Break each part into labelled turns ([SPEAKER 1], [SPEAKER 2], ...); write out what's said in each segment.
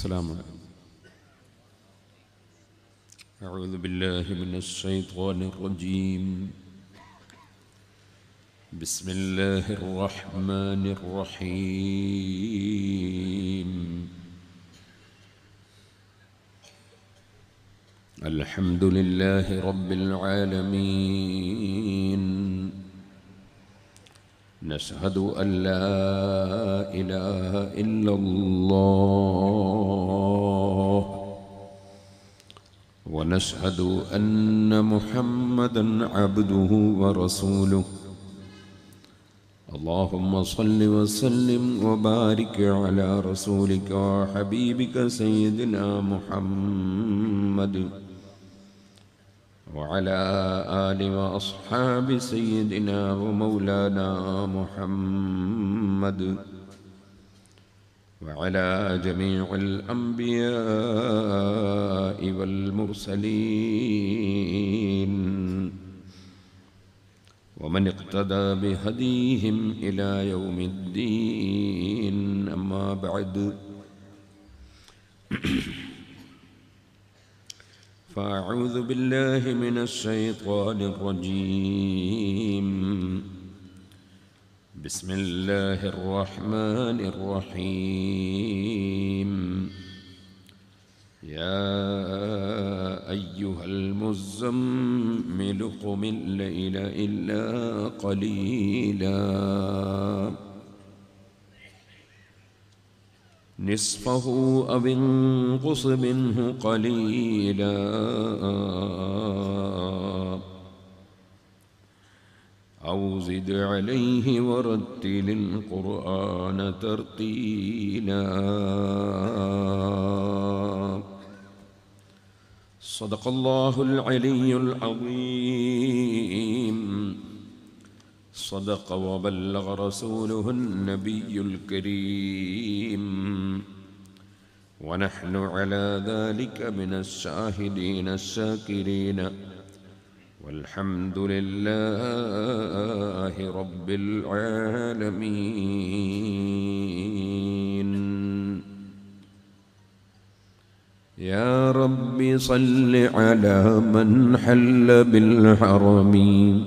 [SPEAKER 1] السلام عليكم أعوذ بالله من الشيطان الرجيم بسم الله الرحمن الرحيم الحمد لله رب العالمين نشهد أن لا إله إلا الله ونشهد أن محمدا عبده ورسوله اللهم صل وسلم وبارك على رسولك وحبيبك سيدنا محمد وعلى آل وأصحاب سيدنا ومولانا محمد وعلى جميع الأنبياء والمرسلين ومن اقتدى بهديهم إلى يوم الدين أما بعد فأعوذ بالله من الشيطان الرجيم بسم الله الرحمن الرحيم يا أيها المزمل قم الليل إلا قليلا نصفه أو انقص منه قليلا أو زد عليه ورتل القرآن ترتيلا صدق الله العلي العظيم صدق وبلغ رسوله النبي الكريم ونحن على ذلك من الشاهدين الشاكرين والحمد لله رب العالمين يا رب صل على من حل بالحرم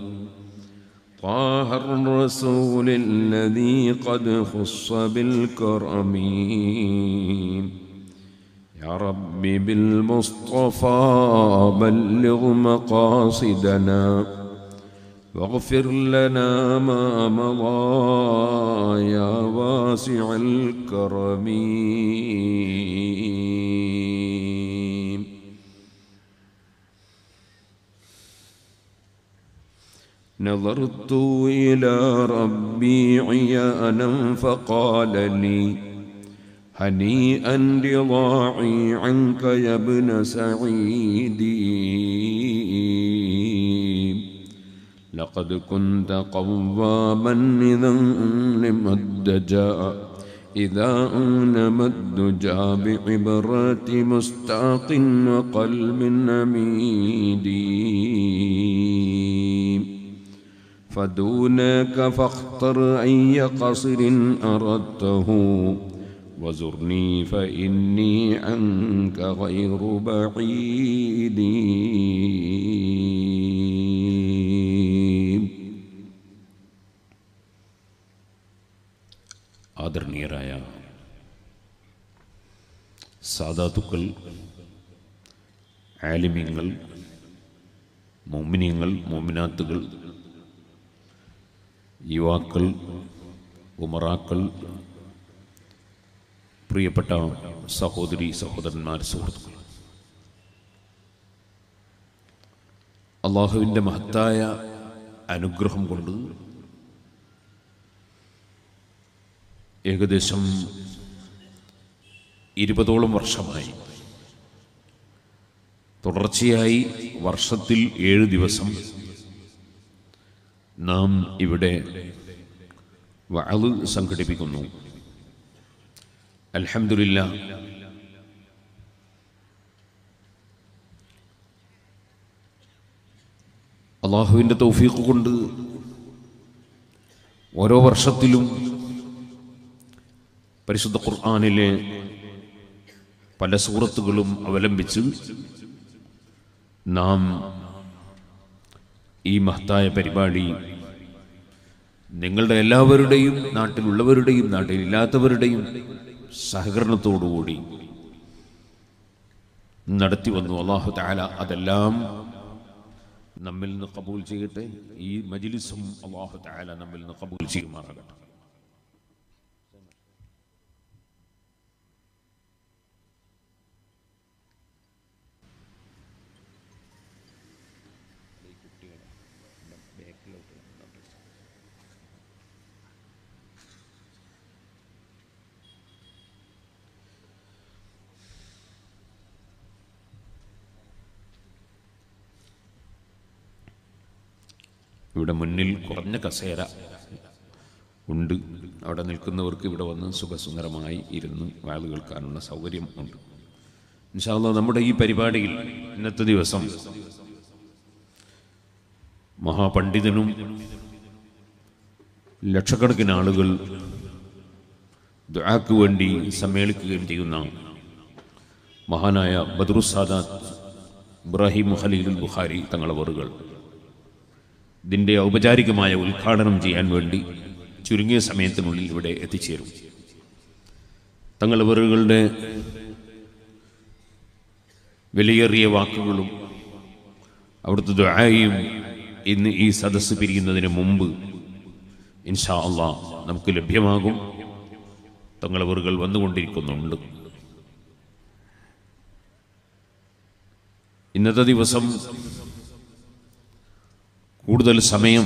[SPEAKER 1] طه الرسول الذي قد خص بالكرم يا رب بالمصطفى بلغ مقاصدنا واغفر لنا ما مضى يا واسع الكرم نظرت إلى ربي عيانا فقال لي هنيئا رضاعي عنك يا ابن سعيدي لقد كنت قواما إذا لم الدجا إذا أنم الدجى بعبرة مستاق وقلب أميد فدونك فاختر أي قصر أردته وزرني فإني عنك غير بعيد ആദരണീയരായ സാധാതുക്കൾ ആലിമ്യങ്ങൾ മോമിനിയങ്ങൾ മോമിനാത്തുകൾ യുവാക്കൾ ഉമറാക്കൾ പ്രിയപ്പെട്ട സഹോദരി സഹോദരന്മാർ സുഹൃത്തുക്കൾ അള്ളാഹുവിൻ്റെ മഹത്തായ അനുഗ്രഹം കൊണ്ട് ഏകദേശം ഇരുപതോളം വർഷമായി തുടർച്ചയായി വർഷത്തിൽ ഏഴ് ദിവസം നാം ഇവിടെ വഅള് സംഘടിപ്പിക്കുന്നു അൽഹംദുലില്ല അള്ളാഹുവിൻ്റെ തൗഫീഖ് കൊണ്ട് ഓരോ വർഷത്തിലും പരിശുദ്ധ ഖുർആാനിലെ പല സൂറത്തുകളും അവലംബിച്ച് നാം ഈ മഹത്തായ പരിപാടി നിങ്ങളുടെ എല്ലാവരുടെയും നാട്ടിലുള്ളവരുടെയും നാട്ടിലില്ലാത്തവരുടെയും സഹകരണത്തോടുകൂടി നടത്തി വന്നു അള്ളാഹു താല അതെല്ലാം നമ്മിൽ നിന്ന് കബൂൽ ചെയ്യട്ടെ ഈ മജിലിസും അള്ളാഹു താല നമ്മിൽ നിന്ന് കബൂൽ ചെയ്യുമാറാകട്ടെ ഇവിടെ മുന്നിൽ കുറഞ്ഞ കസേര ഉണ്ട് അവിടെ നിൽക്കുന്നവർക്ക് ഇവിടെ വന്ന് സുഖസുന്ദരമായി ഇരുന്ന് വാഴ കേൾക്കാനുള്ള സൗകര്യം ഉണ്ട് ഇൻഷാല്ല നമ്മുടെ ഈ പരിപാടിയിൽ ഇന്നത്തെ ദിവസം മഹാപണ്ഡിതനും ലക്ഷക്കണക്കിന് ആളുകൾ ദുആക്ക് വേണ്ടി സമ്മേളിക്കുകയും ചെയ്യുന്ന മഹാനായ ബദ്രുസാദാത്ത് ഇബ്രാഹിം ഖലീലുൽ ബുഖാരി തങ്ങളവറുകൾ ഇതിൻ്റെ ഔപചാരികമായ ഉദ്ഘാടനം ചെയ്യാൻ വേണ്ടി ചുരുങ്ങിയ സമയത്തിനുള്ളിൽ ഇവിടെ എത്തിച്ചേരും തങ്ങളവറുകളുടെ വിലയേറിയ വാക്കുകളും അവിടുത്തെ ദ്വായയും ഇന്ന് ഈ സദസ്സ് പിരിയുന്നതിന് മുമ്പ് ഇൻഷാ അള്ളാ നമുക്ക് ലഭ്യമാകും തങ്ങളവറുകൾ വന്നുകൊണ്ടിരിക്കുന്നുണ്ട് ഇന്നത്തെ ദിവസം കൂടുതൽ സമയം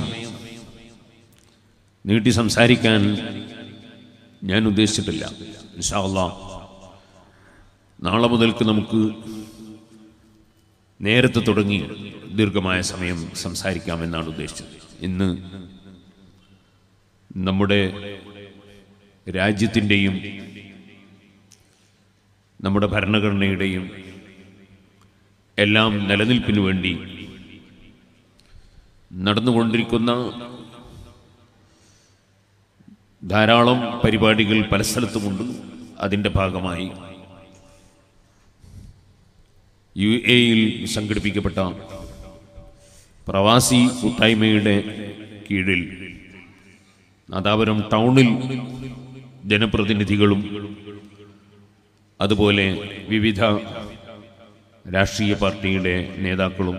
[SPEAKER 1] നീട്ടി സംസാരിക്കാൻ ഞാൻ ഉദ്ദേശിച്ചിട്ടില്ല ഇൻഷാ അള്ളാ നാളെ മുതൽക്ക് നമുക്ക് നേരത്തെ തുടങ്ങി ദീർഘമായ സമയം സംസാരിക്കാമെന്നാണ് ഉദ്ദേശിച്ചത് ഇന്ന് നമ്മുടെ രാജ്യത്തിൻ്റെയും നമ്മുടെ ഭരണഘടനയുടെയും എല്ലാം നിലനിൽപ്പിനു വേണ്ടി നടന്നുകൊണ്ടിരിക്കുന്ന ധാരാളം പരിപാടികൾ പല സ്ഥലത്തുമുണ്ട് അതിൻ്റെ ഭാഗമായി യു എയിൽ സംഘടിപ്പിക്കപ്പെട്ട പ്രവാസി കൂട്ടായ്മയുടെ കീഴിൽ നാദാപുരം ടൗണിൽ ജനപ്രതിനിധികളും അതുപോലെ വിവിധ രാഷ്ട്രീയ പാർട്ടിയുടെ നേതാക്കളും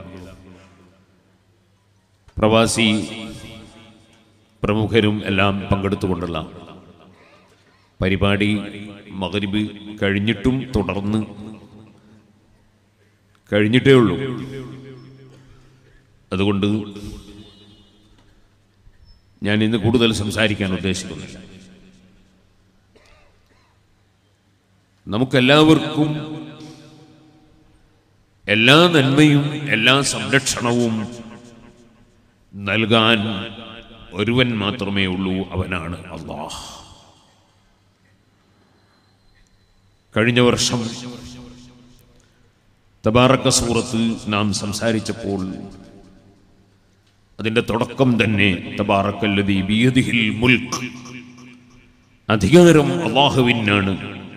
[SPEAKER 1] പ്രവാസി പ്രമുഖരും എല്ലാം പങ്കെടുത്തുകൊണ്ടുള്ള പരിപാടി മകരിബ് കഴിഞ്ഞിട്ടും തുടർന്ന് കഴിഞ്ഞിട്ടേ ഉള്ളൂ അതുകൊണ്ട് ഞാൻ ഇന്ന് കൂടുതൽ സംസാരിക്കാൻ ഉദ്ദേശിക്കുന്നില്ല നമുക്കെല്ലാവർക്കും എല്ലാ നന്മയും എല്ലാ സംരക്ഷണവും നൽകാൻ ഒരുവൻ മാത്രമേ ഉള്ളൂ അവനാണ് അള്ളാഹ് കഴിഞ്ഞ വർഷം തബാറക്ക സൂറത്ത് നാം സംസാരിച്ചപ്പോൾ അതിന്റെ തുടക്കം തന്നെ തബാറക്കല്ലതി ബിയദിഹിൽ മുൽക്ക് അധികാരം അള്ളാഹുവിനാണ്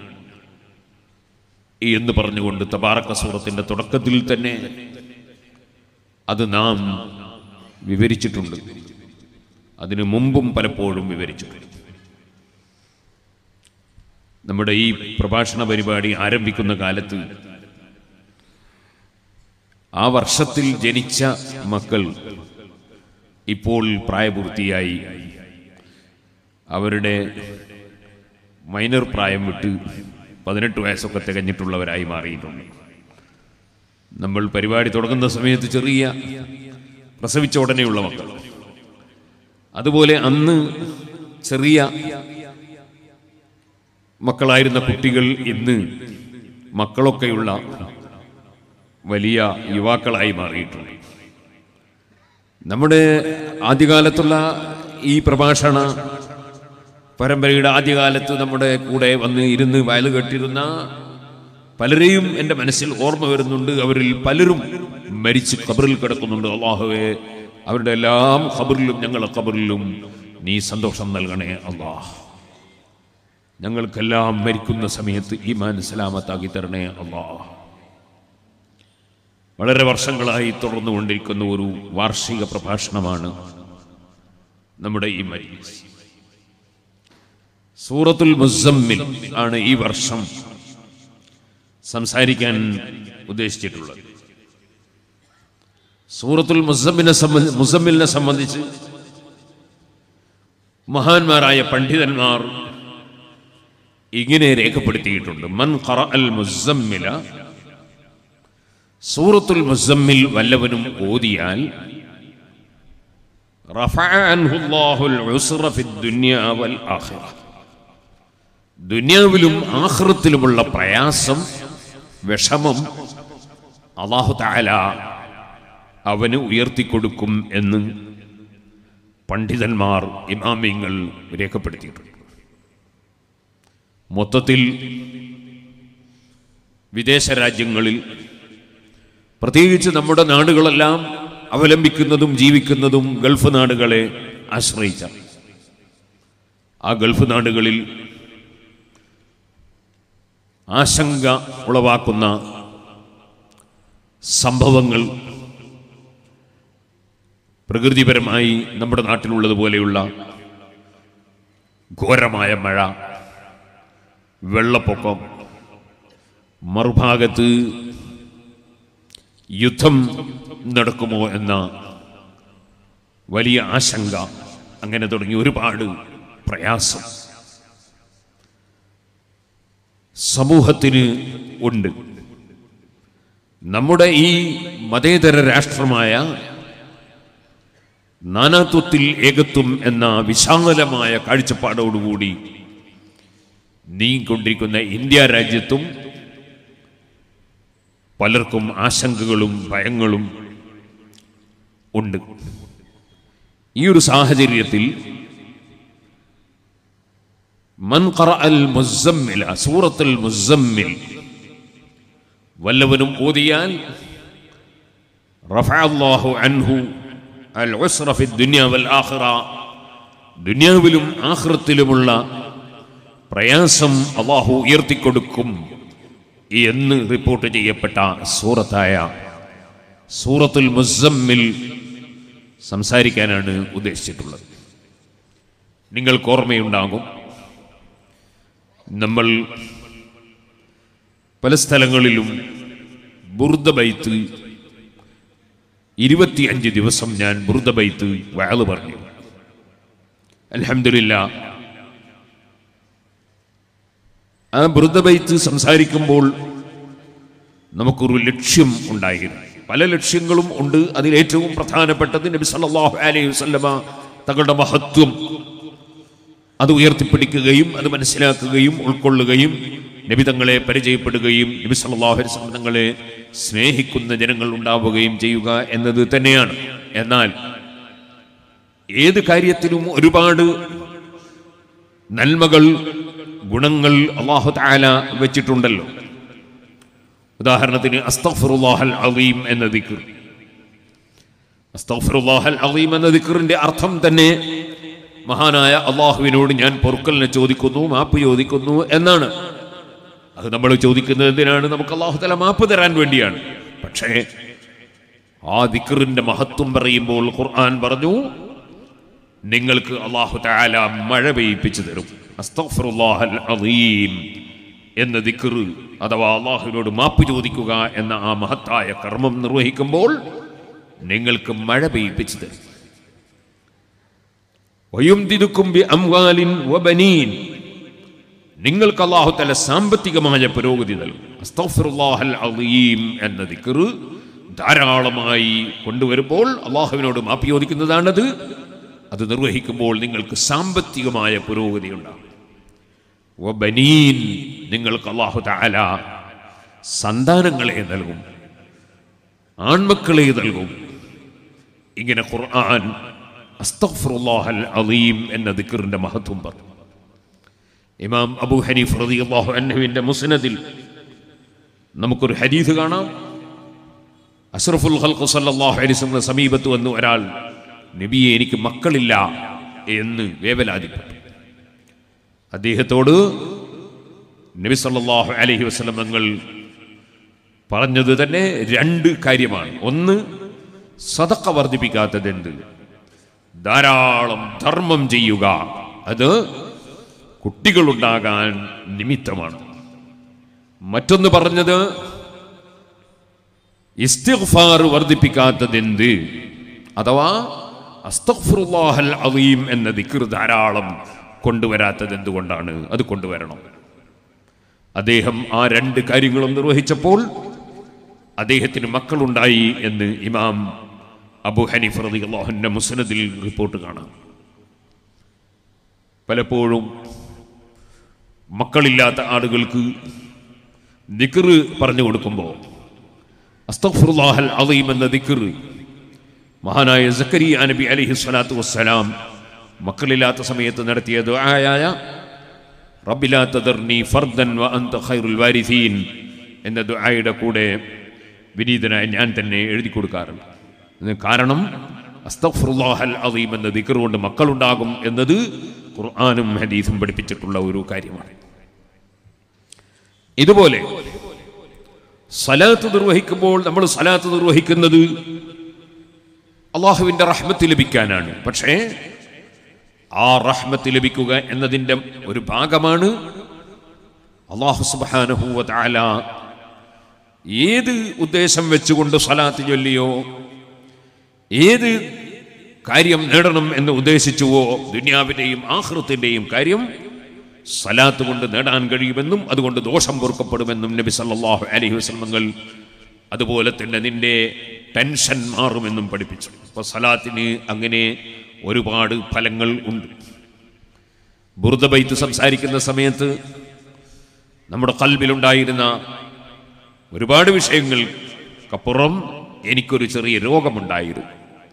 [SPEAKER 1] എന്ന് പറഞ്ഞുകൊണ്ട് തബാറക്ക സൂറത്തിന്റെ തുടക്കത്തിൽ തന്നെ അത് നാം വിവരിച്ചിട്ടുണ്ട് അതിനു മുമ്പും പലപ്പോഴും വിവരിച്ചിട്ടുണ്ട് നമ്മുടെ ഈ പ്രഭാഷണ പരിപാടി ആരംഭിക്കുന്ന കാലത്ത് ആ വർഷത്തിൽ ജനിച്ച മക്കൾ ഇപ്പോൾ പ്രായപൂർത്തിയായി അവരുടെ മൈനർ പ്രായം വിട്ട് പതിനെട്ട് വയസ്സൊക്കെ തികഞ്ഞിട്ടുള്ളവരായി മാറിയിട്ടുണ്ട് നമ്മൾ പരിപാടി തുടങ്ങുന്ന സമയത്ത് ചെറിയ പ്രസവിച്ച ഉടനെയുള്ള മക്കൾ അതുപോലെ അന്ന് ചെറിയ മക്കളായിരുന്ന കുട്ടികൾ ഇന്ന് മക്കളൊക്കെയുള്ള വലിയ യുവാക്കളായി മാറിയിട്ടുണ്ട് നമ്മുടെ ആദ്യകാലത്തുള്ള ഈ പ്രഭാഷണ പരമ്പരയുടെ ആദ്യകാലത്ത് നമ്മുടെ കൂടെ വന്ന് ഇരുന്ന് വയൽ കെട്ടിരുന്ന പലരെയും എൻ്റെ മനസ്സിൽ ഓർമ്മ വരുന്നുണ്ട് അവരിൽ പലരും മരിച്ച് ഖബറിൽ കിടക്കുന്നുണ്ട് അള്ളാഹുവെ അവരുടെ എല്ലാം ഖബറിലും ഞങ്ങളുടെ ഖബറിലും നീ സന്തോഷം നൽകണേ അള്ളാഹ് ഞങ്ങൾക്കെല്ലാം മരിക്കുന്ന സമയത്ത് ഈമാൻ സലാമത്താക്കി തരണേ അള്ളാ വളരെ വർഷങ്ങളായി തുടർന്നുകൊണ്ടിരിക്കുന്ന ഒരു വാർഷിക പ്രഭാഷണമാണ് നമ്മുടെ ഈ മരീസ് സൂറത്തുൽ മുസമ്മിൽ ആണ് ഈ വർഷം സംസാരിക്കാൻ ഉദ്ദേശിച്ചിട്ടുള്ളത് സൂറത്തുൽ മുസമ്മിനെ സംബന്ധി മുസമ്മിലിനെ സംബന്ധിച്ച് മഹാന്മാരായ പണ്ഡിതന്മാർ ഇങ്ങനെ രേഖപ്പെടുത്തിയിട്ടുണ്ട് മൻ ഖറ അൽ മുസമ്മില സൂറത്തുൽ മുസമ്മിൽ വല്ലവനും ഓതിയാൽ റഫഅ അൻഹു അല്ലാഹുൽ ഉസ്റ ഫിദ് ദുനിയ വൽ ആഖിറ ദുനിയാവിലും ആഖിറത്തിലുമുള്ള പ്രയാസം വിഷമം അള്ളാഹു തആല അവന് ഉയർത്തിക്കൊടുക്കും എന്ന് പണ്ഡിതന്മാർ ഇമാമിങ്ങൾ രേഖപ്പെടുത്തിയിട്ടുണ്ട് മൊത്തത്തിൽ വിദേശ രാജ്യങ്ങളിൽ പ്രത്യേകിച്ച് നമ്മുടെ നാടുകളെല്ലാം അവലംബിക്കുന്നതും ജീവിക്കുന്നതും ഗൾഫ് നാടുകളെ ആശ്രയിച്ച ആ ഗൾഫ് നാടുകളിൽ ആശങ്ക ഉളവാക്കുന്ന സംഭവങ്ങൾ പ്രകൃതിപരമായി നമ്മുടെ നാട്ടിലുള്ളതുപോലെയുള്ള ഘോരമായ മഴ വെള്ളപ്പൊക്കം മറുഭാഗത്ത് യുദ്ധം നടക്കുമോ എന്ന വലിയ ആശങ്ക അങ്ങനെ തുടങ്ങി ഒരുപാട് പ്രയാസം സമൂഹത്തിന് ഉണ്ട് നമ്മുടെ ഈ മതേതര രാഷ്ട്രമായ നാനാത്വത്തിൽ ഏകത്വം എന്ന വിശാലമായ കാഴ്ചപ്പാടോടുകൂടി നീങ്ങിക്കൊണ്ടിരിക്കുന്ന ഇന്ത്യ രാജ്യത്തും പലർക്കും ആശങ്കകളും ഭയങ്ങളും ഉണ്ട് ഈ ഒരു സാഹചര്യത്തിൽ മൻ ഖറഅൽ മുസമ്മില സൂറത്തുൽ മുസമ്മിൽ വല്ലവനും ഓതിയാൽ റഫഅ അല്ലാഹു അൻഹു അൽ ഉസ്റ ഫി ദുനിയ വൽ ആഖിറ ദുനിയാവിലും ആഖിറത്തിലുമുള്ള പ്രയാസം അള്ളാഹു ഉയർത്തിക്കൊടുക്കും എന്ന് റിപ്പോർട്ട് ചെയ്യപ്പെട്ട സൂറത്തായ സൂറത്തുൽ മുസമ്മിൽ സംസാരിക്കാനാണ് ഉദ്ദേശിച്ചിട്ടുള്ളത് നിങ്ങൾക്ക് ഓർമ്മയുണ്ടാകും നമ്മൾ പല സ്ഥലങ്ങളിലും ബുർദ ബൈത്ത് ഇരുപത്തിയഞ്ച് ദിവസം ഞാൻ ബുർദ ബൈത്ത് വയല് പറഞ്ഞു അലഹമില്ല ആ ബുർദ ബൈത്ത് സംസാരിക്കുമ്പോൾ നമുക്കൊരു ലക്ഷ്യം ഉണ്ടായിരുന്നു പല ലക്ഷ്യങ്ങളും ഉണ്ട് അതിലേറ്റവും പ്രധാനപ്പെട്ടത് നബി സല്ലല്ലാഹു അലൈഹി വസല്ലമ തങ്ങളുടെ മഹത്വം അത് ഉയർത്തിപ്പിടിക്കുകയും അത് മനസ്സിലാക്കുകയും ഉൾക്കൊള്ളുകയും നബി തങ്ങളെ പരിചയപ്പെടുകയും നബി സല്ലല്ലാഹു അലൈഹി വസല്ലം തങ്ങളെ സ്നേഹിക്കുന്ന ജനങ്ങൾ ഉണ്ടാവുകയും ചെയ്യുക എന്നത് തന്നെയാണ് എന്നാൽ ഏത് കാര്യത്തിലും ഒരുപാട് നന്മകൾ ഗുണങ്ങൾ അള്ളാഹു താല വെച്ചിട്ടുണ്ടല്ലോ ഉദാഹരണത്തിന് അസ്തഫറുല്ലാഹൽ അലീം എന്ന ദിക്ർ അസ്തഫറുല്ലാഹൽ അലീം എന്ന ദിക്റിന്റെ അർത്ഥം തന്നെ മഹാനായ അള്ളാഹുവിനോട് ഞാൻ പൊറുക്കലിനെ ചോദിക്കുന്നു മാപ്പ് ചോദിക്കുന്നു എന്നാണ് അത് നമ്മൾ ചോദിക്കുന്നത് എന്തിനാണ് നമുക്ക് അള്ളാഹു തല മാപ്പ് തരാൻ വേണ്ടിയാണ് പക്ഷേ ആ ദിക്റിന്റെ മഹത്വം പറയുമ്പോൾ ഖുർആൻ പറഞ്ഞു നിങ്ങൾക്ക് അള്ളാഹു താല മഴ പെയ്യിപ്പിച്ചു തരും അസ്തഗ്ഫിറുല്ലാഹൽ അദീം എന്ന ദിക്ർ അഥവാ അള്ളാഹുവിനോട് മാപ്പ് ചോദിക്കുക എന്ന ആ മഹത്തായ കർമ്മം നിർവഹിക്കുമ്പോൾ നിങ്ങൾക്ക് മഴ പെയ്യിപ്പിച്ചു തരും വയുംതിദുക്കും ബി അംവാലിൻ വബനീൻ നിങ്ങൾക്ക് അള്ളാഹു തല സാമ്പത്തികമായ പുരോഗതി നൽകും അസ്തഗ്ഫിറുല്ലാഹൽ അദീം എന്ന ദിക്ർ ധാരാളമായി കൊണ്ടുവരുമ്പോൾ അള്ളാഹുവിനോട് മാപ്പ് ചോദിക്കുന്നതാണത് അത് നിർവഹിക്കുമ്പോൾ നിങ്ങൾക്ക് സാമ്പത്തികമായ പുരോഗതി ഉണ്ടാകും വബനീൻ നിങ്ങൾക്ക് അള്ളാഹു താല സന്താനങ്ങളെ നൽകും ആൺമക്കളെ നൽകും ഇങ്ങനെ ഖുർആൻ അസ്തഗ്ഫിറുല്ലാഹൽ അലീം എന്ന ദിക്റിന്റെ മഹത്വം പറഞ്ഞു ഇമാം അബു ഹനീഫ് റളിയല്ലാഹു അൻഹുവിന്റെ മുസ്നദിൽ നമുക്കൊരു ഹദീസ് കാണാം അഷ്റഫുൽ ഖൽഖ് സല്ലല്ലാഹു അലൈഹി വസല്ലം സമീപത്ത് വന്നു ഒരാൾ നബിയെ എനിക്ക് മക്കളില്ല എന്ന് വേവലാതിപ്പെട്ടു അദ്ദേഹത്തോട് നബി സല്ലല്ലാഹു അലൈഹി വസല്ലം തങ്ങൾ പറഞ്ഞത് തന്നെ രണ്ട് കാര്യമാണ് ഒന്ന് സതക്ക വർദ്ധിപ്പിക്കാത്തതെന്ത് ധാരാളം ധർമ്മം ചെയ്യുക അത് കുട്ടികളുണ്ടാകാൻ നിമിത്തമാണ് മറ്റൊന്ന് പറഞ്ഞത് ഇസ്തിഗ്ഫാർ വർദ്ധിപ്പിക്കാത്തതെന്ത് അഥവാ അസ്തഗ്ഫിറുല്ലാഹൽ അലീം എന്ന ദിക്ർ ധാരാളം കൊണ്ടുവരാത്തത് എന്തുകൊണ്ടാണ് അത് കൊണ്ടുവരണം അദ്ദേഹം ആ രണ്ട് കാര്യങ്ങളും നിർവഹിച്ചപ്പോൾ അദ്ദേഹത്തിന് മക്കളുണ്ടായി എന്ന് ഇമാം അബു ഹനീഫ് റളിയല്ലാഹുവിന്റെ മുസ്നദിൽ റിപ്പോർട്ട് കാണാം പലപ്പോഴും മക്കളില്ലാത്ത ആളുകൾക്ക് ദിക്ർ പറഞ്ഞു കൊടുക്കുമ്പോൾ അസ്തഗ്ഫിറുല്ലാഹൽ അലീം എന്ന ദിക്ർ മഹാനായ സക്കരിയ നബി അലൈഹി സ്വലാത്തു വസ്സലാം മക്കളില്ലാത്ത സമയത്ത് നടത്തിയ ദുആയായ റബ്ബിലാ തദർനി ഫർദൻ വ അൻത ഖൈറുൽ വാരിസീൻ എന്ന ദുആയുടെ കൂടെ വിനീതനായ ഞാൻ തന്നെ എഴുതി കൊടുക്കാറുണ്ട് ഇതിന് കാരണം അസ്തഗ്ഫിറുല്ലാഹൽ അലീം എന്ന ദിക്ർ കൊണ്ട് മക്കളുണ്ടാകും എന്നത് ഖുർആനും ഹദീസും പഠിപ്പിച്ചിട്ടുള്ള ഒരു കാര്യമാണ് ഇതുപോലെ സലാത്ത് നിർവഹിക്കുമ്പോൾ നമ്മൾ സലാത്ത് നിർവഹിക്കുന്നത് അള്ളാഹുവിൻ്റെ റഹ്മത്ത് ലഭിക്കാനാണ് പക്ഷേ ആ റഹ്മത്ത് ലഭിക്കുക എന്നതിൻ്റെ ഒരു ഭാഗമാണ് അള്ളാഹു സുബാനഹൂവ താല ഏത് ഉദ്ദേശം വെച്ചുകൊണ്ട് സലാത്ത് ചൊല്ലിയോ ഏത് കാര്യം നേടണം എന്ന് ഉദ്ദേശിച്ചുവോ ദുനിയാവിൻ്റെയും ആഹൃത്തിൻ്റെയും കാര്യം സലാത്ത് കൊണ്ട് നേടാൻ കഴിയുമെന്നും അതുകൊണ്ട് ദോഷം പൊറുക്കപ്പെടുമെന്നും നബി സല്ലല്ലാഹു അലൈഹി വസല്ലമകൾ അതുപോലെ തന്നെ നിന്റെ ടെൻഷൻ മാറുമെന്നും പഠിപ്പിച്ചു അപ്പോൾ സലാത്തിന് അങ്ങനെ ഒരുപാട് ഫലങ്ങൾ ഉണ്ട് ബുർദബൈത്ത് സംസാരിക്കുന്ന സമയത്ത് നമ്മുടെ കൽബിലുണ്ടായിരുന്ന ഒരുപാട് വിഷയങ്ങൾക്കപ്പുറം എനിക്കൊരു ചെറിയ രോഗമുണ്ടായിരുന്നു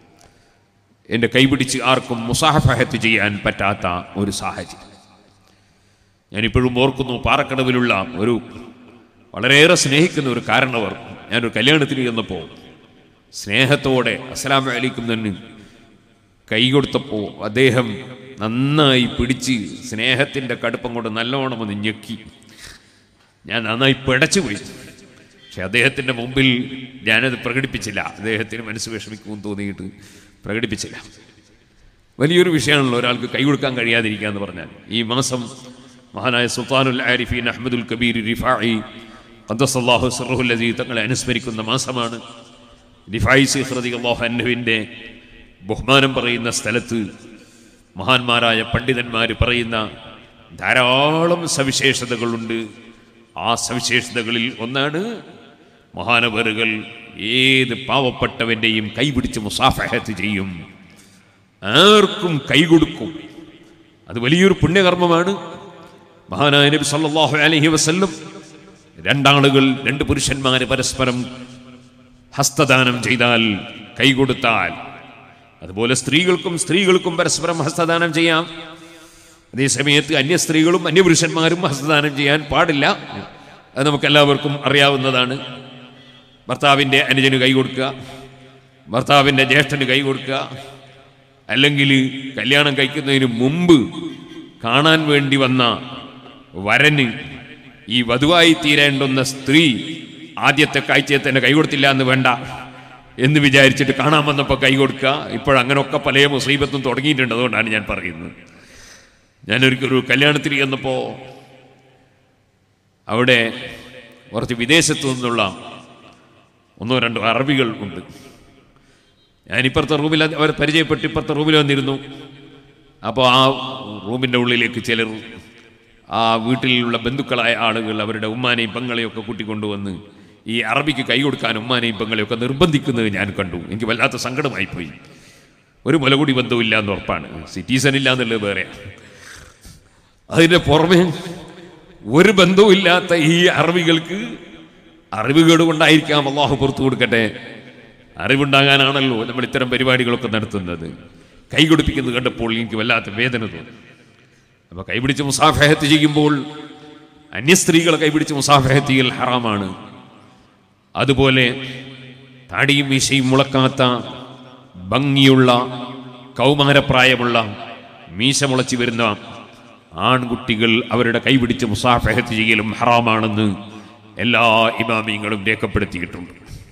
[SPEAKER 1] എൻ്റെ കൈപിടിച്ച് ആർക്കും മുസാഫഹത്ത് ചെയ്യാൻ പറ്റാത്ത ഒരു സാഹചര്യം ഞാനിപ്പോഴും ഓർക്കുന്നു പാറക്കടവിലുള്ള ഒരു വളരെയേറെ സ്നേഹിക്കുന്ന ഒരു കാരണവർ ഞാനൊരു കല്യാണത്തിന് ചെന്നപ്പോൾ സ്നേഹത്തോടെ അസ്സലാമു അലൈക്കും തന്നെ കൈ കൊടുത്തപ്പോൾ അദ്ദേഹം നന്നായി പിടിച്ച് സ്നേഹത്തിൻ്റെ കടുപ്പം കൊണ്ട് നല്ലോണം ഒന്ന് ഞെക്കി ഞാൻ നന്നായി പിടച്ചു പോയി പക്ഷെ അദ്ദേഹത്തിൻ്റെ മുമ്പിൽ ഞാനത് പ്രകടിപ്പിച്ചില്ല അദ്ദേഹത്തിന് മനസ്സ് വിഷമിക്കുമെന്ന് തോന്നിയിട്ട് പ്രകടിപ്പിച്ചില്ല വലിയൊരു വിഷയമാണല്ലോ ഒരാൾക്ക് കൈ കൊടുക്കാൻ കഴിയാതിരിക്കുക എന്ന് പറഞ്ഞാൽ ഈ മാസം മഹാനായ സുൽത്താനുൽ ആരിഫീൻ അഹമ്മദുൽ കബീർ റിഫായി ഖദ്ദസല്ലാഹു സിറഹുൽ അസീദ് തങ്ങളെ അനുസ്മരിക്കുന്ന മാസമാണ് റിഫായി സിഹ്റതി അള്ളാഹു അന്നുവിൻ്റെ ബഹുമാനം പറയുന്ന സ്ഥലത്ത് മഹാന്മാരായ പണ്ഡിതന്മാർ പറയുന്ന ധാരാളം സവിശേഷതകളുണ്ട് ആ സവിശേഷതകളിൽ ഒന്നാണ് മഹാനവറുകൾ ഏത് പാവപ്പെട്ടവൻ്റെയും കൈപിടിച്ച് മുസാഫഹത്ത് ചെയ്യും ആർക്കും കൈ കൊടുക്കും അത് വലിയൊരു പുണ്യകർമ്മമാണ് മഹാനായ നബി സല്ലല്ലാഹു അലൈഹി വസല്ലം രണ്ടാളുകൾ രണ്ട് പുരുഷന്മാര് പരസ്പരം ഹസ്തദാനം ചെയ്താൽ കൈ കൊടുത്താൽ അതുപോലെ സ്ത്രീകൾക്കും സ്ത്രീകൾക്കും പരസ്പരം ഹസ്തദാനം ചെയ്യാം അതേ സമയത്ത് അന്യ സ്ത്രീകളും അന്യപുരുഷന്മാരും ഹസ്തദാനം ചെയ്യാൻ പാടില്ല അത് നമുക്ക് എല്ലാവർക്കും അറിയാവുന്നതാണ് ഭർത്താവിൻ്റെ അനുജന് കൈ കൊടുക്കുക ഭർത്താവിൻ്റെ ജ്യേഷ്ഠന് കൈ കൊടുക്കുക അല്ലെങ്കിൽ കല്യാണം കഴിക്കുന്നതിന് മുമ്പ് കാണാൻ വേണ്ടി വന്ന വരന് ഈ വധുവായി തീരേണ്ടുന്ന സ്ത്രീ ആദ്യത്തെ കാഴ്ചയെ തന്നെ കൈ കൊടുത്തില്ല എന്ന് വേണ്ട എന്ന് വിചാരിച്ചിട്ട് കാണാൻ വന്നപ്പോൾ കൈ കൊടുക്കുക ഇപ്പോഴങ്ങനൊക്കെ പല മുസീബത്തും തുടങ്ങിയിട്ടുണ്ട് അതുകൊണ്ടാണ് ഞാൻ പറയുന്നത് ഞാനൊരിക്കലൊരു കല്യാണത്തിന് ചെന്നപ്പോൾ അവിടെ കുറച്ച് വിദേശത്തു നിന്നുള്ള ഒന്നോ രണ്ടോ അറബികൾ ഉണ്ട് ഞാനിപ്പുറത്തെ റൂമിൽ അവരെ പരിചയപ്പെട്ട് ഇപ്പുറത്തെ റൂമിൽ വന്നിരുന്നു അപ്പോൾ ആ റൂമിൻ്റെ ഉള്ളിലേക്ക് ചിലർ ആ വീട്ടിലുള്ള ബന്ധുക്കളായ ആളുകൾ അവരുടെ ഉമ്മാനെയും പെങ്ങളെയും ഒക്കെ കൂട്ടിക്കൊണ്ടുവന്ന് ഈ അറബിക്ക് കൈ കൊടുക്കാൻ ഉമ്മാനെയും പെങ്ങളെയും ഒക്കെ നിർബന്ധിക്കുന്നത് ഞാൻ കണ്ടു എനിക്ക് വല്ലാത്ത സങ്കടമായി പോയി ഒരു മുലകുടി ബന്ധമില്ല എന്ന് ഉറപ്പാണ് സിറ്റിസൺ ഇല്ല എന്നുള്ളത് വേറെ അതിൻ്റെ പുറമെ ഒരു ബന്ധവുമില്ലാത്ത ഈ അറബികൾക്ക് അറിവുകേട് കൊണ്ടായിരിക്കാം അള്ളാഹു പുറത്തു കൊടുക്കട്ടെ അറിവുണ്ടാകാനാണല്ലോ നമ്മൾ ഇത്തരം പരിപാടികളൊക്കെ നടത്തുന്നത് കൈ കൊടുപ്പിക്കുന്നത് കണ്ടപ്പോൾ എനിക്ക് വല്ലാത്ത വേദന തോന്നി അപ്പോൾ കൈപിടിച്ച് മുസാഫഹത്ത് ചെയ്യുമ്പോൾ അന്യ സ്ത്രീകളെ കൈപിടിച്ച് മുസാഫഹത്ത് ചെയ്യൽ ഹറാമാണ് അതുപോലെ താടിയും മീശയും മുളക്കാത്ത ഭംഗിയുള്ള കൗമാരപ്രായമുള്ള മീശ മുളച്ചു വരുന്ന ആൺകുട്ടികൾ അവരുടെ കൈപിടിച്ച് മുസാഫഹത്ത് ചെയ്യലും ഹറാമാണെന്ന് എല്ലാ ഇമാമിയങ്ങളും രേഖപ്പെടുത്തിയിട്ടുണ്ട്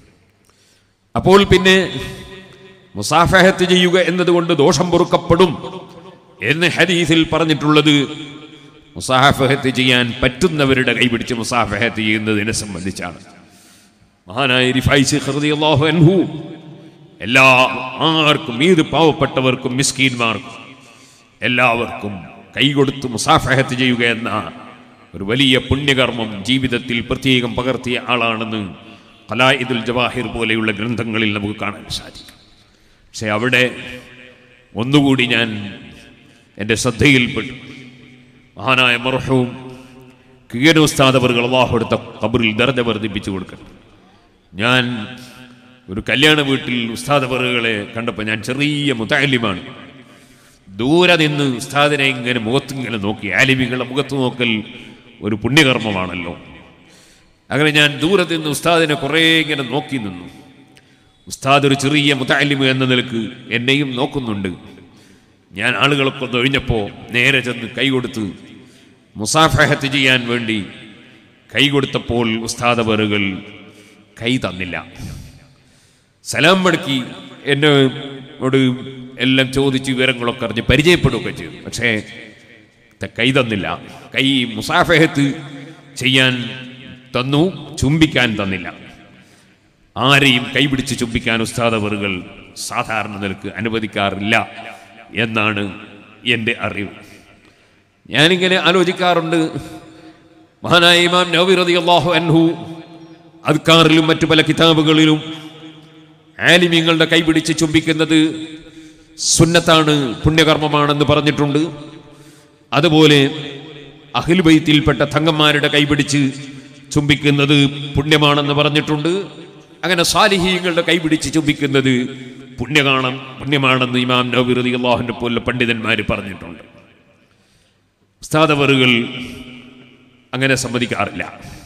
[SPEAKER 1] അപ്പോൾ പിന്നെ മുസാഫഹത്ത് ചെയ്യുക എന്നതുകൊണ്ട് ദോഷം പൊറുക്കപ്പെടും എന്ന് ഹദീസിൽ പറഞ്ഞിട്ടുള്ളത് മുസാഫഹത്ത് ചെയ്യാൻ പറ്റുന്നവരുടെ കൈപിടിച്ച് മുസാഫഹത്ത് ചെയ്യുന്നതിനെ സംബന്ധിച്ചാണ് മഹാനായ റിഫൈസ് റളിയല്ലാഹു അൻഹു എല്ലാ ആർക്കും ഏത് പാവപ്പെട്ടവർക്കും മിസ്കീന്മാർക്കും എല്ലാവർക്കും കൈകൊടുത്ത് മുസാഫഹത്ത് ചെയ്യുക എന്ന ഒരു വലിയ പുണ്യകർമ്മം ജീവിതത്തിൽ പ്രത്യേകം പകർത്തിയ ആളാണെന്ന് കലായിദുൽ ജവാഹിർ പോലെയുള്ള ഗ്രന്ഥങ്ങളിൽ നമുക്ക് കാണാൻ സാധിക്കും പക്ഷെ അവിടെ ഒന്നുകൂടി ഞാൻ എൻ്റെ ശ്രദ്ധയിൽപ്പെട്ടു മഹാനായ മർഹവും കിയനുസ്താദവറുകൾ അള്ളാഹു എടുത്ത കബറിൽ ദർജ വർദ്ധിപ്പിച്ചു കൊടുക്കണം ഞാൻ ഒരു കല്യാണ വീട്ടിൽ ഉസ്താദവറുകളെ കണ്ടപ്പോൾ ഞാൻ ചെറിയ മുതാലിമാണ് ദൂരെ നിന്ന് ഉസ്താദിനെ ഇങ്ങനെ മുഖത്തിങ്ങനെ നോക്കി ആലിമികളുടെ മുഖത്ത് നോക്കൽ ഒരു പുണ്യകർമ്മമാണല്ലോ അങ്ങനെ ഞാൻ ദൂരെ നിന്ന് ഉസ്താദിനെ കുറേ ഇങ്ങനെ നോക്കി നിന്നു ഉസ്താദ് ഒരു ചെറിയ മുതാലിമ് എന്ന നിലക്ക് എന്നെയും നോക്കുന്നുണ്ട് ഞാൻ ആളുകളൊക്കെ ഒന്ന് ഒഴിഞ്ഞപ്പോൾ നേരെ ചെന്ന് കൈ കൊടുത്ത് മുസാഫഹത്ത് ചെയ്യാൻ വേണ്ടി കൈ കൊടുത്തപ്പോൾ ഉസ്താദവറുകൾ കൈ തന്നില്ല സലാം മടക്കി എന്നോട് എല്ലാം ചോദിച്ച് വിവരങ്ങളൊക്കെ അറിഞ്ഞ് പരിചയപ്പെടുകയൊക്കെ ചെയ്തു പക്ഷേ ത- കൈ തന്നില്ല കൈ മുസാഫഹത്ത് ചെയ്യാൻ തന്നു ചുംബിക്കാൻ തന്നില്ല ആരെയും കൈപിടിച്ച് ചുംബിക്കാൻ ഉസ്താദവറുകൾ സാധാരണ നിലക്ക് അനുവദിക്കാറില്ല എന്നാണ് എൻ്റെ അറിവ് ഞാനിങ്ങനെ ആലോചിക്കാറുണ്ട് മഹാനായ ഇമാം നവി റളിയല്ലാഹു അൻഹു അദ്കാറിലും മറ്റു പല കിതാബുകളിലും ആലിമ്യങ്ങളുടെ കൈപിടിച്ച് ചുംബിക്കുന്നത് സുന്നത്താണ് പുണ്യകർമ്മമാണെന്ന് പറഞ്ഞിട്ടുണ്ട് അതുപോലെ അഖിൽബൈത്തിൽപ്പെട്ട തങ്ങന്മാരുടെ കൈപിടിച്ച് ചുംബിക്കുന്നത് പുണ്യമാണെന്ന് പറഞ്ഞിട്ടുണ്ട് അങ്ങനെ സാലിഹീങ്ങളുടെ കൈപിടിച്ച് ചുംബിക്കുന്നത് പുണ്യകാണം പുണ്യമാണെന്ന് ഇമാം നവീറതി അള്ളാഹുവിൻ്റെ പോലെ പണ്ഡിതന്മാർ പറഞ്ഞിട്ടുണ്ട് ഉസ്താദവറുകൾ അങ്ങനെ സമ്മതിക്കാറില്ല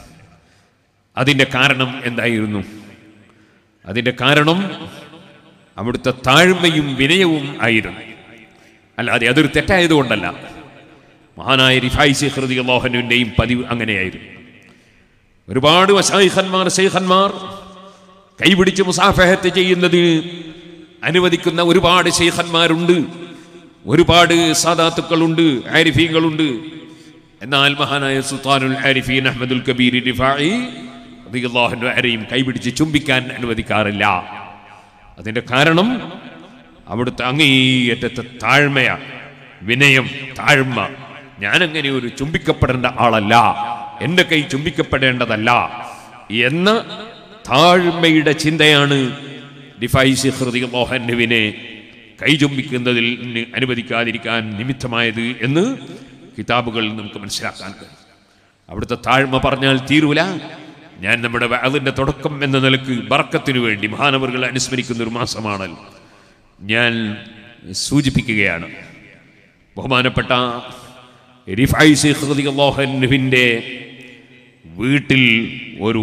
[SPEAKER 1] അതിൻ്റെ കാരണം എന്തായിരുന്നു അതിൻ്റെ കാരണം അവിടുത്തെ താഴ്മയും വിനയവും ആയിരുന്നു അല്ലാതെ അതൊരു തെറ്റായതുകൊണ്ടല്ല മഹാനായ റിഫായി ഹൃദയ ലോഹനുവിൻ്റെയും പതിവ് അങ്ങനെയായിരുന്നു ഒരുപാട് വശായിഖന്മാർ ശൈഖന്മാർ കൈപിടിച്ച് മുസാഫഹത്ത് ചെയ്യുന്നതിന് അനുവദിക്കുന്ന ഒരുപാട് ശൈഖന്മാരുണ്ട് ഒരുപാട് സാദാത്തുക്കളുണ്ട് ആരിഫീങ്ങളുണ്ട് എന്നാൽ മഹാനായ സുൽത്താനുൽ ആരിഫീൻ അഹമ്മദുൽ കബീർ റിഫായി റളിയല്ലാഹു ആരെയും കൈപിടിച്ച് ചുംബിക്കാൻ അനുവദിക്കാറില്ല അതിന്റെ കാരണം അവിടുത്തെ അങ്ങേയറ്റത്തെ താഴ്മയ വിനയം താഴ്മ ഞാനങ്ങനെ ഒരു ചുംബിക്കപ്പെടേണ്ട ആളല്ല എൻ്റെ കൈ ചുംബിക്കപ്പെടേണ്ടതല്ല എന്ന താഴ്മയുടെ ചിന്തയാണ് ഡിഫൈസ് ഹൃദയമോഹനുവിനെ കൈ ചുംബിക്കുന്നതിൽ നിന്ന് അനുവദിക്കാതിരിക്കാൻ നിമിത്തമായത് എന്ന് കിതാബുകളിൽ നമുക്ക് മനസ്സിലാക്കാൻ കഴിയും അവിടുത്തെ താഴ്മ പറഞ്ഞാൽ തീരൂല ഞാൻ നമ്മുടെ അതിൻ്റെ തുടക്കം എന്ന നിലക്ക് ബർക്കത്തിനു വേണ്ടി മഹാനവറുകൾ അനുസ്മരിക്കുന്ന ഒരു മാസമാണല്ലോ ഞാൻ സൂചിപ്പിക്കുകയാണ് ബഹുമാനപ്പെട്ട റിഫായി ശൈഖ് റളിയല്ലാഹുവിൻ്റെ വീട്ടിൽ ഒരു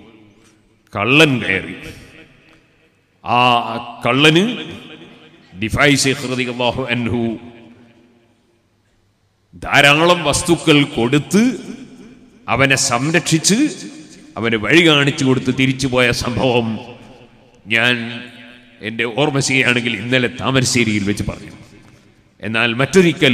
[SPEAKER 1] കള്ളൻ കയറി ആ കള്ളന് ഡിഫായി ശൈഖ് റളിയല്ലാഹു അൻഹു ധാരാളം വസ്തുക്കൾ കൊടുത്ത് അവനെ സംരക്ഷിച്ച് അവന് വഴി കാണിച്ചു കൊടുത്ത് തിരിച്ചുപോയ സംഭവം ഞാൻ എൻ്റെ ഓർമ്മ ചെയ്യുകയാണെങ്കിൽ ഇന്നലെ താമരശ്ശേരിയിൽ വെച്ച് പറഞ്ഞു എന്നാൽ മറ്റൊരിക്കൽ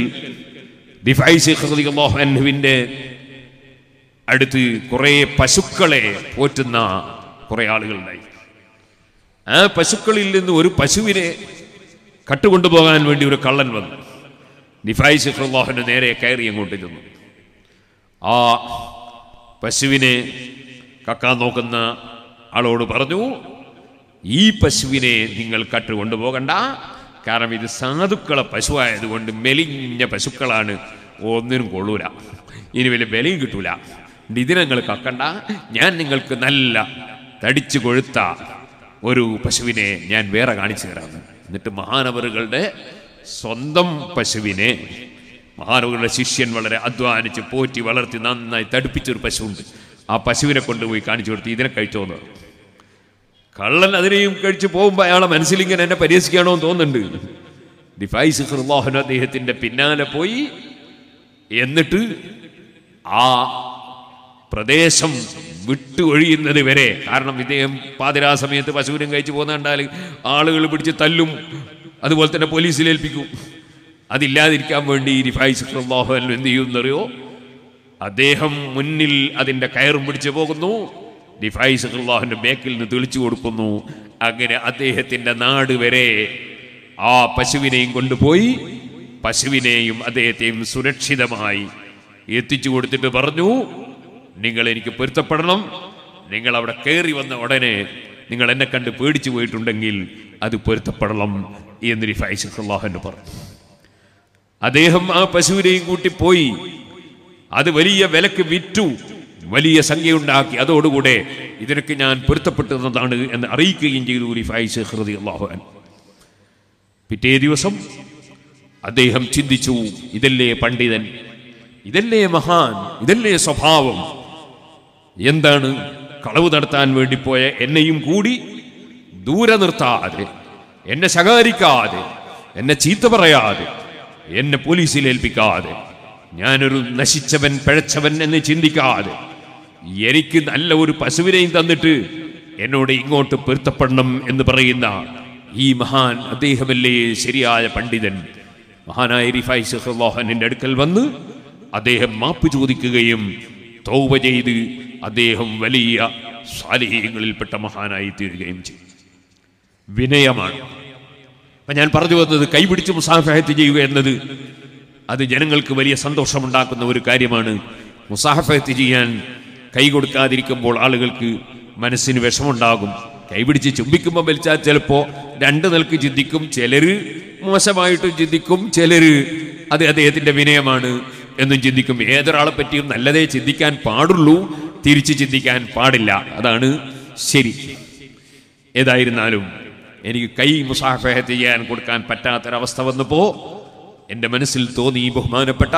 [SPEAKER 1] ഡിഫൈസിന്റെ അടുത്ത് കുറേ പശുക്കളെ പോറ്റുന്ന കുറേ ആളുകളുണ്ടായി ആ പശുക്കളിൽ നിന്ന് ഒരു പശുവിനെ കട്ടുകൊണ്ടുപോകാൻ വേണ്ടി ഒരു കള്ളൻ വന്നു നിഫായി സിഖുല്ലാഹിന് നേരെ കയറി അങ്ങോട്ട് ചെന്നു ആ പശുവിനെ കക്കാൻ നോക്കുന്ന ആളോട് പറഞ്ഞു ഈ പശുവിനെ നിങ്ങൾ കട്ട് കൊണ്ടുപോകണ്ട കാരണം ഇത് സാധുക്കളെ പശുവായതുകൊണ്ട് മെലിഞ്ഞ പശുക്കളാണ് ഒന്നിനും കൊള്ളൂല ഇനി വലിയ വിലയും കിട്ടൂല അതുകൊണ്ട് ഇതിനെ നിങ്ങൾ കക്കണ്ട ഞാൻ നിങ്ങൾക്ക് നല്ല തടിച്ചു കൊഴുത്ത ഒരു പശുവിനെ ഞാൻ വേറെ കാണിച്ചു തരാം എന്നിട്ട് മഹാനവറുകളുടെ സ്വന്തം പശുവിനെ മഹാനവറുകളുടെ ശിഷ്യൻ വളരെ അധ്വാനിച്ച് പോറ്റി വളർത്തി നന്നായി തടുപ്പിച്ചൊരു പശുവുണ്ട് ആ പശുവിനെ കൊണ്ടുപോയി കാണിച്ചു കൊടുത്ത് ഇതിനെ കഴിച്ചോന്ന് പറഞ്ഞു. കള്ളൻ അതിനെയും കഴിച്ച് പോകുമ്പോൾ അയാളെ മനസ്സിലിങ്ങനെ എന്നെ പരിഹസിക്കുകയാണോ എന്ന് തോന്നുന്നുണ്ട് ഡിഫൈസ് ഖുർലാഹുൻ അദ്ദേഹത്തിന്റെ പിന്നാലെ പോയി എന്നിട്ട് ആ പ്രദേശം വിട്ടു ഒഴിയുന്നത് വരെ കാരണം ഇദ്ദേഹം പാതിരാ സമയത്ത് പശുവിനും കഴിച്ചു പോകുന്ന കണ്ടാൽ ആളുകൾ പിടിച്ച് തല്ലും അതുപോലെ തന്നെ പോലീസിൽ ഏൽപ്പിക്കും അതില്ലാതിരിക്കാൻ വേണ്ടി റിഫായിസ് അള്ളാഹു എന്ത് ചെയ്യുമെന്നറിയോ അദ്ദേഹം മുന്നിൽ അതിൻ്റെ കയറും പിടിച്ചു പോകുന്നു ഡിഫൈസ് അള്ളാഹുവിൻ്റെ ബേക്കിൽ നിന്ന് തെളിച്ചു കൊടുക്കുന്നു അങ്ങനെ അദ്ദേഹത്തിൻ്റെ നാട് വരെ ആ പശുവിനെയും കൊണ്ടുപോയി പശുവിനെയും അദ്ദേഹത്തെയും സുരക്ഷിതമായി എത്തിച്ചു കൊടുത്തിട്ട് പറഞ്ഞു നിങ്ങൾ എനിക്ക് പൊരുത്തപ്പെടണം നിങ്ങൾ അവിടെ കയറി വന്ന ഉടനെ നിങ്ങൾ എന്നെ കണ്ട് പേടിച്ചു പോയിട്ടുണ്ടെങ്കിൽ അത് പൊരുത്തപ്പെടണം എന്ന് റിഫൈസ് അള്ളാഹുവിന് പറഞ്ഞു അദ്ദേഹം ആ പശുവിനെയും കൂട്ടി പോയി അത് വലിയ വിലക്ക് വിറ്റു വലിയ സംഖ്യയുണ്ടാക്കി അതോടുകൂടെ ഇതിനൊക്കെ ഞാൻ പൊരുത്തപ്പെട്ടുന്നതാണ് എന്ന് അറിയിക്കുകയും ചെയ്തു റിഫായിസ് ഹൃദി അള്ളാഹുൻ പിറ്റേ ദിവസം അദ്ദേഹം ചിന്തിച്ചു ഇതല്ലേ പണ്ഡിതൻ ഇതല്ലേ മഹാൻ ഇതല്ലേ സ്വഭാവം എന്താണ് കളവ് നടത്താൻ വേണ്ടി പോയ എന്നെയും കൂടി ദൂരെ നിർത്താതെ എന്നെ ശകാരിക്കാതെ എന്നെ ചീത്ത പറയാതെ എന്നെ പോലീസിൽ ഏൽപ്പിക്കാതെ ഞാനൊരു നശിച്ചവൻ പിഴച്ചവൻ എന്ന് ചിന്തിക്കാതെ എനിക്ക് നല്ല ഒരു പശുവിനെയും തന്നിട്ട് എന്നോട് ഇങ്ങോട്ട് പൊരുത്തപ്പെടണം എന്ന് പറയുന്ന ഈ മഹാൻ അദ്ദേഹമല്ലേ ശരിയായ പണ്ഡിതൻ മഹാനായ റിഫായ് സഹ്ലാഹനിന്റെ അടുക്കൽ വന്ന് അദ്ദേഹം മാപ്പ് ചോദിക്കുകയും തൗബ ചെയ്ത് അദ്ദേഹം വലിയ സ്വാലിഹ്യങ്ങളിൽപ്പെട്ട മഹാനായി തീരുകയും ചെയ്തു വിനയമാണ് അപ്പൊ ഞാൻ പറഞ്ഞു വന്നത് കൈപിടിച്ച് മുസാഫഹത്ത് ചെയ്യുക എന്നത് അത് ജനങ്ങൾക്ക് വലിയ സന്തോഷമുണ്ടാക്കുന്ന ഒരു കാര്യമാണ് മുസാഫഹത്ത് ചെയ്യാൻ കൈ കൊടുക്കാതിരിക്കുമ്പോൾ ആളുകൾക്ക് മനസ്സിന് വിഷമുണ്ടാകും കൈപിടിച്ച് ചുംബിക്കുമ്പോൾ വലിച്ചാൽ ചിലപ്പോൾ രണ്ട് നിലക്ക് ചിന്തിക്കും ചിലര് മോശമായിട്ടും ചിന്തിക്കും ചിലര് അത് അദ്ദേഹത്തിന്റെ വിനയമാണ് എന്നും ചിന്തിക്കും ഏതൊരാളെ പറ്റിയും നല്ലതേ ചിന്തിക്കാൻ പാടുള്ളൂ തിരിച്ച് ചിന്തിക്കാൻ പാടില്ല അതാണ് ശരി ഏതായിരുന്നാലും എനിക്ക് കൈ മുസാഫഹത്ത് ചെയ്യാൻ കൊടുക്കാൻ പറ്റാത്തൊരവസ്ഥ വന്നപ്പോ എൻ്റെ മനസ്സിൽ തോന്നി ഈ ബഹുമാനപ്പെട്ട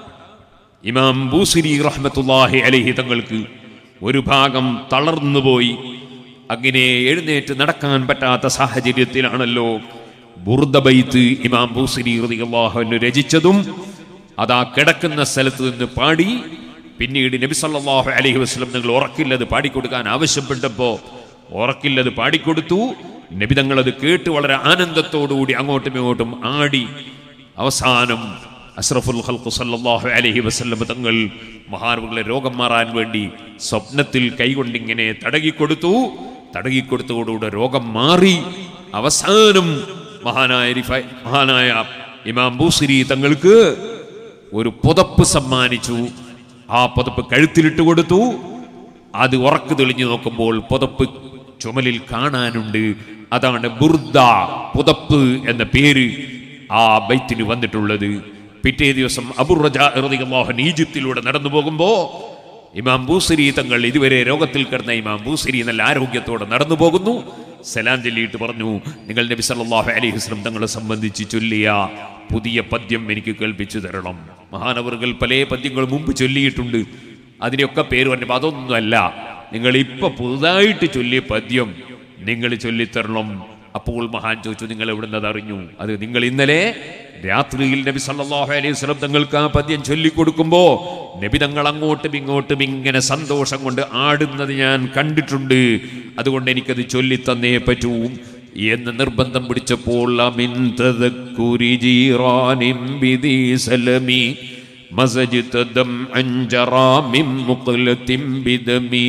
[SPEAKER 1] ഇമാം ബൂസിരി റഹ്മത്തുല്ലാഹി അലഹി തങ്ങൾക്ക് ഒരു ഭാഗം തളർന്നുപോയി അങ്ങനെ എഴുന്നേറ്റ് നടക്കാൻ പറ്റാത്ത സാഹചര്യത്തിലാണല്ലോ ബുർദബൈത്ത് ഇമാം ബൂസിരി റളിയല്ലാഹു രചിച്ചതും അതാ കിടക്കുന്ന സ്ഥലത്ത് നിന്ന് പാടി പിന്നീട് നബി സല്ലല്ലാഹു അലൈഹി വസല്ലം നിങ്ങൾ ഉറക്കില്ലത് പാടിക്കൊടുക്കാൻ ആവശ്യപ്പെട്ടപ്പോൾ ഉറക്കില്ലത് പാടിക്കൊടുത്തു നബി തങ്ങളത് കേട്ട് വളരെ ആനന്ദത്തോടുകൂടി അങ്ങോട്ടും ഇങ്ങോട്ടും ആടി അവസാനം അഷ്റഫുൽ ഖൽഖു സല്ലല്ലാഹു അലൈഹി വസല്ലം തങ്ങൾ മഹാനുകളെ രോഗം മാറാൻ വേണ്ടി സ്വപ്നത്തിൽ കൈകൊണ്ടിങ്ങനെ തടകിക്കൊടുത്തു തടകിക്കൊടുത്തോടുകൂടെ രോഗം മാറി അവസാനം മഹാനായ റിഫായ് മഹാനായ ഇമാം ബൂസിരി തങ്ങൾക്ക് ഒരു പുതപ്പ് സമ്മാനിച്ചു ആ പുതപ്പ് കഴുത്തിലിട്ട് കൊടുത്തു അത് ഉറക്ക് തെളിഞ്ഞു നോക്കുമ്പോൾ പുതപ്പ് ചുമലിൽ കാണാനുണ്ട് അതാണ് ബുർദ പുതപ്പ് എന്ന പേര് ആ ബൈത്തിന് വന്നിട്ടുള്ളത് പിറ്റേ ദിവസം അബുറജാഹൻ ഈജിപ്തിലൂടെ നടന്നു പോകുമ്പോ ഇമാം ബൂസരി തങ്ങൾ ഇതുവരെ രോഗത്തിൽ കിടന്ന ഇമാം ബൂസരി നല്ല ആരോഗ്യത്തോടെ നടന്നു പോകുന്നു സലാം ചൊല്ലിയിട്ട് പറഞ്ഞു നിങ്ങൾ നബി സല്ലല്ലാഹു അലൈഹി വസല്ലം തങ്ങളെ സംബന്ധിച്ച് ചൊല്ലിയ പുതിയ പദ്യം എനിക്ക് കേൾപ്പിച്ചു തരണം മഹാനവറുകൾ പല പദ്യങ്ങൾ മുമ്പ് ചൊല്ലിയിട്ടുണ്ട് അതിനെയൊക്കെ പേര് പറഞ്ഞു അതൊന്നുമല്ല നിങ്ങൾ ഇപ്പൊ പുതുതായിട്ട് ചൊല്ലിയ പദ്യം നിങ്ങൾ ചൊല്ലിത്തരണം അപ്പോൾ മഹാൻ ചോദിച്ചു നിങ്ങൾ എവിടുന്നത് അറിഞ്ഞു അത് നിങ്ങൾ ഇന്നലെ രാത്രിയിൽ നബി സല്ലല്ലാഹു അലൈഹി വസല്ലം തങ്ങൾക്ക് ആ പദ്യം ചൊല്ലിക്കൊടുക്കുമ്പോ നബി തങ്ങൾ അങ്ങോട്ടും ഇങ്ങോട്ടും ഇങ്ങനെ സന്തോഷം കൊണ്ട് ആടുന്നത് ഞാൻ കണ്ടിട്ടുണ്ട് അതുകൊണ്ട് എനിക്കത് ചൊല്ലിത്തന്നേ പറ്റൂ എന്ന് നിർബന്ധം പിടിച്ചപ്പോൾ അമിൻ തദക്കുരി ജീറാനിം ബിദി സലമി മസജിത്ത് ദം അഞ്ചറാമിം മുഖലത്തിം ബിദമീ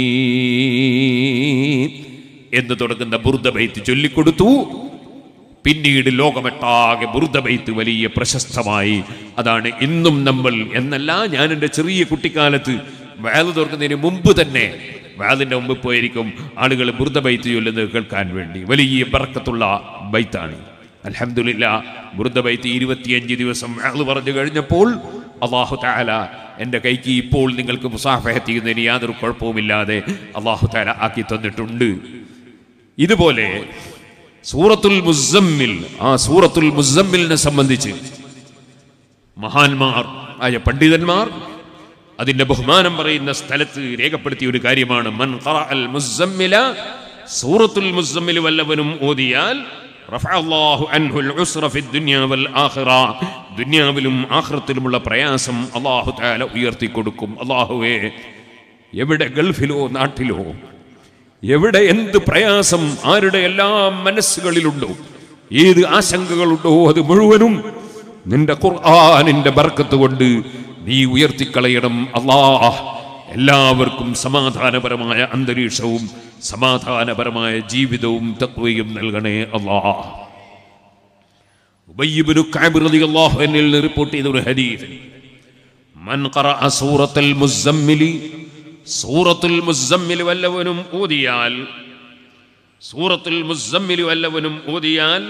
[SPEAKER 1] എന്ന് തുടങ്ങുന്ന ബുർദബൈത്ത് ചൊല്ലിക്കൊടുത്തു പിന്നീട് ലോകമെട്ടാകെ ബുർദബൈത്ത് വലിയ പ്രശസ്തമായി അതാണ് ഇന്നും നമ്മൾ എന്നല്ല ഞാൻ എൻ്റെ ചെറിയ കുട്ടിക്കാലത്ത് വയല് തുറക്കുന്നതിന് മുമ്പ് തന്നെ വയലിൻ്റെ മുമ്പ് പോയിരിക്കും ആളുകൾ ബുർദബൈത്ത് ചൊല്ലുന്നത് കേൾക്കാൻ വേണ്ടി വലിയ ബർക്കത്തുള്ള ബൈത്താണ് അലഹമില്ല ബുർദബൈത്ത് ഇരുപത്തിയഞ്ച് ദിവസം വയല് പറഞ്ഞു കഴിഞ്ഞപ്പോൾ അള്ളാഹു താല എൻ്റെ കൈക്ക് ഇപ്പോൾ നിങ്ങൾക്ക് മുസാഫഹത്ത് ചെയ്യുന്നതിന് യാതൊരു കുഴപ്പവുമില്ലാതെ അള്ളാഹു താല ആക്കി തന്നിട്ടുണ്ട് ഇതുപോലെ സൂറത്തുൽ മുസമ്മിൽ ആ സൂറത്തുൽ മുസമ്മിലിനെ സംബന്ധിച്ച് മഹാന്മാർ ആയ പണ്ഡിതന്മാർ അതിന്റെ ബഹുമാനം പറയുന്ന സ്ഥലത്ത് രേഖപ്പെടുത്തിയ ഒരു കാര്യമാണ് മൻ ഖറഅൽ മുസമ്മില സൂറത്തുൽ മുസമ്മിൽ വല്ലവനും ഓതിയാൽ റഫഅ അല്ലാഹു അൻഹുൽ ഉസ്ര ഫിദ് ദുനിയ വൽ ആഖിറ ദുനിയാവിലും ആഖിറത്തിലുമുള്ള പ്രയാസം അല്ലാഹു തആല ഉയർത്തി കൊടുക്കും അല്ലാഹുവേ എവിടെ ഗൾഫിലോ നാട്ടിലോ എവിടെ എന്ത് പ്രയാസം ആരുടെ എല്ലാം മനസ്സുകളിലുണ്ടോ ഏത് ആശങ്കകളുണ്ടോ അത് മുഴുവനും നിന്റെ ഖുർആനിന്റെ ബർക്കത്ത് കൊണ്ട് നീ ഉയർത്തിക്കളയണം അല്ലാ എല്ലാവർക്കും സമാധാനപരമായ അന്തരീക്ഷവും സമാധാനപരമായ ജീവിതവും തത്വയും നൽകണേ അല്ലാ ഉബയ്യിബ്നു കഅബ് റളിയല്ലാഹു അൻഹു നിന്ന് റിപ്പോർട്ട് ചെയ്ത ഒരു ഹദീസ് മൻ ഖറഅ സൂറത്തുൽ മുസമ്മിലി സൂറത്തുൽ മുസമ്മിൽ വല്ലവനും ഓതിയാൽ സൂറത്തുൽ മുസമ്മിൽ വല്ലവനും ഓതിയാൽ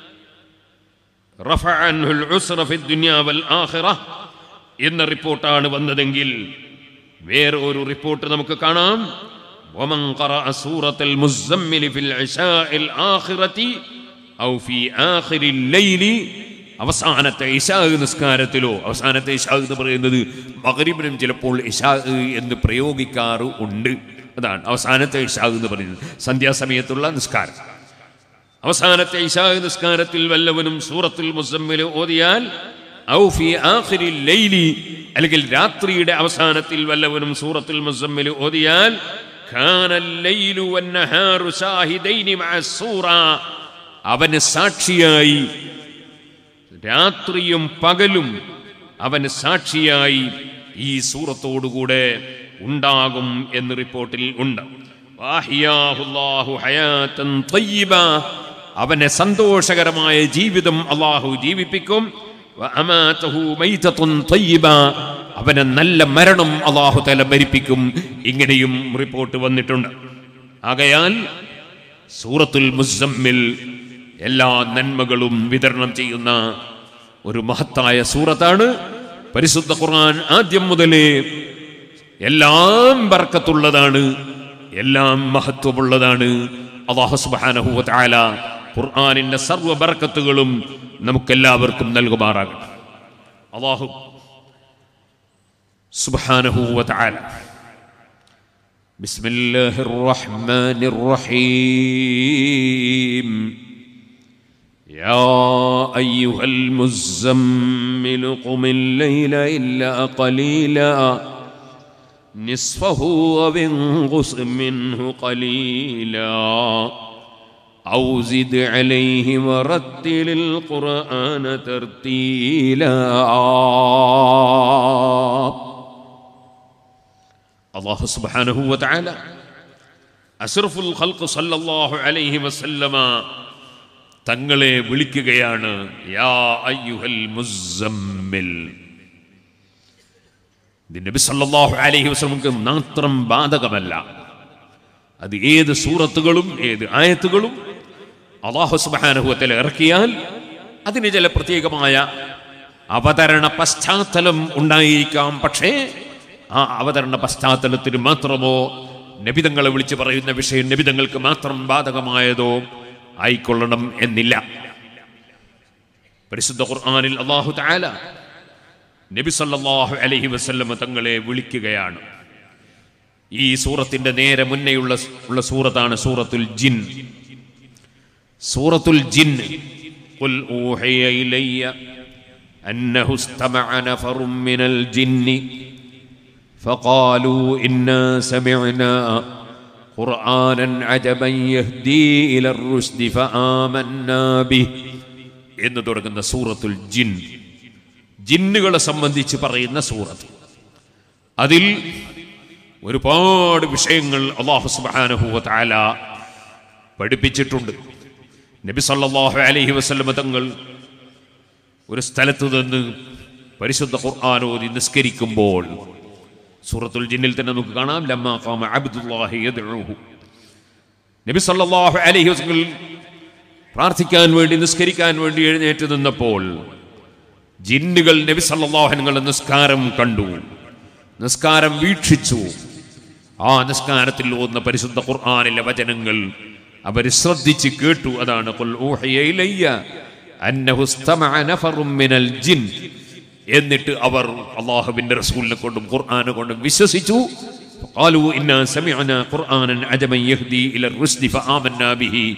[SPEAKER 1] റഫഅ അൻഹുൽ ഉസ്ര ഫിദ് ദുനിയ വൽ ആഖിറ എന്ന റിപ്പോർട്ടാണ് വന്നതെങ്കിൽ വേറെ ഒരു റിപ്പോർട്ട് നമുക്ക് കാണാം ومن قرأ سورة المزمل في العشاء الآخرة أو في آخر الليل അവസാനത്തെ ഇഷാ നിസ്കാരത്തിലോ അവസാനത്തെ ഇഷാ എന്ന് പറയുന്നത് മകരിബിനും ചിലപ്പോൾ ഇഷാ എന്ന് പ്രയോഗിക്കാറ് ഉണ്ട് അതാണ് അവസാനത്തെ ഇഷാ എന്ന് പറയുന്നത് സന്ധ്യാസമയത്തുള്ള നിസ്കാരം അവസാനത്തെ ഇഷാ നിസ്കാരത്തിൽ വല്ലവനും സൂറത്തുൽ മുസമ്മിൽ ഓതിയാൽ ഔ ഫി ആഖിരി ലൈലി അല്ലെങ്കിൽ രാത്രിയുടെ അവസാനത്തിൽ വല്ലവനും സൂറത്തുൽ മുസമ്മിൽ ഓതിയാൽ കാന ലൈലു വന്നഹാറു ഷാഹിദൈനി മഅ സൂറ അവന് സാക്ഷിയായി രാത്രിയും പകലും അവന് സാക്ഷിയായി ഈ സൂറത്തോടുകൂടെ ഉണ്ടാകും എന്ന് റിപ്പോർട്ടിൽ ഉണ്ട് വാഹിയാഹുല്ലാഹു ഹയാത്തൻ തയ്യിബ. അവനെ സന്തോഷകരമായ ജീവിതം അള്ളാഹു ജീവിപ്പിക്കും വഅമാതഹു മൈതത്തുൻ തയ്യിബ. അവനെ നല്ല മരണം അള്ളാഹു തല മരിപ്പിക്കും ഇങ്ങനെയും റിപ്പോർട്ട് വന്നിട്ടുണ്ട് ആകയാൽ സൂറത്തുൽ മുസമ്മിൽ എല്ലാ നന്മകളും വിതരണം ചെയ്യുന്ന ഒരു മഹത്തായ സൂറത്താണ് പരിശുദ്ധ ഖുർആൻ ആദ്യം മുതലേ എല്ലാം ബർക്കത്തുള്ളതാണ് എല്ലാം മഹത്വമുള്ളതാണ് അള്ളാഹു സുബ്ഹാനഹു വ തആല ഖുർആനിന്റെ സർവ്വ ബർക്കത്തുകളും നമുക്കെല്ലാവർക്കും നൽകുമാറാകട്ടെ അള്ളാഹു സുബ്ഹാനഹു വ തആല بسم الله الرحمن الرحيم يا أيها المزمل قم الليل إلا قليلا نصفه وانقص منه قليلا أو زد عليه ورتل القرآن ترتيلا അള്ളാഹു സുബ്ഹാനഹു വ തആല അസ്റഫുൽ ഖൽഖ് സല്ലല്ലാഹു അലൈഹി വസല്ലമ തങ്ങളെ വിളിക്കുകയാണ് യാ അയ്യുഹൽ മുസമ്മിൽ ഇത് നബി സല്ലല്ലാഹു അലൈഹി വസല്ലമക്ക് മാത്രം ബാധകമല്ല അത് ഏത് സൂറത്തുകളും ഏത് ആയത്തുകളും അള്ളാഹു സുബ്ഹാനഹു വ തആല ഇറക്കിയാൽ അതിന് ചില പ്രത്യേകമായ അവതരണ പശ്ചാത്തലം ഉണ്ടായിരിക്കാം പക്ഷേ ആ അവതരണ പശ്ചാത്തലത്തിന് മാത്രമോ നബിതങ്ങളെ വിളിച്ച് പറയുന്ന വിഷയം നബിതങ്ങൾക്ക് മാത്രം ബാധകമായതോ ആയിക്കൊള്ളണം എന്നില്ല പരിശുദ്ധ ഖുർആനിൽ അള്ളാഹു തആല നബി സല്ലല്ലാഹു അലൈഹി വസല്ലമ തങ്ങളെ വിളിക്കുകയാണ് ഈ സൂറത്തിന്റെ നേരെ മുന്നേയുള്ള ഉള്ള സൂറത്താണ് സൂറത്തുൽ ജിൻ സൂറത്തുൽ ജിൻ قل أوحي إلي أنه استمع نفر من الجن فقالوا إنا سمعنا قرآنا عجبا يهدي إلى الرشد فآمنا به എന്ന് തുടങ്ങുന്ന സൂറത്തുൽ ജിൻ ജിന്നുകളെ സംബന്ധിച്ച് പറയുന്ന സൂറത്ത് അതിൽ ഒരുപാട് വിഷയങ്ങൾ അള്ളാഹു സുബ്ഹാനഹു വ തആല പഠിപ്പിച്ചിട്ടുണ്ട് നബി സല്ലല്ലാഹു അലൈഹി വസല്ലമ തങ്ങൾ ഒരു സ്ഥലത്ത് നിന്ന് പരിശുദ്ധ ഖുർആൻ ഓതി നിസ്കരിക്കുമ്പോൾ സൂറത്തുൽ ജിന്നിൽ തന്നെ നമുക്ക് കാണാം ലമ്മ ഖാമ അബ്ദുല്ലാഹി യദ്ഉഹു നബി സല്ലല്ലാഹു അലൈഹി വസല്ലം പ്രാർത്ഥിക്കാൻ വേണ്ടി നിസ്കരിക്കാൻ വേണ്ടി എഴുന്നേറ്റ് നിന്നപ്പോൾ ജിന്നുകൾ നബി സല്ലല്ലാഹു അലൈഹി വസല്ലം നിസ്കാരം കണ്ടു നിസ്കാരം വീക്ഷിച്ചു ആ നിസ്കാരത്തിൽ ഓതുന്ന പരിശുദ്ധ ഖുർആനിലെ വചനങ്ങൾ അവർ ശ്രദ്ധിച്ച് കേട്ടു അതാണ് ഖുൽ ഊഹിയ ഇലയ്യ അന്നഹു ഇസ്തമഅ നഫറും മിനൽ ജിൻ എന്നിട്ട് അവർ അള്ളാഹുവിന്റെ റസൂലിനെ കൊണ്ടും ഖുർആനെ കൊണ്ടും വിശ്വസിച്ചു قالوا إنا سمعنا قرآنا عجبا يهدي إلى الرشد فآمنا به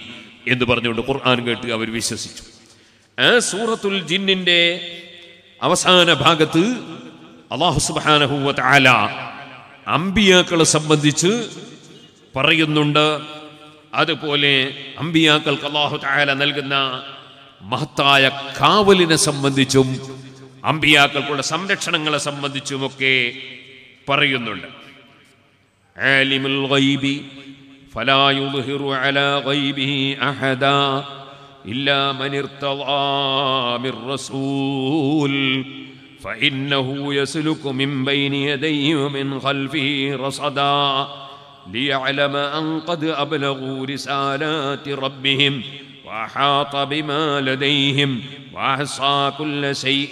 [SPEAKER 1] എന്ന് പറഞ്ഞുകൊണ്ട് ഖുർആൻ കേട്ട് അവർ വിശ്വസിച്ചു ആ സൂറത്തുൽ ജിന്നിന്റെ അവസാന ഭാഗത്ത് അള്ളാഹു സുബ്ഹാനഹു വ തആല അമ്പിയാക്കളെ സംബന്ധിച്ച് പറയുന്നുണ്ട് അതുപോലെ അമ്പിയാക്കൾക്ക് അള്ളാഹു തആല നൽകുന്ന മഹത്തായ കാവലിനെ സംബന്ധിച്ചും അമ്പിയാക്കൾക്കുള്ള സംരക്ഷണങ്ങളെ സംബന്ധിച്ചുമൊക്കെ പറയുന്നുണ്ട് عالم الغيب فلا يظهر على غيبه احدا الا من ارتضى من رسول فانه يسلك من بين يديه ومن خلفه رصدا ليعلم ان قد ابلغوا رسالات ربهم واحاط بما لديهم واحصى كل شيء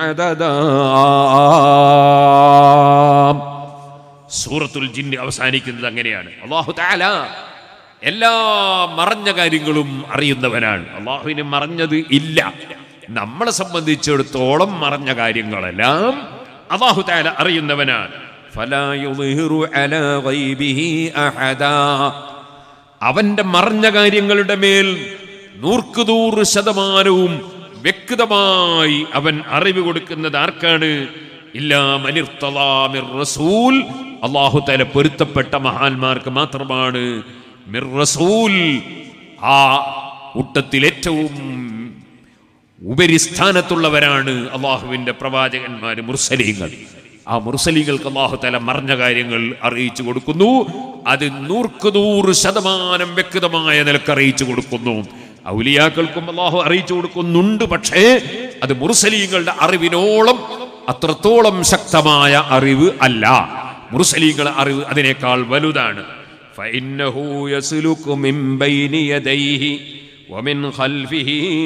[SPEAKER 1] عددا സൂറത്തുൽ ജിന്ന് അവസാനിക്കുന്നത് അങ്ങനെയാണ് അള്ളാഹു താല എല്ലാ മറഞ്ഞ കാര്യങ്ങളും അറിയുന്നവനാണ് അള്ളാഹുവിന് മറഞ്ഞത് ഇല്ല നമ്മളെ സംബന്ധിച്ചിടത്തോളം മറഞ്ഞ കാര്യങ്ങളെല്ലാം അള്ളാഹു താല അറിയുന്നവനാണ് ഫലാ യുദ്ഹിറു അലാ ഗൈബിഹി അഹദാ. അവന്റെ മറഞ്ഞ കാര്യങ്ങളുടെ മേൽ നൂർക്കുനൂറ് ശതമാനവും വ്യക്തമായി അവൻ അറിവ് കൊടുക്കുന്നത് ആർക്കാണ് ഇല്ലാ മനിർത്തലാമിർ റസൂൽ അള്ളാഹു തല പൊരുത്തപ്പെട്ട മഹാന്മാർക്ക് മാത്രമാണ് മിർ റസൂൽ ആ കൂട്ടത്തിൽ ഏറ്റവും ഉപരിസ്ഥാനത്തുള്ളവരാണ് അള്ളാഹുവിന്റെ പ്രവാചകന്മാര് മുർസലീങ്ങൾ ആ മുർസലീങ്ങൾക്ക് അള്ളാഹു തല മറിഞ്ഞ കാര്യങ്ങൾ അറിയിച്ചു കൊടുക്കുന്നു അത് നൂർക്ക് നൂറ് ശതമാനം വ്യക്തമായ നിലക്ക് അറിയിച്ചു കൊടുക്കുന്നു ഔലിയാക്കൾക്കും അള്ളാഹു അറിയിച്ചു കൊടുക്കുന്നുണ്ട് പക്ഷേ അത് മുർസലീങ്ങളുടെ അറിവിനോളം അത്രത്തോളം ശക്തമായ അറിവ് അല്ല മുർസലീങ്ങളുടെ അറിവ് അതിനേക്കാൾ വലുതാണ് فإنه يسلك من بين يديه ومن خلفه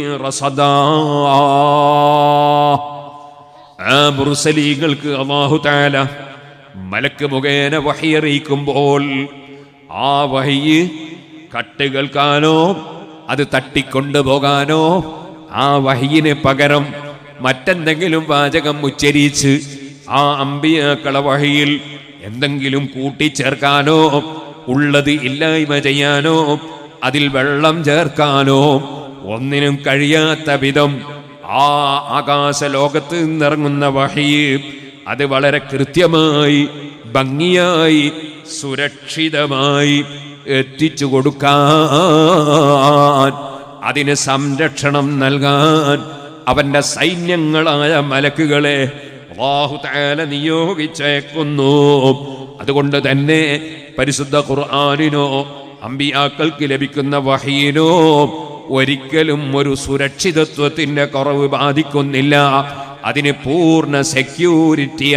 [SPEAKER 1] رصدا ആ മുർസലീങ്ങൾക്ക് അള്ളാഹു താല മലക്ക് മുഖേന വഹിയറിയിക്കുമ്പോൾ ആ വഹിയ് കട്ട് കേൾക്കാനോ അത് തട്ടിക്കൊണ്ടുപോകാനോ ആ വഹിയിന് പകരം മറ്റെന്തെങ്കിലും വാചകം ഉച്ചരിച്ച് ആ അമ്പിയാക്കള വഹിയിൽ എന്തെങ്കിലും കൂട്ടിച്ചേർക്കാനോ ഉള്ളത് ഇല്ലായ്മ ചെയ്യാനോ അതിൽ വെള്ളം ചേർക്കാനോ ഒന്നിനും കഴിയാത്ത വിധം ആ ആകാശ ലോകത്ത് നിന്നിറങ്ങുന്ന വഹി അത് വളരെ കൃത്യമായി ഭംഗിയായി സുരക്ഷിതമായി എത്തിച്ചു കൊടുക്കാൻ അതിന് സംരക്ഷണം നൽകാൻ അവന്റെ സൈന്യങ്ങളായ മലക്കുകളെ അല്ലാഹു തആല നിയോഗിച്ചേക്കുന്നു അതുകൊണ്ട് തന്നെ പരിശുദ്ധ ഖുർആനിനോ അമ്പിയാക്കൾക്ക് ലഭിക്കുന്ന വഹീനോ ഒരിക്കലും ഒരു സുരക്ഷിതത്വത്തിന്റെ കുറവ് ബാധിക്കുന്നില്ല അതിന് പൂർണ്ണ സെക്യൂരിറ്റി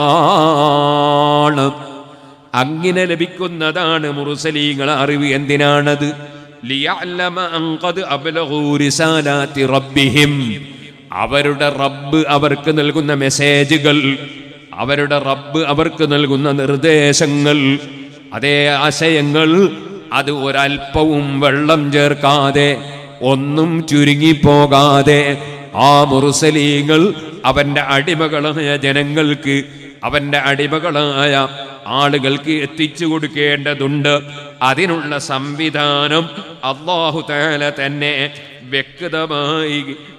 [SPEAKER 1] ആണ് അങ്ങനെ ലഭിക്കുന്നതാണ് മുറുസലീങ്ങളെ അറിവ് എന്തിനാണത് ലിയഅലമ അൻ ഖദ് അബ്ലഗൂ റിസാലാത്തി റബ്ബിഹിം അവരുടെ റബ്ബ് അവർക്ക് നൽകുന്ന മെസ്സേജുകൾ അവരുടെ റബ്ബ് അവർക്ക് നൽകുന്ന നിർദ്ദേശങ്ങൾ അതേ ആശയങ്ങൾ അത് ഒരൽപ്പവും വെള്ളം ചേർക്കാതെ ഒന്നും ചുരുങ്ങിപ്പോകാതെ ആ മുറുസലീങ്ങൾ അവന്റെ അടിമകളായ ജനങ്ങൾക്ക് അവന്റെ അടിമകളായ ആളുകൾക്ക് എത്തിച്ചു കൊടുക്കേണ്ടതുണ്ട് അതിനുള്ള സംവിധാനം അള്ളാഹു താല തന്നെ വ്യക്തമായി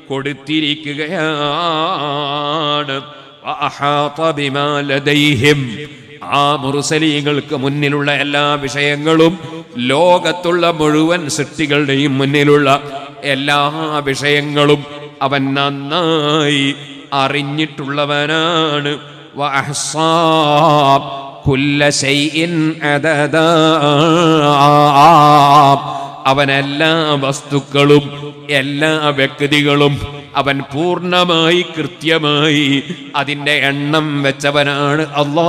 [SPEAKER 1] കൊടുത്തിരിക്കുകയാണ് വഅഹാത ബിമാ ലദൈഹിം. ആ മുറുസലീങ്ങൾക്ക് മുന്നിലുള്ള എല്ലാ വിഷയങ്ങളും ലോകത്തുള്ള മുഴുവൻ സൃഷ്ടികളുടെയും മുന്നിലുള്ള എല്ലാ വിഷയങ്ങളും അവൻ നന്നായി അറിഞ്ഞിട്ടുള്ളവനാണ് വഅഹ്സാ കുല്ല ശൈഇൻ അദദാ. അവൻ എല്ലാ വസ്തുക്കളും എല്ലാ വ്യക്തികളും അവൻ പൂർണ്ണമായി കൃത്യമായി അതിൻ്റെ എണ്ണം വെച്ചവനാണ് അല്ലാ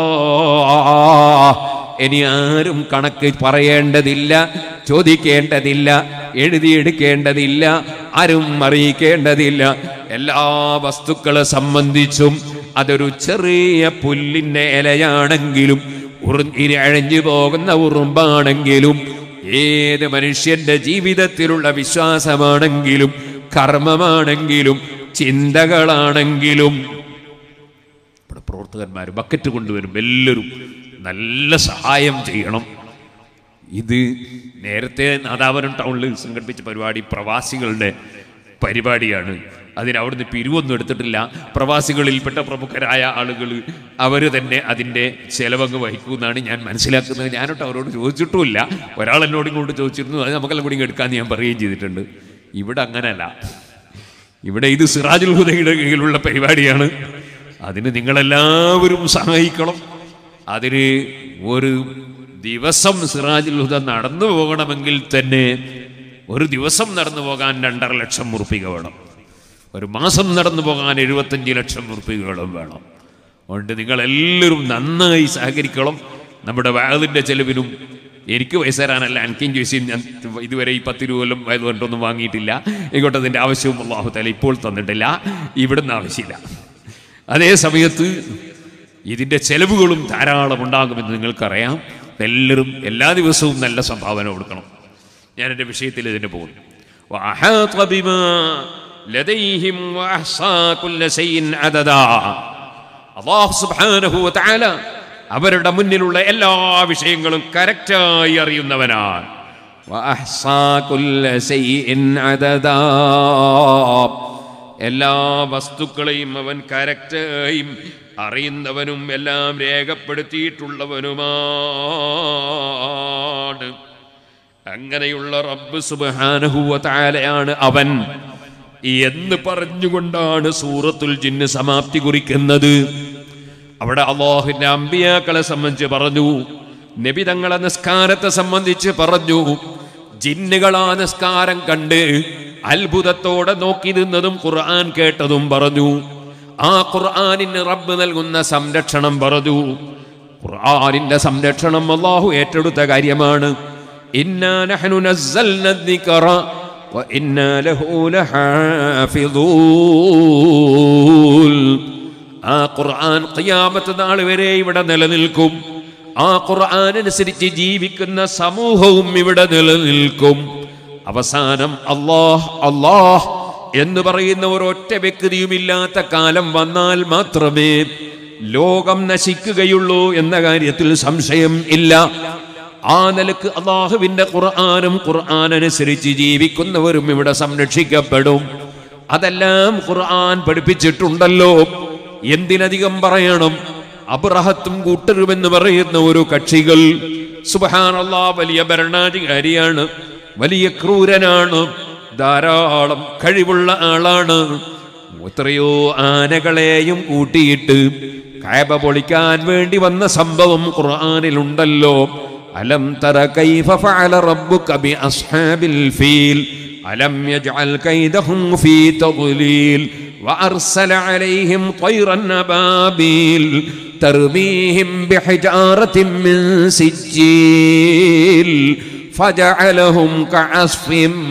[SPEAKER 1] ഇനി ആരും കണക്ക് പറയേണ്ടതില്ല ചോദിക്കേണ്ടതില്ല എഴുതിയെടുക്കേണ്ടതില്ല ആരും അറിയിക്കേണ്ടതില്ല എല്ലാ വസ്തുക്കളെ സംബന്ധിച്ചും അതൊരു ചെറിയ പുല്ലിൻ്റെ ഇലയാണെങ്കിലും ഉറി അഴഞ്ഞു പോകുന്ന ഉറുമ്പാണെങ്കിലും ഏത് മനുഷ്യന്റെ ജീവിതത്തിലുള്ള വിശ്വാസമാണെങ്കിലും കർമ്മമാണെങ്കിലും ചിന്തകളാണെങ്കിലും ഇവിടെ പ്രവർത്തകന്മാർ ബക്കറ്റ് കൊണ്ടുവരും എല്ലാവരും നല്ല സഹായം ചെയ്യണം ഇത് നേരത്തെ നാദാപുരം ടൗണിൽ സംഘടിപ്പിച്ച പരിപാടി പ്രവാസികളുടെ പരിപാടിയാണ് അതിന് അവിടുന്ന് പിരിവൊന്നും എടുത്തിട്ടില്ല പ്രവാസികളിൽപ്പെട്ട പ്രമുഖരായ ആളുകൾ അവർ തന്നെ അതിൻ്റെ ചെലവങ്ങ് വഹിക്കുമെന്നാണ് ഞാൻ മനസ്സിലാക്കുന്നത് ഞാനോട്ട് അവരോട് ചോദിച്ചിട്ടുമില്ല ഒരാൾ എന്നോട് ഇങ്ങോട്ട് ചോദിച്ചിരുന്നു അത് നമുക്കെല്ലാം കൂടി ഇങ്ങ് എടുക്കാമെന്ന് ഞാൻ പറയുകയും ചെയ്തിട്ടുണ്ട് ഇവിടെ അങ്ങനല്ല ഇവിടെ ഇത് സിറാജുൽ ഹുദയുടെ കീഴിലുള്ള പരിപാടിയാണ് അതിന് നിങ്ങളെല്ലാവരും സഹായിക്കണം അതിന് ഒരു ദിവസം സിറാജുൽ ഹുദ നടന്നു പോകണമെങ്കിൽ തന്നെ ഒരു ദിവസം നടന്നു പോകാൻ രണ്ടര ലക്ഷം ഉറുപ്പിക വേണം ഒരു മാസം നടന്നു പോകാൻ എഴുപത്തഞ്ച് ലക്ഷം ഉറുപ്പികകളും വേണം അതുകൊണ്ട് നിങ്ങളെല്ലാവരും നന്നായി സഹകരിക്കണം നമ്മുടെ വയലിൻ്റെ ചെലവിനും എനിക്ക് വയസ്സ് തരാനല്ല എനിക്കും ചോദിച്ചു ഞാൻ ഇതുവരെ ഈ പത്ത് രൂപ കൊല്ലം വയത് കൊണ്ടൊന്നും വാങ്ങിയിട്ടില്ല ഇങ്ങോട്ട് അതിൻ്റെ ആവശ്യവും അള്ളാഹു തല ഇപ്പോൾ തന്നിട്ടില്ല ഇവിടുന്ന് ആവശ്യമില്ല അതേ സമയത്ത് ഇതിൻ്റെ ചെലവുകളും ധാരാളം ഉണ്ടാകുമെന്ന് നിങ്ങൾക്കറിയാം എല്ലാവരും എല്ലാ ദിവസവും നല്ല സംഭാവന കൊടുക്കണം ഞാൻ എൻ്റെ വിഷയത്തിൽ ഇതിന് പോകുന്നു وأحاط بما لديهم وأحصى كل شيء عددا അള്ളാഹു സുബ്ഹാനഹു വതആല അവരുടെ മുന്നിലുള്ള എല്ലാ വിഷയങ്ങളും കറക്റ്റായി അറിയുന്നവനാണ് വഅഹ്സാ കുല്ല ശൈഇൻ അദദാ. എല്ലാ വസ്തുക്കളെയും അവൻ കറക്റ്റായും അറിയുന്നവനും എല്ലാം രേഖപ്പെടുത്തിയിട്ടുള്ളവനുമാണ് അങ്ങനെയുള്ള റബ്ബ് സുബ്ഹാനഹു വതആലയാണ് അവൻ എന്ന് പറഞ്ഞുകൊണ്ടാണ് സൂറത്തുൽ ജിന്ന് സമാപ്തി കുറിക്കുന്നത് അവിടെ അള്ളാഹുവിന്റെ അമ്പിയാക്കളെ സംബന്ധിച്ച് പറഞ്ഞു നബി തങ്ങളെ നിസ്കാരത്തെ സംബന്ധിച്ച് പറഞ്ഞു ജിന്നുകൾ ആ നിസ്കാരം കണ്ട് അത്ഭുതത്തോടെ നോക്കി നിന്നതും ഖുർആൻ കേട്ടതും പറഞ്ഞു ആ ഖുർആനിന് റബ്ബ് നൽകുന്ന സംരക്ഷണം പറഞ്ഞു ഖുർആനിന്റെ സംരക്ഷണം അള്ളാഹു ഏറ്റെടുത്ത കാര്യമാണ് ഇന്നാ നഹ്നു നസ്സൽന الذِّكْرَ وإنا له لحافظون ആ ഖുർആൻ ഖിയാമത്ത് നാൾ വരെ ഇവിടെ നിലനിൽക്കും ആ ഖുർആൻ അനുസരിച്ച് ജീവിക്കുന്ന സമൂഹവും ഇവിടെ നിലനിൽക്കും അവസാനം അല്ലാഹ് അല്ലാഹ് എന്ന് പറയുന്ന ഒരൊറ്റ വ്യക്തിയുമില്ലാത്ത കാലം വന്നാൽ മാത്രമേ ലോകം നശിക്കുകയുള്ളൂ എന്ന കാര്യത്തിൽ സംശയം ഇല്ല ആ നിലക്ക് അള്ളാഹുവിന്റെ ഖുർആാനും ഖുർആൻ അനുസരിച്ച് ജീവിക്കുന്നവരും ഇവിടെ സംരക്ഷിക്കപ്പെടും അതെല്ലാം ഖുർആൻ പഠിപ്പിച്ചിട്ടുണ്ടല്ലോ എന്തിനധികം പറയണം അബ്രഹത്തും കൂട്ടരുമെന്ന് പറയുന്ന ഒരു കക്ഷികൾ സുബഹാനല്ലാ വലിയ ഭരണാധികാരിയാണ് വലിയ ക്രൂരനാണ് ധാരാളം കഴിവുള്ള ആളാണ് എത്രയോ ആനകളെയും കൂട്ടിയിട്ട് കയബ പൊളിക്കാൻ വേണ്ടി വന്ന സംഭവം ഖുർആനിലുണ്ടല്ലോ അലം തറ കൈഫ ഫഅല റബ്ബുക ബി അസ്ഹാബിൽ ഫീൽ അലം യജ്അൽ കൈദഹും ഫീ തദ്ലീൽ وأرسل عليهم طيرا أبابيل ترميهم بحجارة من سجيل فجعلهم كعصف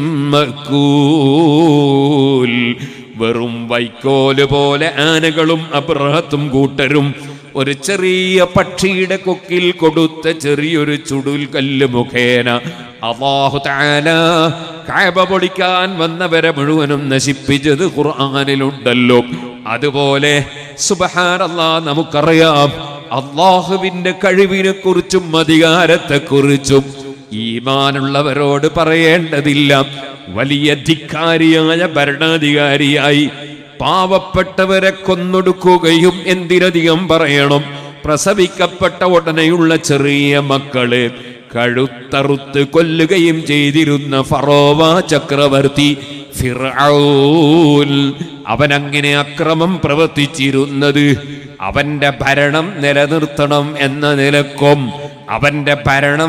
[SPEAKER 1] مأكول വെറും വൈക്കോല് പോലെ ആനകളും അബ്രഹത്തും കൂട്ടരും ഒരു ചെറിയ പക്ഷിയുടെ കൊക്കിൽ കൊടുത്ത ചെറിയൊരു ചുടുൽ കല്ല് മുഖേന അള്ളാഹു താല കായബ പൊളിക്കാൻ വന്നവരെ മുഴുവനും നശിപ്പിച്ചത് ഖുർആാനിലുണ്ടല്ലോ അതുപോലെ സുബഹാനല്ലാ നമുക്കറിയാം അള്ളാഹുവിന്റെ കഴിവിനെ കുറിച്ചും അധികാരത്തെ കുറിച്ചും ഈമാനുള്ളവരോട് പറയേണ്ടതില്ല വലിയ ധിക്കാരിയായ ഭരണാധികാരിയായി പാവപ്പെട്ടവരെ കൊന്നൊടുക്കുകയും എന്തിനധികം പറയണം പ്രസവിക്കപ്പെട്ട ഉടനെയുള്ള ചെറിയ മക്കളെ കഴുത്തറുത്ത് കൊല്ലുകയും ചെയ്തിരുന്ന ഫറോവ ചക്രവർത്തി ഫിറഔൻ അവനങ്ങനെ അക്രമം പ്രവർത്തിച്ചിരുന്നത് അവന്റെ ഭരണം നിലനിർത്തണം എന്ന നിലക്കും അവന്റെ ഭരണം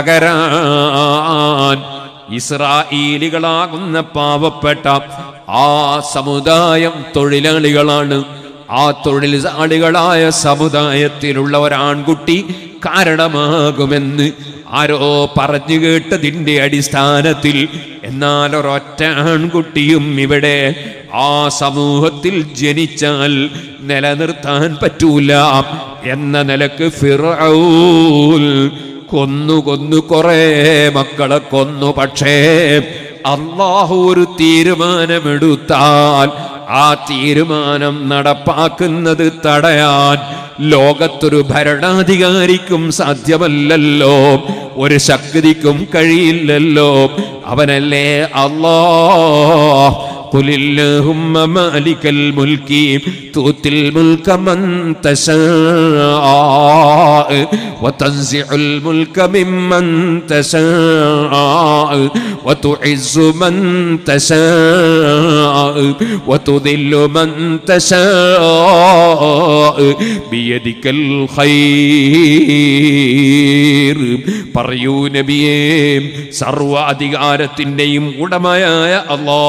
[SPEAKER 1] തകരാൻ ഇസ്രായേലികളാകുന്ന പാവപ്പെട്ട ആ സമുദായം തൊഴിലാളികളാണ് ആ തൊഴിലാളികളായ സമുദായത്തിലുള്ള ഒരാൺകുട്ടി കാരണമാകുമെന്ന് ആരോ പറഞ്ഞു കേട്ടതിൻ്റെ അടിസ്ഥാനത്തിൽ എന്നാൽ ഒരൊറ്റ ആൺകുട്ടിയും ഇവിടെ ആ സമൂഹത്തിൽ ജനിച്ചാൽ നിലനിർത്താൻ പറ്റൂല എന്ന നിലക്ക് ഫിറൗൽ കൊന്നു കൊന്നു കുറേ മക്കളെ കൊന്നു പക്ഷേ അള്ളാഹു ഒരു തീരുമാനമെടുത്താൽ ആ തീരുമാനം നടപ്പാക്കുന്നത് തടയാൻ ലോകത്തൊരു ഭരണാധികാരിക്കും സാധ്യമല്ലല്ലോ ഒരു ശക്തിക്കും കഴിയില്ലല്ലോ അവനല്ലേ അല്ലാ قل اللهم مالك الملك تؤتي الملك من تشاء وتنزع الملك ممن تشاء وتعز من تشاء وتذل من تشاء بيدك الخير പറയൂ നബിയേ സർവ അധികാരത്തിൻ്റെയും ഉടമയായ അള്ളാ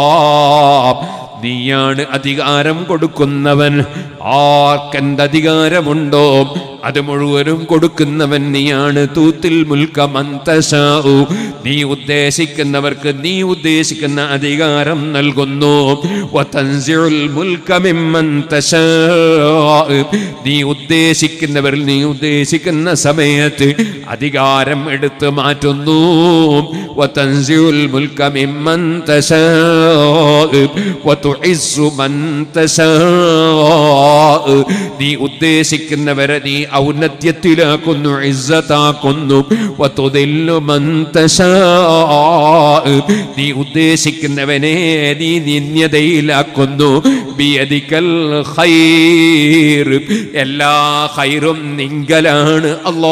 [SPEAKER 1] നീയാണ് അധികാരം കൊടുക്കുന്നവൻ ആർക്കെന്ത് അധികാരമുണ്ടോ അത് മുഴുവനും കൊടുക്കുന്നവൻ നീയാണ് തൂത്തിൽ മുൽക്ക മന്തശാഉ നീ ഉദ്ദേശിക്കുന്നവർക്ക് നീ ഉദ്ദേശിക്കുന്ന അധികാരം നൽകുന്നു വതൻസിഉൽ മുൽക്ക മിമ്മൻ തശാഉ നീ ഉദ്ദേശിക്കുന്നവരിൽ നീ ഉദ്ദേശിക്കുന്ന സമയത്ത് അധികാരം എടുത്തു മാറ്റുന്നു വതൻസിഉൽ മുൽക്ക മിമ്മൻ തശാഉ വതുഇസ്സു മൻ തശാഉ നീ ഉദ്ദേശിക്കുന്നവരെ നീ ഔന്നത്യത്തിലാക്കുന്നു ഇസ്സത്താക്കുന്നു വതുദില്ലു മൻ തശാഉ നീ ഉദ്ദേശിക്കുന്നവനെ നീ നിന്യതയിലാക്കുന്നു ബിയദിക്കൽ ഖൈർ എല്ലാ ഖൈറും നിങ്കലാണ് അല്ലാ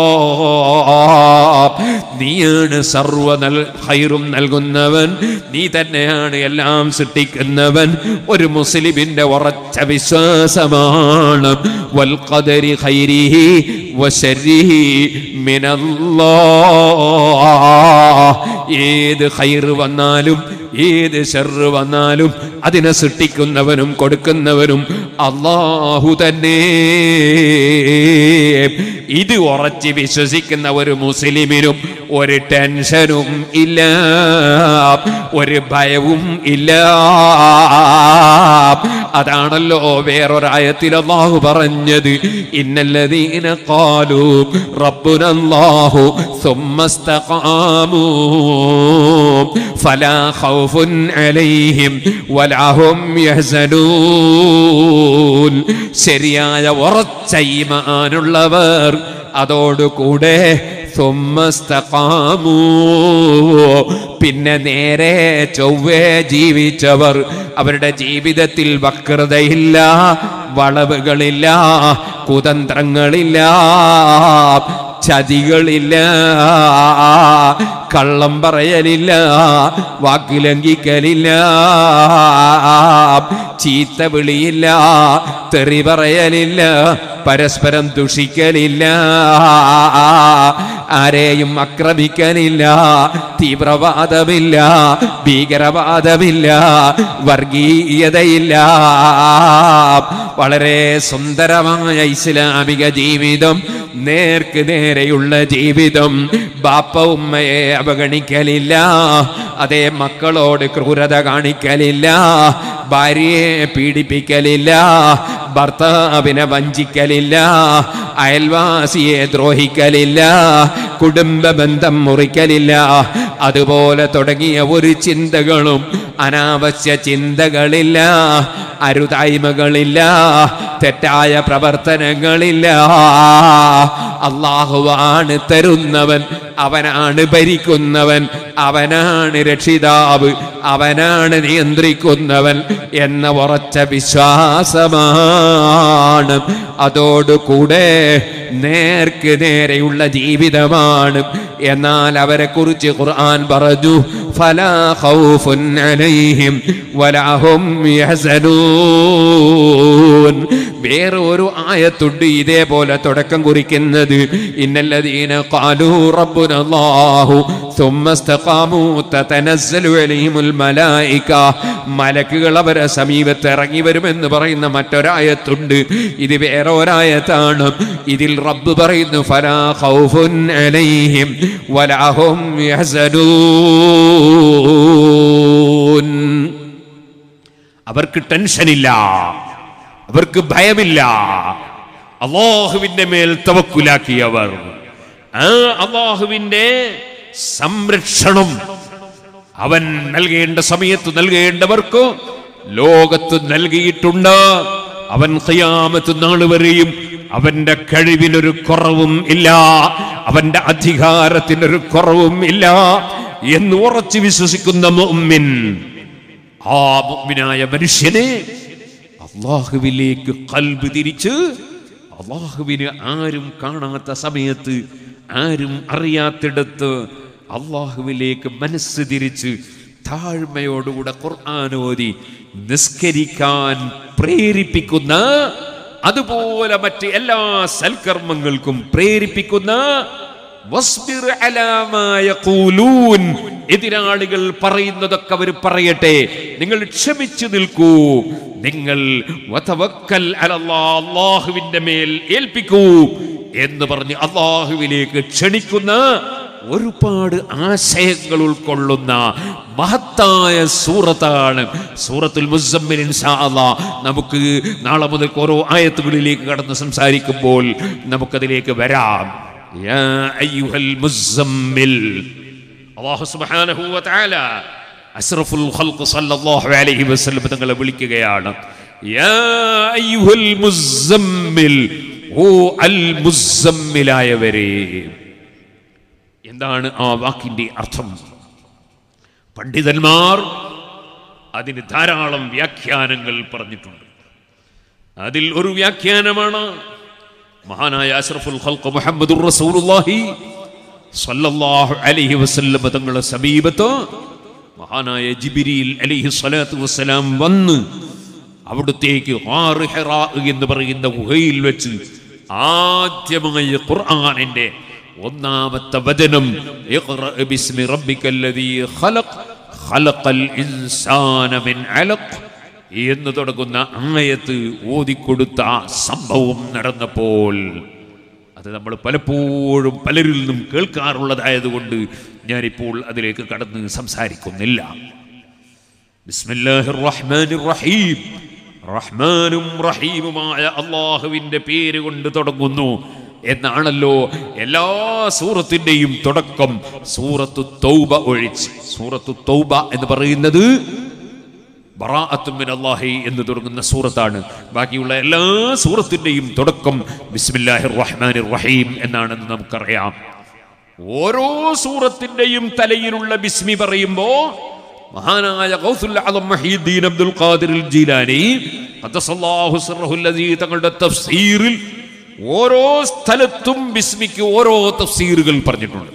[SPEAKER 1] നീയാണ് സർവ നൽ ഖൈറും നൽകുന്നവൻ നീ തന്നെയാണ് എല്ലാം സൃഷ്ടിക്കുന്നവൻ ഒരു മുസ്ലിമിന്റെ ഉറച്ച വിശ്വാസമാണ് വൽ ഖദരി ഖൈരിഹി വശരിഹി മിനല്ലാഹ് ഏത് ഖൈറ് വന്നാലും ഏത് ഷെറ് വന്നാലും അതിനെ സൃഷ്ടിക്കുന്നവനും കൊടുക്കുന്നവനും അള്ളാഹു തന്നെ ഇത് ഉറച്ച് വിശ്വസിക്കുന്ന ഒരു മുസ്ലിമിനും ഒരു ടെൻഷനും ഇല്ല ഒരു ഭയവും ഇല്ല അതാണല്ലോ വേറൊരായത്തിൽ അള്ളാഹു പറഞ്ഞത് ഇന്നല്ലതീന കാലു റബ്ബുനല്ലാഹു സുമ്മസ്തഖാമു ഫലാ ഖൗഫുൻ അലൈഹിം വലാ ഹും യഹ്സനൂൻ ശരിയായ ഉറച്ച ഈമാനുള്ളവർ അതോടുകൂടെ സുമ്മസ്തഖാമു പിന്നെ നേരെ ചൊവ്വേ ജീവിച്ചവർ അവരുടെ ജീവിതത്തിൽ വക്രതയില്ല വളവുകളില്ല കുതന്ത്രങ്ങളില്ല ചതികളില്ല കള്ളം പറയലില്ല വാക്കിലംഘിക്കലില്ല ചീത്ത വിളിയില്ല തെറി പറയലില്ല പരസ്പരം ദുഷിക്കലില്ല ആരെയും ആക്രമിക്കലില്ല തീവ്രവാദമില്ല ഭീകരവാദമില്ല വർഗീയതയില്ല വളരെ സുന്ദരമായ ഇസ്ലാമിക ജീവിതം നേർക്ക് നേരെയുള്ള ജീവിതം ബാപ്പ ഉമ്മയെ അവഗണിക്കലില്ല അതേ മക്കളോട് ക്രൂരത കാണിക്കലില്ല ഭാര്യയെ പീഡിപ്പിക്കലില്ല ഭർത്താവിനെ വഞ്ചിക്കലില്ല അയൽവാസിയെ ദ്രോഹിക്കലില്ല കുടുംബ ബന്ധം മുറിക്കലില്ല അതുപോലെ തുടങ്ങിയ ഒരു ചിന്തകളും അനാവശ്യ ചിന്തകളില്ല അരുതായ്മകളില്ല തെറ്റായ പ്രവർത്തനങ്ങളില്ല അള്ളാഹുവാണ് തരുന്നവൻ അവനാണ് ഭരിക്കുന്നവൻ അവനാണ് രക്ഷിതാവ് അവനാണ് നിയന്ത്രിക്കുന്നവൻ എന്ന ഉറച്ച വിശ്വാസമാണ് അതോടുകൂടെ നേർക്ക് നേരെയുള്ള ജീവിതമാണ് എന്നാൽ അവരെ കുറിച്ച് ഖുർആൻ പറഞ്ഞു ഫലാ ഖൗഫുൻ അലൈഹിം വലാ ഹും യഹ്സനൂൻ വേറെ ഒരു ആയത്തുണ്ട് ഇതേപോലെ തുടക്കം കുറിക്കുന്നത് ഇന്നല്ലദീന ഖാലൂ റബ്ബുനല്ലാഹു ثم استقاموا تتنزل عليهم الملائكة മലക്കുകൾ അവരെ സമീപത്ത് ഇറങ്ങി വരുമെന്ന് പറയുന്ന മറ്റൊരായത്തുണ്ട് ഇത് വേറെ ഒരായത്താണ് ഇതിൽ റബ്ബ് പറയുന്നു ഫലാ ഖൗഫുൻ അലൈഹിം വലാ ഹും യഹ്സനൂൻ അവർക്ക് ടെൻഷനില്ല അവർക്ക് ഭയമില്ല അള്ളാഹുവിന്റെ മേൽ തവക്കുലാക്കിയവർ ആ അള്ളാഹുവിന്റെ സംരക്ഷണം അവൻ നൽകേണ്ട സമയത്ത് നൽകേണ്ടവർക്ക് ലോകത്ത് നൽകിയിട്ടുണ്ട് അവൻ ഖിയാമത്ത് നാൾ വരെയും അവന്റെ കഴിവിനൊരു കുറവും ഇല്ല അവന്റെ അധികാരത്തിനൊരു കുറവും ഇല്ല എന്ന് ഉറച്ചു വിശ്വസിക്കുന്ന മുഅ്മിൻ ആ മുഅ്മിനായ മനുഷ്യനെ അള്ളാഹുവിലേക്ക് കൽബ് തിരിച്ച് അള്ളാഹുവിന് ആരും കാണാത്ത സമയത്ത് ആരും അറിയാത്തിടത്ത് അള്ളാഹുവിലേക്ക് മനസ്സ് തിരിച്ച് താഴ്മയോടുകൂടെ ഖുർആൻ ഓതി നിസ്കരിക്കാൻ പ്രേരിപ്പിക്കുന്ന അതുപോലെ മറ്റ് എല്ലാ സൽക്കർമ്മങ്ങൾക്കും പ്രേരിപ്പിക്കുന്ന വസ്ബിർ അലാ മാ യഖൂലൂൻ. എതിരാളികൾ പറയുന്നതൊക്കെ അവർ പറയട്ടെ നിങ്ങൾ ക്ഷമിച്ചു നിൽക്കൂ നിങ്ങൾ വതവക്കൽ അലല്ലാ, അള്ളാഹുവിന്റെ മേൽ ഏൽപ്പിക്കൂ എന്ന് പറഞ്ഞ് അള്ളാഹുവിലേക്ക് ക്ഷണിക്കുന്ന ഒരുപാട് ആശയങ്ങൾ ഉൾക്കൊള്ളുന്ന മഹത്തായ സൂറത്താണ് സൂറത്തുൽ മുസമ്മിൽ ഇൻഷാ അല്ലാ നമുക്ക് നാളെ മുതൽ ഓരോ ആയത്തുകളിലേക്ക് കടന്ന് സംസാരിക്കുമ്പോൾ നമുക്കതിലേക്ക് വരാം യാ അയ്യുഹൽ മുസമ്മിൽ അല്ലാഹു സുബ്ഹാനഹു വ തആല അസ്റഫുൽ ഖൽഖ് സല്ലല്ലാഹു അലൈഹി വസല്ലം തങ്ങളെ വിളിക്കുകയാണ് യാ അയ്യുഹൽ മുസമ്മിൽ ഓ അൽ മുസമ്മിലായവരെ എന്താണ് ആ വാക്കിന്റെ അർത്ഥം പണ്ഡിതന്മാർ അതിന് ധാരാളം വ്യാഖ്യാനങ്ങൾ പറഞ്ഞിട്ടുണ്ട് അതിൽ ഒരു വ്യാഖ്യാനമാണ് മഹാനായ അഷ്റഫുൽ ഖൽഖ് മുഹമ്മദുർ റസൂലുള്ളാഹി സല്ലല്ലാഹു അലൈഹി വസല്ലം തങ്ങളുടെ സമീപത്ത് മഹാനായ ജിബിരിൽ അലൈഹി സ്വലാത്തു വസ്സലാം വന്ന് അവിടുത്തേക്ക് ഹാറ് ഹിറാ എന്ന് പറയുന്ന ഗുഹയിൽ വെച്ച് ആദ്യമായി ഖുർആനിന്റെ ഒന്നാമത്തെ വചനം ഇഖ്റ ബിസ്മി റബ്ബിക്കല്ലദീ ഖലഖ് ഖലഖൽ ഇൻസാന മിൻ അലഖ് എന്ന് തുടങ്ങുന്ന ആയത്ത് ഓതിക്കൊടുത്ത സംഭവം നടന്നപ്പോൾ അത് നമ്മൾ പലപ്പോഴും പലരിൽ നിന്നും കേൾക്കാറുള്ളതായതുകൊണ്ട് ഞാനിപ്പോൾ അതിലേക്ക് കടന്ന് സംസാരിക്കുന്നില്ല ബിസ്മില്ലാഹിർ റഹ്മാനിർ റഹീം റഹ്മാനും റഹീമുമായ അള്ളാഹുവിന്റെ പേര് കൊണ്ട് തുടങ്ങുന്നു എന്നാണല്ലോ എല്ലാ സൂറത്തിന്റെയും തുടക്കം സൂറത്തു തൗബ ഒഴിച്ച് സൂറത്തു തൗബ എന്ന് പറയുന്നത് ബറാഅത്തും മിൻ അല്ലാഹി എന്ന് തുടങ്ങുന്ന സൂറത്താണ് ബാക്കിയുള്ള എല്ലാ സൂറത്തിന്റെയും തുടക്കം ബിസ്മില്ലാഹിർ റഹ്മാനിർ റഹീം എന്നാണെന്ന് നമുക്കറിയാം ഓരോ സൂറത്തിന്റെയും തലയിലുള്ള ബിസ്മി പറയുമ്പോ മഹാനായ ഗൗസുൽ അദം മഹീദ്ദീൻ അബ്ദുൽ ഖാദിർ ജീലാനി ഖദ്ദസല്ലാഹു സിർറഹുൽ ലദീ തങ്ങളുടെ തഫ്സീറിൽ ഓരോ സ്ഥലത്തും ബിസ്മിക്ക് ഓരോ തഫ്സീറുകൾ പറഞ്ഞിട്ടുണ്ട്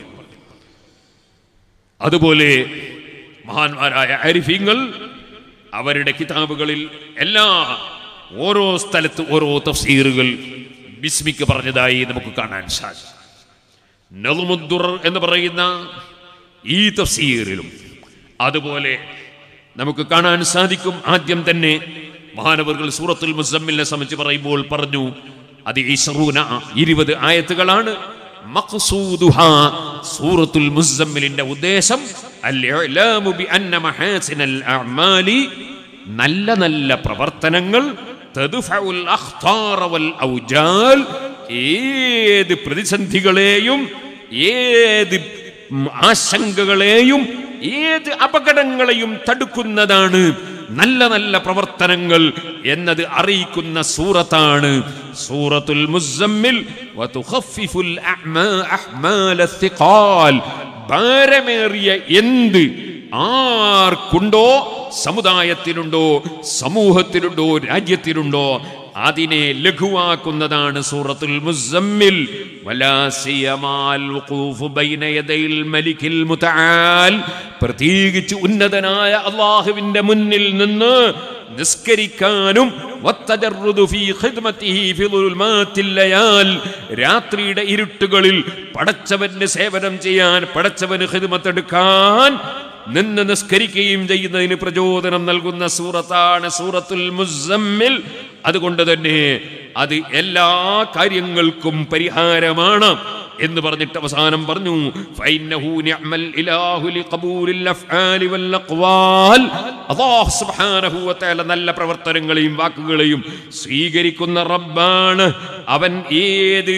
[SPEAKER 1] അതുപോലെ മഹാന്മാരായ അരിഫീങ്ങൾ അവരുടെ കിതാബുകളിൽ എല്ലാ ഓരോ സ്ഥലത്ത് ഓരോ തഫ്സീറുകൾ ബിസ്മിക്ക് പറഞ്ഞതായി നമുക്ക് കാണാൻ സാധിക്കും നളുമുദ്ദുർ എന്ന് പറയുന്ന ഈ തഫ്സീറിലും അതുപോലെ നമുക്ക് കാണാൻ സാധിക്കും ആദ്യം തന്നെ മഹാനവറുകൾ സൂറത്തുൽ മുസമ്മിലിനെ സംബന്ധിച്ച് പറയുമ്പോൾ പറഞ്ഞു അത് ഈശ്വറൂന ഇരുപത് ആയത്തുകളാണ് മഖ്സൂദുഹ സൂറത്തുൽ മുസമ്മിലിന്റെ ഉദ്ദേശം അൽ-ഇഅ്ലാമു ബി അന്ന മഹാസിനൽ അഅ്മാലി നല്ല നല്ല പ്രവർത്തനങ്ങൾ തദ്ഫഉൽ അഖ്താറ വൽ ഔജാൽ ഏത് പ്രതിസന്ധികളെയും ഏത് ആശങ്കകളെയും ഏത് അപകടങ്ങളെയും തടുക്കുന്നതാണ് നല്ല നല്ല പ്രവർത്തനങ്ങൾ എന്നത് അറിയിക്കുന്ന സൂറത്താണ് സൂറത്തുൽ മുസമ്മിൽ വതുഖഫിഫുൽ അഅ്മാ അഹ്മാല الثقال ഭാരമേറിയ എന്ത് ആർക്കുണ്ടോ സമുദായത്തിനുണ്ടോ സമൂഹത്തിനുണ്ടോ രാജ്യത്തിനുണ്ടോ അതിനെ ലഘുവാക്കുന്നതാണ് സൂറത്തുൽ മുസമ്മിൽ വലാ സിയമാൽ വഖൂഫ് ബൈന യദൈൽ മലിക്കിൽ മുതആൽ പ്രത്യേകിച്ച് ഉന്നതനായ അള്ളാഹുവിന്റെ മുന്നിൽ നിന്ന് നിസ്കരിക്കാനും വത്തജറുദു ഫീ ഖിദ്മതിഹി ഫി ദുൽമാത്തിൽ ലയാൽ രാത്രിയുടെ ഇരുട്ടുകളിൽ പടച്ചവന് സേവനം ചെയ്യാൻ പടച്ചവന് ഖിദ്മത്തെടുക്കാൻ നിന്ന് നിസ്കരിക്കുകയും ചെയ്യുന്നതിന് പ്രചോദനം നൽകുന്ന സൂറത്താണ് സൂറത്തുൽ മുസമ്മിൽ അതുകൊണ്ട് തന്നെ അത് എല്ലാ കാര്യങ്ങൾക്കും പരിഹാരമാണ് എന്ന് പറഞ്ഞിട്ട് അവസാനം പറഞ്ഞു ഫൈന്നഹു നിഅമൽ ഇലാഹു ലിഖബൂലിൽ അഫ്ആലി വൽ അഖ്വാൽ അല്ലാഹു സുബ്ഹാനഹു വ തആല നല്ല പ്രവർത്തനങ്ങളെയും വാക്കുകളെയും സ്വീകരിക്കുന്ന റബ്ബാണ് അവൻ ഏത്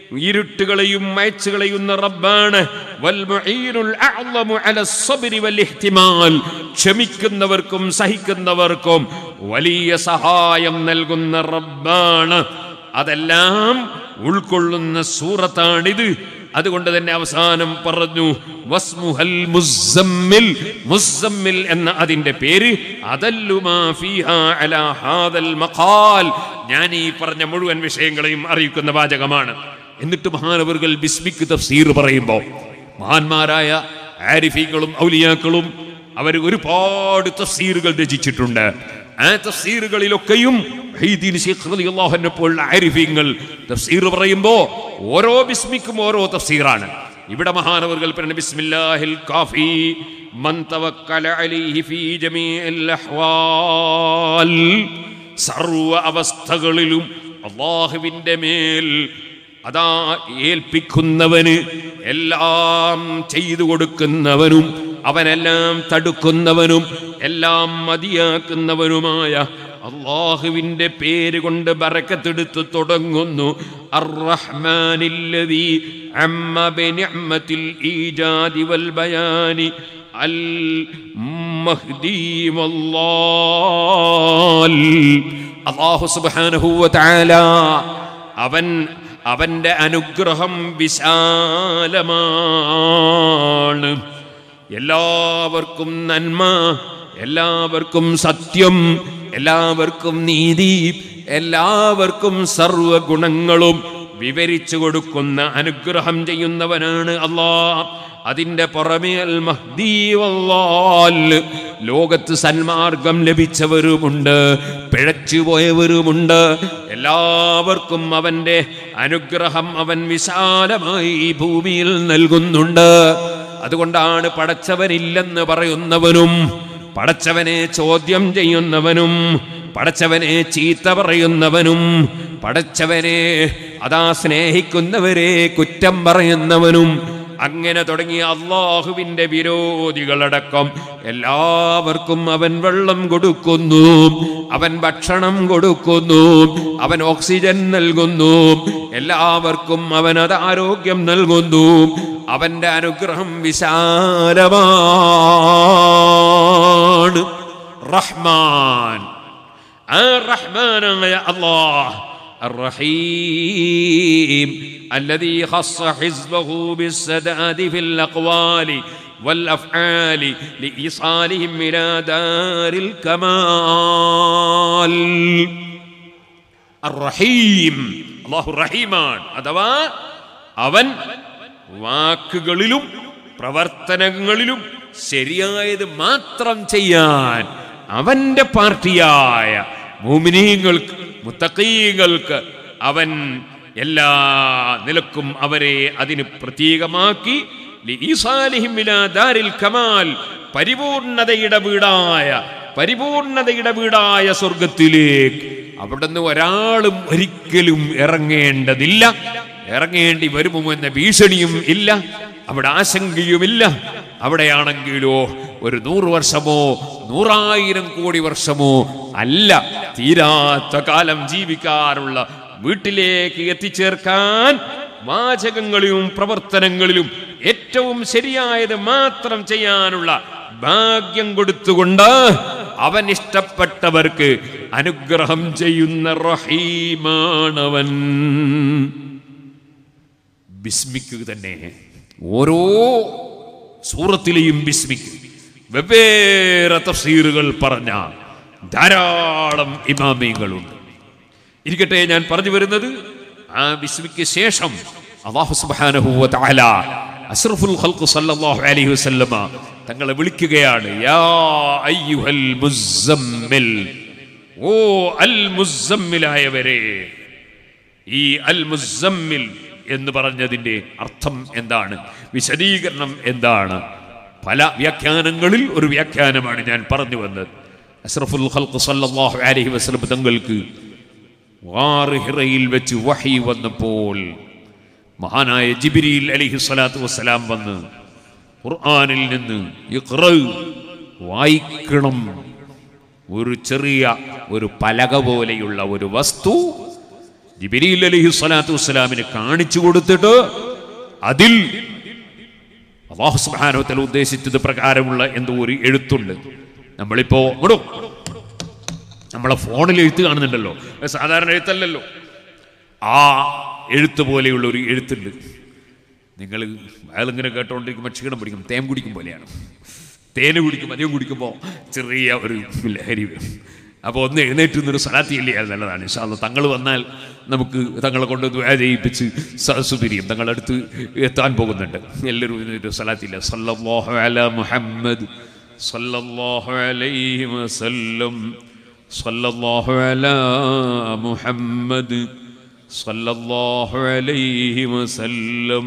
[SPEAKER 1] ഇരുട്ടുകളെയും മയച്ചു കളയുന്ന റബ്ബാണ് വൽ മുഈനുൽ അഅ്ളമു അല സ്വബ്രി വൽ ഇഹ്തിമാൽ ക്ഷമിക്കുന്നവർക്കും സഹിക്കുന്നവർക്കും വലിയ സഹായം നൽകുന്ന റബ്ബാണ് അതെല്ലാം ഉൾക്കൊള്ളുന്ന സൂറത്താണിത് അതുകൊണ്ട് തന്നെ അവസാനം പറഞ്ഞു വസ്മുഹൽ മുസമ്മിൽ മുസമ്മിൽ എന്ന അതിന്റെ പേര് അതല്ലുമാ ഫീഹാ അലാ ഹാദൽ മഖാൽ ഞാൻ ഈ പറഞ്ഞ മുഴുവൻ വിഷയങ്ങളെയും അറിയിക്കുന്ന വാചകമാണ് എന്നിട്ട് മഹാനവറുകൾ ബിസ്മിക്ക് തഫ്സീർ പറയുമ്പോൾ മഹാന്മാരായ ആരിഫീങ്ങളും ഔലിയാക്കളും അവർ ഒരുപാട് തഫ്സീറുകൾ രചിച്ചിട്ടുണ്ട് ആ തഫ്സീറുകളിലൊക്കെയും ഹൈദീൻ ശൈഖ് റളിയല്ലാഹു അൻഹു പോലുള്ള ആരിഫീങ്ങൾ തഫ്സീർ പറയുമ്പോൾ ഓരോ ബിസ്മിക്കും ഓരോ തഫ്സീറാണ് ഇവിടെ മഹാനവറുകൾ പറയുന്ന ബിസ്മില്ലാഹിൽ കാഫി മൻ തവക്കല അലൈഹി ഫീ ജമീഇൽ അഹ്വാൽ സർവ അവസ്ഥകളിലും അള്ളാഹുവിന്റെ മേൽ അതാ ഏൽപ്പിക്കുന്നവന് എല്ലാം ചെയ്തു കൊടുക്കുന്നവനും അവനെല്ലാം തടുക്കുന്നവനും എല്ലാം മതിയാക്കുന്നവനുമായ അള്ളാഹുവിന്റെ പേര് കൊണ്ട് ബറക്കത്തെടുത്ത് തുടങ്ങുന്നു അർറഹ്മാനില്ലദീ അമ്മ ബിനിഅ്മത്തിൽ ഈജാദി വൽ ബയാനി അൽ മഹ്ദി വല്ലാൽ അല്ലാഹു സുബ്ഹാനഹു വ തആല അവൻ അവന്റെ അനുഗ്രഹം വിശാലമാണ് എല്ലാവർക്കും നന്മ എല്ലാവർക്കും സത്യം എല്ലാവർക്കും നീതി എല്ലാവർക്കും സർവ ഗുണങ്ങളും വിവരിച്ചു കൊടുക്കുന്ന അനുഗ്രഹം ചെയ്യുന്നവനാണ് അള്ളാ അതിന്റെ പുറമേ അൽ മഹ്ദി വല്ലാൽ. ലോകത്ത് സന്മാർഗം ലഭിച്ചവരുമുണ്ട് പിഴച്ചുപോയവരുമുണ്ട് എല്ലാവർക്കും അവന്റെ അനുഗ്രഹം അവൻ വിശാലമായി ഈ ഭൂമിയിൽ നൽകുന്നുണ്ട് അതുകൊണ്ടാണ് പടച്ചവനില്ലെന്ന് പറയുന്നവനും പടച്ചവനെ ചോദ്യം ചെയ്യുന്നവനും പടച്ചവനെ ചീത്ത പറയുന്നവനും പടച്ചവനെ അതാ സ്നേഹിക്കുന്നവരെ കുറ്റം പറയുന്നവനും അങ്ങനെ തുടങ്ങിയ അള്ളാഹുവിന്റെ വിരോധികളടക്കം എല്ലാവർക്കും അവൻ വെള്ളം കൊടുക്കുന്നു അവൻ ഭക്ഷണം കൊടുക്കുന്നു അവൻ ഓക്സിജൻ നൽകുന്നു എല്ലാവർക്കും അവൻ അത് ആരോഗ്യം നൽകുന്നു അവന്റെ അനുഗ്രഹം വിശാലമാണ് റഹ്മാൻ ആ റഹ്മാനായ അള്ളാഹ് الرحيم الذي خص حزبه بالسداد في الأقوال والأفعال لإيصالهم إلى دار الكمال الرحيم الله الرحيمان അഥവാ അവൻ വാക്കുകളിലും പ്രവർത്തനങ്ങളിലും ശരിയായത് മാത്രം ചെയ്യാൻ അവന്റെ പാർട്ടിയായ മൂമിനീങ്ങൾക്ക് മുത്തക്കീങ്ങൾക്ക് അവൻ എല്ലാ നിലക്കും അവരെ അതിന് പ്രത്യേകമാക്കി ലീസാലിഹിം ഇലാ ദാരിൽ കമാൽ പരിപൂർണതയുടെ വീടായ പരിപൂർണതയുടെ വീടായ സ്വർഗത്തിലേക്ക് അവിടുന്ന് ഒരാളും ഒരിക്കലും ഇറങ്ങേണ്ടതില്ല ഇറങ്ങേണ്ടി വരുമോ എന്ന ഭീഷണിയും ഇല്ല അവിടെ ആശങ്കയുമില്ല അവിടെയാണെങ്കിലോ ഒരു നൂറ് വർഷമോ നൂറായിരം കോടി വർഷമോ അല്ല തീരാത്ത കാലം ജീവിക്കാനുള്ള വീട്ടിലേക്ക് എത്തിച്ചേർക്കാൻ വാചകങ്ങളിലും പ്രവർത്തനങ്ങളിലും ഏറ്റവും ശരിയായത് മാത്രം ചെയ്യാനുള്ള ഭാഗ്യം കൊടുത്തുകൊണ്ട് അവൻ ഇഷ്ടപ്പെട്ടവർക്ക് അനുഗ്രഹം ചെയ്യുന്ന റഹീമാണവൻ ബിസ്മിക്കുക തന്നെ ഓരോ സൂറത്തിലെയും ബിസ്മിക്ക് വെവ്വേറെ തഫ്സീറുകൾ പറഞ്ഞ ധാരാളം ഇമാമിയങ്ങളുണ്ട് ഇരിക്കട്ടെ ഞാൻ പറഞ്ഞു വരുന്നത് ആ ബിസ്മിക്ക് ശേഷം അള്ളാഹു സുബ്ഹാനഹു വ തആല അസ്റഫുൽ ഖൽഖ് സല്ലല്ലാഹു അലൈഹി വസല്ലമ തങ്ങളെ വിളിക്കുകയാണ് യാ അയ്യുഹൽ മുസമ്മിൽ ഓ അൽ മുസമ്മിലായവരെ ഈ അൽ മുസമ്മിൽ എന്ന് പറഞ്ഞതിന്റെ അർത്ഥം എന്താണ് വിശദീകരണം എന്താണ് പല വ്യാഖ്യാനങ്ങളിൽ ഒരു വ്യാഖ്യാനമാണ് ഞാൻ പറഞ്ഞു വന്നത് അസ്റഫുൽ ഖൽഖ് സല്ലല്ലാഹു അലൈഹി വസല്ലം തങ്ങൾക്ക് വാറിഹിറയിൽ വെച്ച് വഹി വന്നപ്പോൾ മഹാനായ ജിബിരിൽ അലിഹി സ്വലാത്തു വസ്സലാം വന്ന് ഖുർആനിൽ നിന്ന് ഇഖ്റ വായിക്കണം ഒരു ചെറിയ ഒരു പലക പോലെയുള്ള ഒരു വസ്തു ജിബിരിയിൽ അലൈഹി സ്വലാത്തു വസ്സലാമിന് കാണിച്ചു കൊടുത്തിട്ട് അതിൽ അള്ളാഹു സുബ്ഹാനഹു തആല ഉദ്ദേശിച്ചത് പ്രകാരമുള്ള എന്തോ ഒരു എഴുത്തുണ്ട് നമ്മളിപ്പോ ഇവിടോ നമ്മളെ ഫോണിൽ എഴുത്ത് കാണുന്നുണ്ടല്ലോ അത് സാധാരണ എഴുത്തല്ലല്ലോ ആ എഴുത്ത് പോലെയുള്ള ഒരു എഴുത്തുണ്ട് നിങ്ങൾ അയാളിങ്ങനെ കേട്ടോണ്ടിരിക്കുമ്പോൾ ക്ഷീണം പിടിക്കും തേൻ കുടിക്കും പോലെയാണ് തേന് കുടിക്കും അധികം കുടിക്കുമ്പോൾ ചെറിയ ഒരു ലഹരി വരും അപ്പോൾ ഒന്ന് എഴുന്നേറ്റ് നിന്നൊരു സ്ഥലത്തില്ലേ അത് നല്ലതാണ് ഇൻഷാല്ല തങ്ങൾ വന്നാൽ നമുക്ക് തങ്ങളെ കൊണ്ട് ദ്വാ ചെയ്യിപ്പിച്ച് സദസ്സു പിരിയും തങ്ങളുടെ അടുത്ത് എത്താൻ പോകുന്നുണ്ട് എല്ലാവരും ഒരു സ്ഥലത്തില്ല സല്ലല്ലാഹു അല മുഹമ്മദ് സല്ലല്ലാഹു അലൈഹി വസല്ലം സല്ലല്ലാഹു അല മുഹമ്മദ് സല്ലല്ലാഹു അലൈഹി വസല്ലം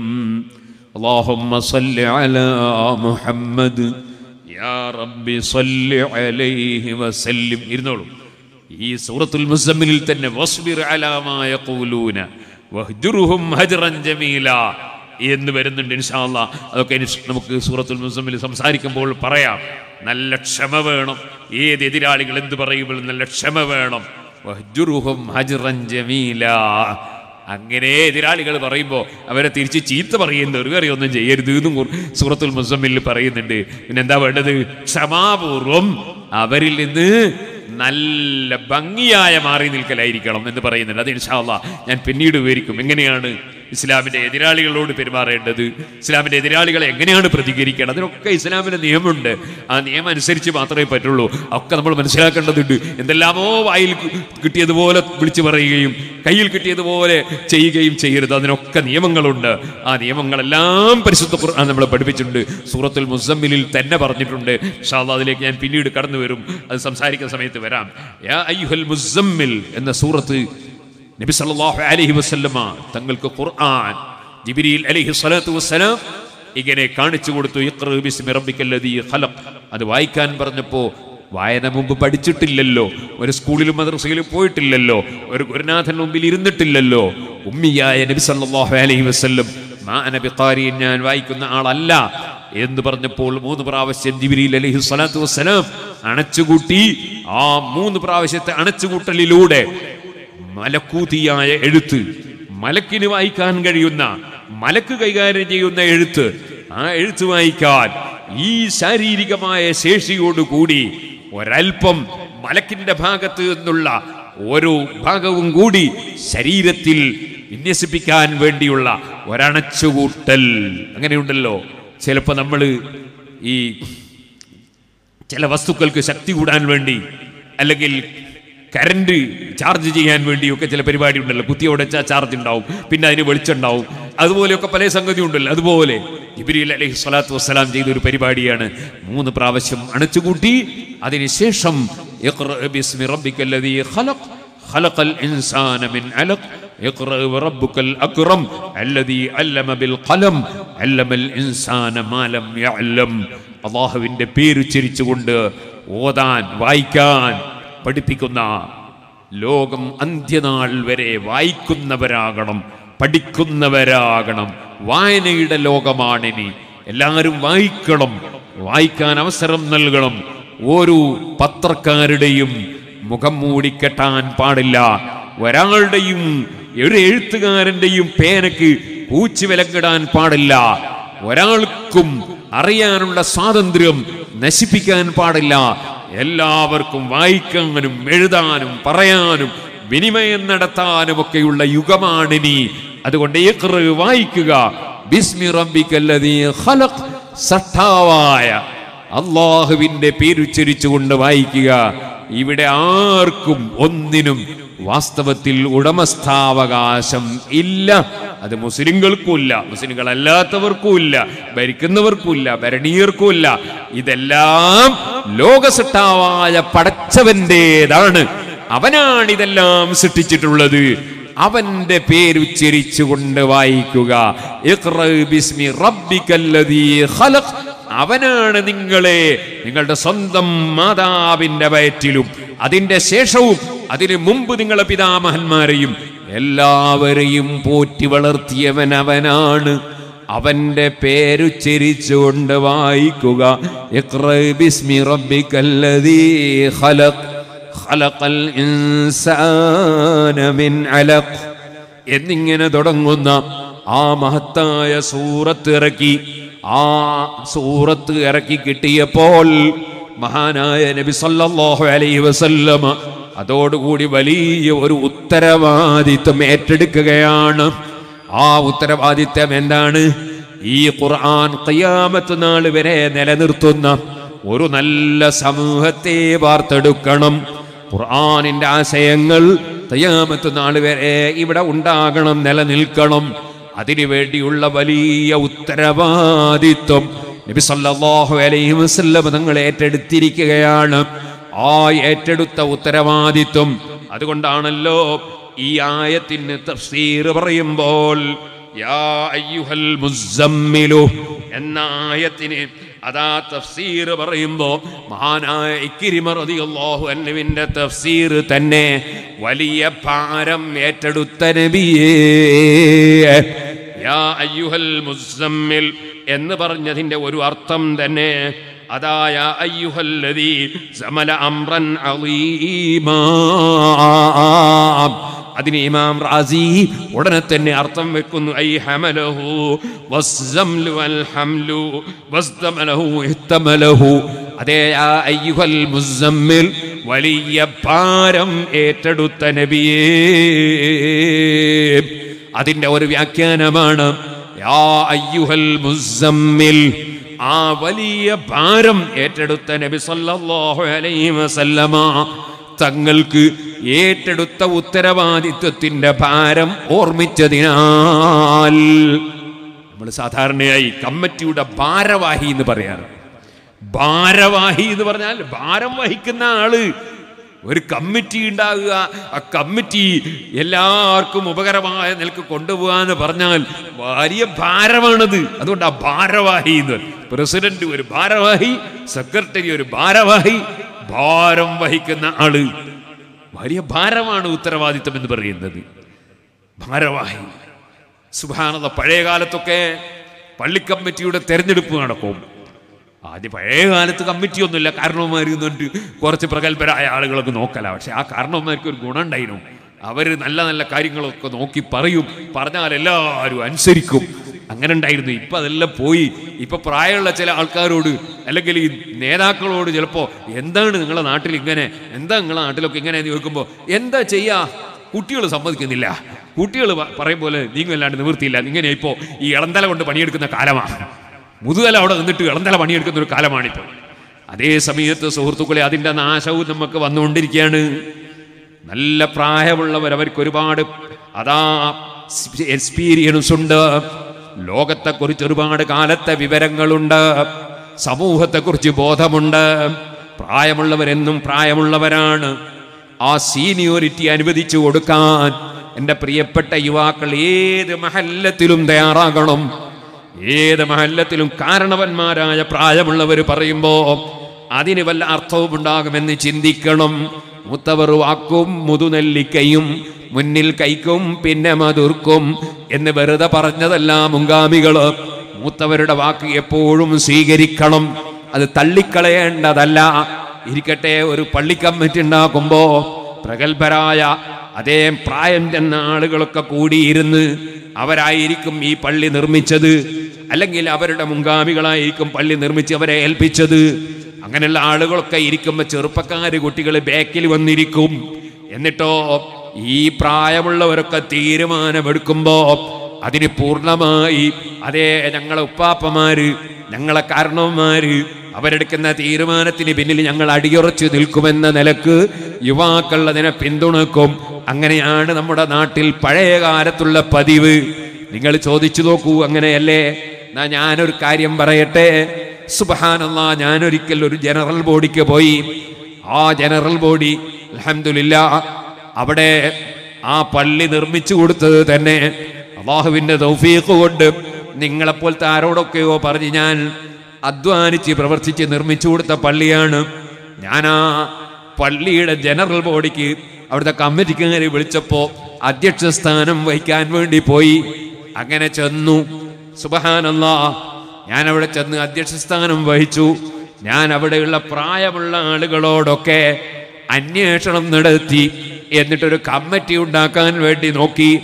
[SPEAKER 1] اللهم صل على محمد യാ റബ്ബി സല്ലി അലൈഹി വസല്ലിം ഇരുന്നോളൂ ഈ സൂറത്തുൽ മുസമ്മിലിൽ തന്നെ വസ്ബിർ അലാ മാ യഖൂലൂന വഹ്ജുറുഹും ഹജ്റൻ ജമീല എന്ന് വരുന്നുണ്ട് ഇൻഷാ അല്ലാ അതൊക്കെ ഇനി നമുക്ക് സൂറത്തുൽ മുസമ്മിൽ സംസാരിക്കുമ്പോൾ പറയാം നല്ല ക്ഷമ വേണം ഏത് എതിരാളികൾ എന്ത് പറയുമ്പോഴും നല്ല ക്ഷമ വേണം വഹ്ജുറുഹും ഹജ്റൻ ജമീല അങ്ങനെ എതിരാളികൾ പറയുമ്പോൾ അവരെ തിരിച്ച് ചീത്ത പറയുന്ന ഒരു കറിയൊന്നും ചെയ്യരുത് എന്നും ഖുർ- സൂറത്തുൽ മുസമ്മിൽ പറയുന്നുണ്ട് പിന്നെ എന്താ വേണ്ടത് ക്ഷമാപൂർവം അവരിൽ നിന്ന് നല്ല ഭംഗിയായ മാറി നിൽക്കലായിരിക്കണം എന്ന് പറയുന്നുണ്ട് അത് ഇൻഷാല്ല ഞാൻ പിന്നീട് വിവരിക്കും എങ്ങനെയാണ് ഇസ്ലാമിന്റെ എതിരാളികളോട് പെരുമാറേണ്ടത് ഇസ്ലാമിന്റെ എതിരാളികളെ എങ്ങനെയാണ് പ്രതികരിക്കേണ്ടത് അതിനൊക്കെ ഇസ്ലാമിന്റെ നിയമമുണ്ട് ആ നിയമം അനുസരിച്ച് മാത്രമേ പറ്റുള്ളൂ ഒക്കെ നമ്മൾ മനസ്സിലാക്കേണ്ടതുണ്ട് എന്തെല്ലാമോ വായിൽ കി- കിട്ടിയതുപോലെ വിളിച്ചു പറയുകയും കയ്യിൽ കിട്ടിയതുപോലെ ചെയ്യുകയും ചെയ്യരുത് അതിനൊക്കെ നിയമങ്ങളുണ്ട് ആ നിയമങ്ങളെല്ലാം പരിശുദ്ധ ഖുർആൻ നമ്മളെ പഠിപ്പിച്ചിട്ടുണ്ട് സൂറത്തുൽ മുസമ്മിലിൽ തന്നെ പറഞ്ഞിട്ടുണ്ട് ഇൻഷാ അല്ലാ അതിലേക്ക് ഞാൻ പിന്നീട് കടന്നു വരും അത് സംസാരിക്കുന്ന സമയത്ത് വരാം യാ അയ്യുഹൽ മുസമ്മിൽ എന്ന സൂറത്ത് നബി സല്ലല്ലാഹു അലൈഹി വസല്ലമ തങ്ങൾക്ക് ഖുർആൻ ജിബ്രീൽ അലൈഹി സ്വലാത്തു വസ്സലാം ഇങ്ങനെ കാണിച്ചു കൊടുത്തു ഇഖ്റ ബിസ്മി റബ്ബിക്കല്ലദീ ഖലഖ് അത് വായിക്കാൻ പറഞ്ഞപ്പോൾ വായന മുമ്പ് പഠിച്ചിട്ടില്ലല്ലോ ഒരു സ്കൂളിലും മദ്രസയിലും പോയിട്ടില്ലല്ലോ ഒരു ഗുരുനാഥൻ മുമ്പിൽ ഇരുന്നിട്ടില്ലല്ലോ ഉമ്മിയായ നബി സല്ലല്ലാഹു അലൈഹി വസല്ലം മാ അന ബിഖാരിൻ ഞാൻ വായിക്കുന്ന ആളല്ല എന്ന് പറഞ്ഞപ്പോൾ മൂന്ന് പ്രാവശ്യം ജിബ്രീൽ അലൈഹി സ്വലാത്തു വസ്സലാം അണച്ചുകൂട്ടി ആ മൂന്ന് പ്രാവശ്യത്തെ അണച്ചുകൂട്ടലിലൂടെ മലക്കൂതിയായ എഴുത്ത് മലക്കിന് വായിക്കാൻ കഴിയുന്ന മലക്ക് കൈകാര്യം ചെയ്യുന്ന എഴുത്ത് ആ എഴുത്ത് വായിക്കാൻ ഈ ശാരീരികമായ ശേഷിയോടുകൂടി ഒരൽപ്പം മലക്കിന്റെ ഭാഗത്ത് നിന്നുള്ള ഓരോ ഭാഗവും കൂടി ശരീരത്തിൽ വിന്യസിപ്പിക്കാൻ വേണ്ടിയുള്ള ഒരണച്ചുകൂട്ടൽ അങ്ങനെയുണ്ടല്ലോ ചിലപ്പോൾ നമ്മൾ ഈ ചില വസ്തുക്കൾക്ക് ശക്തി കൂടാൻ വേണ്ടി അല്ലെങ്കിൽ കറണ്ട് ചാർജ് ചെയ്യാൻ വേണ്ടിയൊക്കെ ചില പരിപാടി ഉണ്ടല്ലോ കുത്തി ഉടച്ചാൽ ചാർജ് ഉണ്ടാവും പിന്നെ അതിന് വെളിച്ചുണ്ടാവും അതുപോലെയൊക്കെ പല സംഗതി ഉണ്ടല്ലോ അതുപോലെ ഇബിരിൽ അലൈഹി സ്വലാത്തു വസ്സലാം ചെയ്ത ഒരു പരിപാടിയാണ് മൂന്ന് പ്രാവശ്യം അണച്ചുകൂട്ടി അതിനുശേഷം ഇഖ്റ ബിസ്മി റബ്ബിക്കല്ലദീ ഖലഖ് خلق الإنسان من علق اقرأ وربك الأكرم الذي علم بالقلم علم الإنسان ما لم يعلم അള്ളാഹുവിൻ്റെ പേര് ഉച്ചരിച്ചുകൊണ്ട് ഓതാൻ വായിക്കാൻ പഠിപ്പിക്കുന്ന ലോകം അന്ത്യനാൾ വരെ വായിക്കുന്നവരാകണം പഠിക്കുന്നവരാകണം വായനയുടെ ലോകമാണിനി എല്ലാവരും വായിക്കണം വായിക്കാൻ അവസരം നൽകണം ഓരോ പത്രക്കാരുടെയും മുഖം മൂടിക്കെട്ടാൻ പാടില്ല ഒരാളുടെയും ഒരു എഴുത്തുകാരന്റെയും പേനക്ക് പൂച്ചു വിലക്കിടാൻ പാടില്ല ഒരാൾക്കും അറിയാനുള്ള സ്വാതന്ത്ര്യം നശിപ്പിക്കാൻ പാടില്ല എല്ലാവർക്കും വായിക്കാനും എഴുതാനും പറയാനും വിനിമയം നടത്താനും ഒക്കെയുള്ള യുഗമാണിനി അതുകൊണ്ട് ഇഖ്റ വായിക്കുക ബിസ്മി റബ്ബിക്കല്ലദീ ഖലഖ് സട്ടാവായ അള്ളാഹുവിന്റെ പേരുച്ചരിച്ചുകൊണ്ട് വായിക്കുക ഇവിടെ ആർക്കും ഒന്നിനും വാസ്തവത്തിൽ ഉടമസ്ഥാവകാശം ഇല്ല അത് മുസ്ലിങ്ങൾക്കും ഇല്ല മുസ്ലിങ്ങൾ അല്ലാത്തവർക്കും ഇല്ല ഭരിക്കുന്നവർക്കും ഇല്ല ഭരണീയർക്കും ഇല്ല ഇതെല്ലാം ലോകസട്ടാവായ പടച്ചവന്റേതാണ് അവനാണ് ഇതെല്ലാം സൃഷ്ടിച്ചിട്ടുള്ളത് അവന്റെ പേരുച്ചരിച്ചുകൊണ്ട് വായിക്കുക ഇഖ്റ ബിസ്മി റബ്ബിക്കല്ലദീ ഖലഖ് അവനാണ് നിങ്ങളെ നിങ്ങളുടെ സ്വന്തം മാതാവിന്റെ വയറ്റിലും അതിന്റെ ശേഷവും അതിനു മുമ്പ് നിങ്ങളെ പിതാമഹന്മാരെയും എല്ലാവരെയും പോറ്റി വളർത്തിയവൻ അവനാണ് അവന്റെ പേരുച്ചരിച്ചുകൊണ്ട് വായിക്കുക ഇഖ്റ ബിസ്മി റബ്ബിക്കല്ലദീ ഖലഖ് خلق الإنسان من علق എന്നിങ്ങനെ തുടങ്ങുന്ന ആ മഹത്തായ സൂറത്ത് ഇറക്കി ആ സൂറത്ത് ഇറക്കി കിട്ടിയപ്പോൾ മഹാനായ നബി സല്ലല്ലാഹു അലൈഹി വസല്ലമ അതോടുകൂടി വലിയ ഒരു ഉത്തരവാദിത്വം ഏറ്റെടുക്കുകയാണ് ആ ഉത്തരവാദിത്വം എന്താണ് ഈ ഖുർആൻ ഖിയാമത്ത് നാൾ വരെ നിലനിർത്തുന്ന ഒരു നല്ല സമൂഹത്തെ വാർത്തെടുക്കണം ഖുർആനിന്റെ ആശയങ്ങൾ ഖിയാമത്ത് നാൾ വരെ ഇവിടെ ഉണ്ടാകണം നിലനിൽക്കണം അതിനു വേണ്ടിയുള്ള വലിയ ഉത്തരവാദിത്വം നബി സല്ലല്ലാഹു അലൈഹി വസല്ലം തങ്ങൾ ഏറ്റെടുത്തിരിക്കുകയാണ് ആ ഏറ്റെടുത്ത ഉത്തരവാദിത്വം അതുകൊണ്ടാണല്ലോ ഈ ആയത്തിന് തഫ്സീർ പറയുമ്പോൾ യാ അയ്യുഹൽ മുസമ്മിലു എന്ന ആയത്തിന് അതാ തഫ്സീർ പറയുമ്പോ മഹാനായ ഇക്കിരിമ റളിയല്ലാഹു അൻഹുവിന്റെ തഫ്സീർ തന്നെ വലിയ ഭാരം ഏറ്റെടുത്ത നബിയേ യാ അയ്യുഹൽ മുസമ്മിൽ എന്ന് പറഞ്ഞതിന്റെ ഒരു അർത്ഥം തന്നെ അതായ അയ്യുഹല്ലദീ സമല അംറൻ അളീമാ അതിന് ഇമാം റാസി ഉടനെ തന്നെ അർത്ഥം വെക്കുന്നു ഐ ഹമലഹു വസ്സംലു വൽ ഹംലു വസ്തമലഹു ഇഹ്തമലഹു അതേ ആ അയ്യുഹൽ മുസമ്മിൽ വലിയ ഭാരം ഏറ്റെടുത്ത നബിയേ അതിന്റെ ഒരു വ്യാഖ്യാനമാണ് യാ അയ്യുഹൽ മുസമ്മിൽ ആ വലിയ ഭാരം ഏറ്റെടുത്ത നബി സല്ലല്ലാഹു അലൈഹി വസല്ലമ തങ്ങൾക്ക് ഏറ്റെടുത്ത ഉത്തരവാദിത്വത്തിന്റെ ഭാരം ഓർമ്മിച്ചതിനാൽ നമ്മൾ സാധാരണയായി കമ്മിറ്റിയുടെ ഭാരവാഹി എന്ന് പറയാറ് ഭാരവാഹി എന്ന് പറഞ്ഞാൽ ഭാരം വഹിക്കുന്ന ആള് ഒരു കമ്മിറ്റി ഉണ്ടാകുക ആ കമ്മിറ്റി എല്ലാവർക്കും ഉപകരമായ നിലക്ക് കൊണ്ടുപോകാന്ന് പറഞ്ഞാൽ വലിയ ഭാരമാണത് അതുകൊണ്ട് ആ ഭാരവാഹി എന്ന് പറയും. പ്രസിഡന്റ് ഒരു ഭാരവാഹി സെക്രട്ടറി ഒരു ഭാരവാഹി ഭാരം വഹിക്കുന്ന ആള് വലിയ ഭാരമാണ് ഉത്തരവാദിത്വം എന്ന് പറയുന്നത് ഭാരവാഹി സുഭാനത പഴയ കാലത്തൊക്കെ പള്ളിക്കമ്മിറ്റിയുടെ തെരഞ്ഞെടുപ്പ് നടക്കും ആദ്യം പഴയ കാലത്ത് കമ്മിറ്റിയൊന്നുമില്ല കാരണവന്മാർ എന്നിട്ട് കുറച്ച് പ്രഗത്ഭരായ ആളുകളൊക്കെ നോക്കല പക്ഷെ ആ കാരണവന്മാർക്ക് ഒരു ഗുണം ഉണ്ടായിരുന്നു അവർ നല്ല നല്ല കാര്യങ്ങളൊക്കെ നോക്കി പറയും പറഞ്ഞാൽ എല്ലാവരും അനുസരിക്കും അങ്ങനെ ഉണ്ടായിരുന്നു ഇപ്പൊ അതെല്ലാം പോയി ഇപ്പൊ പ്രായമുള്ള ചില ആൾക്കാരോട് അല്ലെങ്കിൽ ഈ നേതാക്കളോട് ചിലപ്പോ എന്താണ് നിങ്ങളുടെ നാട്ടിൽ ഇങ്ങനെ എന്താ നിങ്ങളുടെ നാട്ടിലൊക്കെ ഇങ്ങനെ എന്ന് ചോദിക്കുമ്പോൾ എന്താ ചെയ്യാ കുട്ടികൾ സമ്മതിക്കുന്നില്ല കുട്ടികൾ പറയും പോലെ നീങ്ങല്ലാണ്ട് നിവൃത്തിയില്ല ഇങ്ങനെ ഇപ്പോ ഈ ഇളന്തല കൊണ്ട് പണിയെടുക്കുന്ന കാലമാണ് മുതുകല അവിടെ നിന്നിട്ട് ഇളന്തല പണിയെടുക്കുന്ന ഒരു കാലമാണിപ്പോൾ അതേ സമയത്ത് സുഹൃത്തുക്കളെ അതിൻ്റെ നാശവും നമുക്ക് വന്നുകൊണ്ടിരിക്കുകയാണ് നല്ല പ്രായമുള്ളവർ അവർക്ക് ഒരുപാട് അതാ എക്സ്പീരിയൻസ് ഉണ്ട് ലോകത്തെക്കുറിച്ച് ഒരുപാട് കാലത്തെ വിവരങ്ങളുണ്ട് സമൂഹത്തെക്കുറിച്ച് ബോധമുണ്ട് പ്രായമുള്ളവരെന്നും പ്രായമുള്ളവരാണ് ആ സീനിയോറിറ്റി അനുവദിച്ചു കൊടുക്കാൻ എൻ്റെ പ്രിയപ്പെട്ട യുവാക്കൾ ഏത് മഹല്ലത്തിലും തയ്യാറാകണം ഏത് മഹല്ലത്തിലും കാരണവന്മാരായ പ്രായമുള്ളവർ പറയുമ്പോ അതിന് വല്ല അർത്ഥവും ഉണ്ടാകുമെന്ന് ചിന്തിക്കണം മുത്തവർ വാക്കും മുതുനെല്ലിക്കയും മുന്നിൽ കൈക്കും പിന്നെ മധുർക്കും എന്ന് വെറുതെ പറഞ്ഞതല്ല മുങ്കാമികള് മൂത്തവരുടെ വാക്ക് എപ്പോഴും സ്വീകരിക്കണം അത് തള്ളിക്കളയേണ്ടതല്ല ഇരിക്കട്ടെ ഒരു പള്ളിക്കമ്മിറ്റി ഉണ്ടാക്കുമ്പോ പ്രഗത്ഭരായ അതേ പ്രായം ചെന്ന ആളുകളൊക്കെ കൂടിയിരുന്ന് അവരായിരിക്കും ഈ പള്ളി നിർമ്മിച്ചത് അല്ലെങ്കിൽ അവരുടെ മുൻഗാമികളായിരിക്കും പള്ളി നിർമ്മിച്ച് അവരെ ഏൽപ്പിച്ചത് അങ്ങനെയുള്ള ആളുകളൊക്കെ ഇരിക്കുമ്പോൾ ചെറുപ്പക്കാര് കുട്ടികൾ ബാക്കിൽ വന്നിരിക്കും എന്നിട്ടോ ഈ പ്രായമുള്ളവരൊക്കെ തീരുമാനമെടുക്കുമ്പോ അതിന് പൂർണ്ണമായി അതേ ഞങ്ങളെ ഉപ്പാപ്പമാര് ഞങ്ങളെ കാരണവന്മാര് അവരെടുക്കുന്ന തീരുമാനത്തിന് പിന്നിൽ ഞങ്ങൾ അടിയുറച്ചു നിൽക്കുമെന്ന നിലക്ക് യുവാക്കൾ അതിനെ പിന്തുണക്കും അങ്ങനെയാണ് നമ്മുടെ നാട്ടിൽ പഴയ കാലത്തുള്ള പതിവ് നിങ്ങൾ ചോദിച്ചു നോക്കൂ അങ്ങനെയല്ലേ എന്നാ ഞാനൊരു കാര്യം പറയട്ടെ സുബഹാനല്ല ഞാനൊരിക്കൽ ഒരു ജനറൽ ബോഡിക്ക് പോയി ആ ജനറൽ ബോഡി അലഹമില്ല അവിടെ ആ പള്ളി നിർമ്മിച്ചു കൊടുത്തത് തന്നെ അള്ളാഹുവിന്റെ തൗഫീഖ് കൊണ്ട് നിങ്ങളെപ്പോലത്തെ ആരോടൊക്കെയോ പറഞ്ഞ് ഞാൻ അധ്വാനിച്ച് പ്രവർത്തിച്ച് നിർമ്മിച്ചു കൊടുത്ത പള്ളിയാണ് ഞാൻ ആ പള്ളിയുടെ ജനറൽ ബോഡിക്ക് അവിടുത്തെ കമ്മിറ്റിക്കാരെ വിളിച്ചപ്പോ അധ്യക്ഷ സ്ഥാനം വഹിക്കാൻ വേണ്ടി പോയി അങ്ങനെ ചെന്നു സുബഹാനല്ല ഞാൻ അവിടെ ചെന്ന് അധ്യക്ഷ സ്ഥാനം വഹിച്ചു ഞാൻ അവിടെയുള്ള പ്രായമുള്ള ആളുകളോടൊക്കെ അന്വേഷണം നടത്തി എന്നിട്ടൊരു കമ്മിറ്റി ഉണ്ടാക്കാൻ വേണ്ടി നോക്കി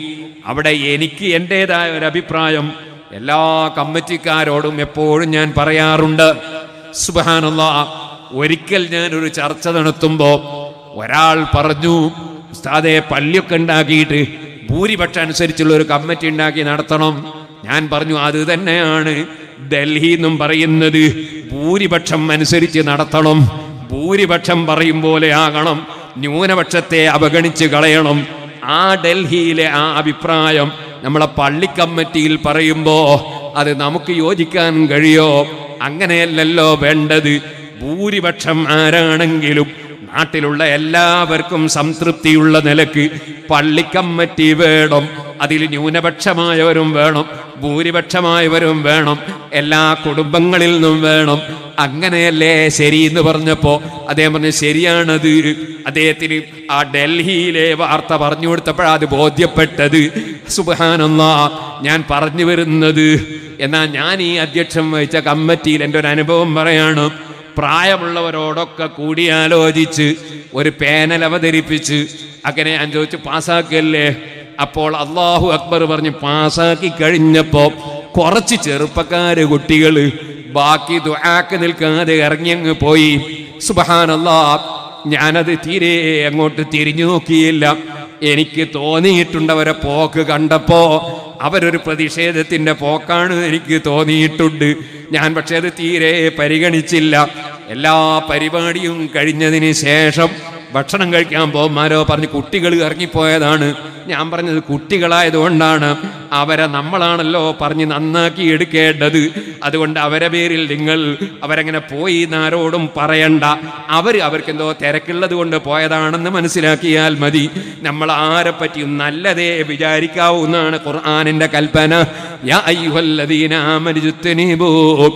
[SPEAKER 1] അവിടെ എനിക്ക് എൻ്റെതായ ഒരു അഭിപ്രായം എല്ലാ കമ്മിറ്റിക്കാരോടും എപ്പോഴും ഞാൻ പറയാറുണ്ട് സുബാനുള്ള ഒരിക്കൽ ഞാൻ ഒരു ചർച്ച നടത്തുമ്പോൾ ഒരാൾ പറഞ്ഞു ഉസ്താദെ പള്ളിയൊക്കെ ഉണ്ടാക്കിയിട്ട് ഭൂരിപക്ഷം അനുസരിച്ചുള്ള ഒരു കമ്മിറ്റി ഉണ്ടാക്കി നടത്തണം ഞാൻ പറഞ്ഞു അത് തന്നെയാണ് ഡൽഹി എന്നും പറയുന്നത് ഭൂരിപക്ഷം അനുസരിച്ച് നടത്തണം ഭൂരിപക്ഷം പറയും പോലെ ആകണം ന്യൂനപക്ഷത്തെ അവഗണിച്ച് കളയണം ആ ഡൽഹിയിലെ ആ അഭിപ്രായം നമ്മളെ പള്ളി കമ്മിറ്റിയിൽ പറയുമ്പോ അത് നമുക്ക് യോജിക്കാൻ കഴിയോ അങ്ങനെയല്ലല്ലോ വേണ്ടത് ഭൂരിപക്ഷം ആരാണെങ്കിലും നാട്ടിലുള്ള എല്ലാവർക്കും സംതൃപ്തിയുള്ള നിലക്ക് പള്ളിക്കമ്മറ്റി വേണം അതിൽ ന്യൂനപക്ഷമായവരും വേണം ഭൂരിപക്ഷമായവരും വേണം എല്ലാ കുടുംബങ്ങളിൽ നിന്നും വേണം അങ്ങനെയല്ലേ ശരി എന്ന് പറഞ്ഞപ്പോ അദ്ദേഹം പറഞ്ഞു ശരിയാണത് അദ്ദേഹത്തിന് ആ ഡൽഹിയിലെ വാർത്ത പറഞ്ഞു കൊടുത്തപ്പോഴാണ് അത് ബോധ്യപ്പെട്ടത് സുബാനല്ല ഞാൻ പറഞ്ഞു വരുന്നത് എന്നാൽ ഞാൻ ഈ അധ്യക്ഷം വഹിച്ച കമ്മിറ്റിയിൽ എൻ്റെ ഒരു അനുഭവം പറയാണ് പ്രായമുള്ളവരോടൊക്കെ കൂടിയാലോചിച്ച് ഒരു പാനൽ അവതരിപ്പിച്ച് അങ്ങനെ ഞാൻ ചോദിച്ചു പാസ്സാക്കല്ലേ അപ്പോൾ അള്ളാഹു അക്ബർ പറഞ്ഞ് പാസ്സാക്കി കഴിഞ്ഞപ്പോ കുറച്ച് ചെറുപ്പക്കാര് കുട്ടികള് ബാക്കി ദുആക്ക് നിൽക്കാതെ ഇറങ്ങിയങ്ങ് പോയി സുബഹാനല്ലാ ഞാനത് തീരെ അങ്ങോട്ട് തിരിഞ്ഞു നോക്കിയില്ല എനിക്ക് തോന്നിയിട്ടുണ്ട് അവരെ പോക്ക് കണ്ടപ്പോ അവരൊരു പ്രതിഷേധത്തിന്റെ പോക്കാണ് എനിക്ക് തോന്നിയിട്ടുണ്ട് ഞാൻ പക്ഷെ അത് തീരെ പരിഗണിച്ചില്ല എല്ലാ പരിപാടിയും കഴിഞ്ഞതിന് ശേഷം ഭക്ഷണം കഴിക്കാൻ പോകുമാരോ പറഞ്ഞ് കുട്ടികൾ ഇറങ്ങിപ്പോയതാണ് ഞാൻ പറഞ്ഞത് കുട്ടികളായതുകൊണ്ടാണ് അവരെ നമ്മളാണല്ലോ പറഞ്ഞ് നന്നാക്കി എടുക്കേണ്ടത് അതുകൊണ്ട് അവരെ പേരിൽ നിങ്ങൾ അവരങ്ങനെ പോയി എന്നാരോടും പറയണ്ട അവർ അവർക്കെന്തോ തിരക്കുള്ളത് കൊണ്ട് പോയതാണെന്ന് മനസ്സിലാക്കിയാൽ മതി നമ്മൾ ആരെ പറ്റിയും നല്ലതേ വിചാരിക്കാവുന്നതാണ് ഖുർആാനിന്റെ കൽപ്പന യാ അയ്യുഹല്ലദീന ആമനു ജുത്തനീബൂ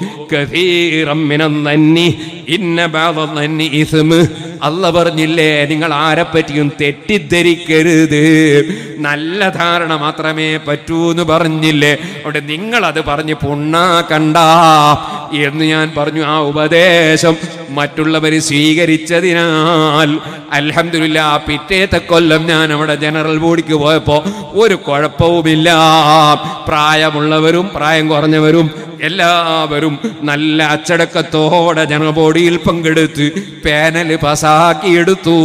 [SPEAKER 1] കസീറം മിനന്നന്നി ഇന്ന ബഅദന്നന്നി ഇസ്മ് അല്ല പറഞ്ഞില്ലേ നിങ്ങൾ ആരെ പറ്റിയും തെറ്റിദ്ധരിക്കരുത് നല്ല ധാരണ മാത്രമേ പറ്റൂ എന്ന് പറഞ്ഞില്ലേ അവിടെ നിങ്ങൾ അത് പറഞ്ഞ് പുണ്ണാക്കണ്ട എന്ന് ഞാൻ പറഞ്ഞു ആ ഉപദേശം മറ്റുള്ളവർ സ്വീകരിച്ചതിനാൽ അൽഹംദുലില്ല പിറ്റേത്തെ കൊല്ലം ഞാൻ അവിടെ ജനറൽ ബോഡിക്ക് പോയപ്പോ ഒരു കുഴപ്പവുമില്ല പ്രായമുള്ളവരും പ്രായം കുറഞ്ഞവരും എല്ലാവരും നല്ല അച്ചടക്കത്തോടെ ജനബോഡിയിൽ പങ്കെടുത്ത് പാനൽ പാസാക്കിയെടുത്തു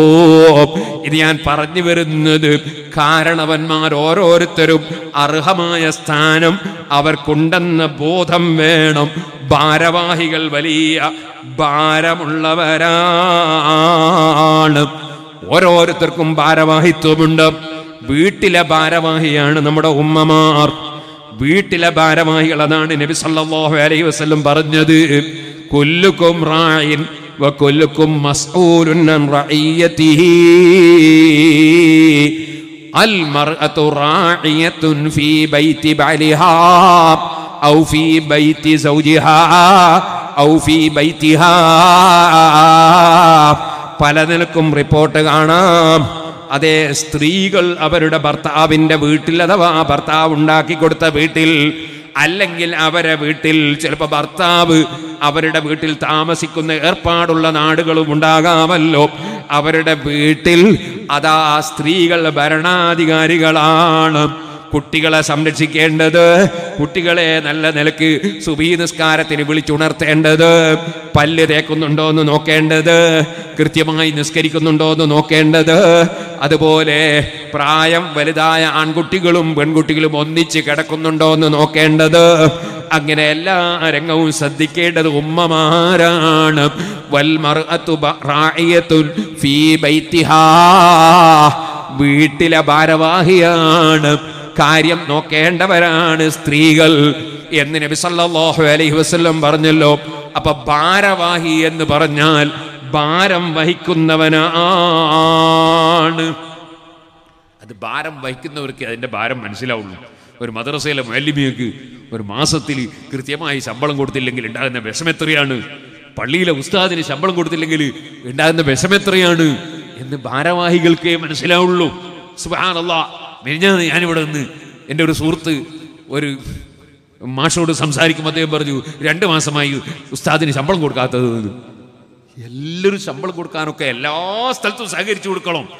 [SPEAKER 1] ഇത് ഞാൻ പറഞ്ഞു വരുന്നത് കാരണവന്മാർ ഓരോരുത്തരും അർഹമായ സ്ഥാനം അവർക്കുണ്ടെന്ന ബോധം വേണം ഭാരവാഹികൾ വലിയ ഭാരമുള്ളവരാണ് ഓരോരുത്തർക്കും ഭാരവാഹിത്വമുണ്ട് വീട്ടിലെ ഭാരവാഹിയാണ് നമ്മുടെ ഉമ്മമാർ വീട്ടിലെ ഭാരവാഹികൾ അതാണ് നബി സല്ലല്ലാഹു അലൈഹി വസല്ലം പറഞ്ഞത് കൊല്ലുക്കും റായിൻ വകൊല്ലുക്കും മസ്ഊലുൻ അൻ റഈയതിഹി അൽ മർഅതു റായിയത്തുൻ ഫീ ബൈതി ബഅലിഹാ ഔ ഫീ ബൈതി സൗജിഹാ ഔ ഫീ ബൈതിഹാ പല നിലക്കും റിപ്പോർട്ട് കാണാം അതേ സ്ത്രീകൾ അവരുടെ ഭർത്താവിന്റെ വീട്ടിൽ അഥവാ ഭർത്താവ് ഉണ്ടാക്കി കൊടുത്ത വീട്ടിൽ അല്ലെങ്കിൽ അവരെ വീട്ടിൽ ചിലപ്പോൾ ഭർത്താവ് അവരുടെ വീട്ടിൽ താമസിക്കുന്ന ഏർപ്പാടുള്ള നാടുകളും ഉണ്ടാകാമല്ലോ അവരുടെ വീട്ടിൽ അതാ സ്ത്രീകൾ ഭരണാധികാരികളാണ് കുട്ടികളെ സംരക്ഷിക്കേണ്ടത് കുട്ടികളെ നല്ല നിലക്ക് സുബീ നിസ്കാരത്തിന് വിളിച്ചുണർത്തേണ്ടത് പല്ല് തേക്കുന്നുണ്ടോ എന്ന് നോക്കേണ്ടത് കൃത്യമായി നിസ്കരിക്കുന്നുണ്ടോ എന്ന് നോക്കേണ്ടത് അതുപോലെ പ്രായം വലുതായ ആൺകുട്ടികളും പെൺകുട്ടികളും ഒന്നിച്ച് കിടക്കുന്നുണ്ടോ എന്ന് നോക്കേണ്ടത് അങ്ങനെ എല്ലാ രംഗവും ശ്രദ്ധിക്കേണ്ടത് ഉമ്മമാരാണ് വൽമർഅത്തു ബ- റാഇയത്തുൻ ഫീ ബൈത്തിഹാ വീട്ടിലെ ഭാരവാഹിയാണ് കാര്യം നോക്കേണ്ടവരാണ് സ്ത്രീകൾ എന്ന് നബി സല്ലല്ലാഹു അലൈഹി വസല്ലം പറഞ്ഞല്ലോ അപ്പൊ ഭാരവാഹി എന്ന് പറഞ്ഞാൽ ഭാരം വഹിക്കുന്നവനാണ് അത് ഭാരം വഹിക്കുന്നവർക്ക് അതിന്റെ ഭാരം മനസ്സിലാവുള്ളൂ ഒരു മദ്രസയിലെ മല്ലിമിയക്ക് ഒരു മാസത്തിൽ കൃത്യമായി ശമ്പളം കൊടുത്തില്ലെങ്കിൽ ഉണ്ടാകുന്ന വിഷമെത്രയാണ് പള്ളിയിലെ ഉസ്താദിന് ശമ്പളം കൊടുത്തില്ലെങ്കിൽ ഉണ്ടാകുന്ന വിഷമെത്രയാണ് എന്ന് ഭാരവാഹികൾക്കേ മനസ്സിലാവുള്ളൂ സുബാനല്ല മിനിഞ്ഞാന്ന് ഞാനിവിടെ നിന്ന് എൻ്റെ ഒരു സുഹൃത്ത് ഒരു മാഷോട് സംസാരിക്കുമ്പോൾ അദ്ദേഹം പറഞ്ഞു രണ്ട് മാസമായി ഉസ്താദിന് ശമ്പളം കൊടുക്കാത്തത് എന്ന്." എല്ലാവരും ശമ്പളം കൊടുക്കാനൊക്കെ എല്ലാ സ്ഥലത്തും സഹകരിച്ചു കൊടുക്കണം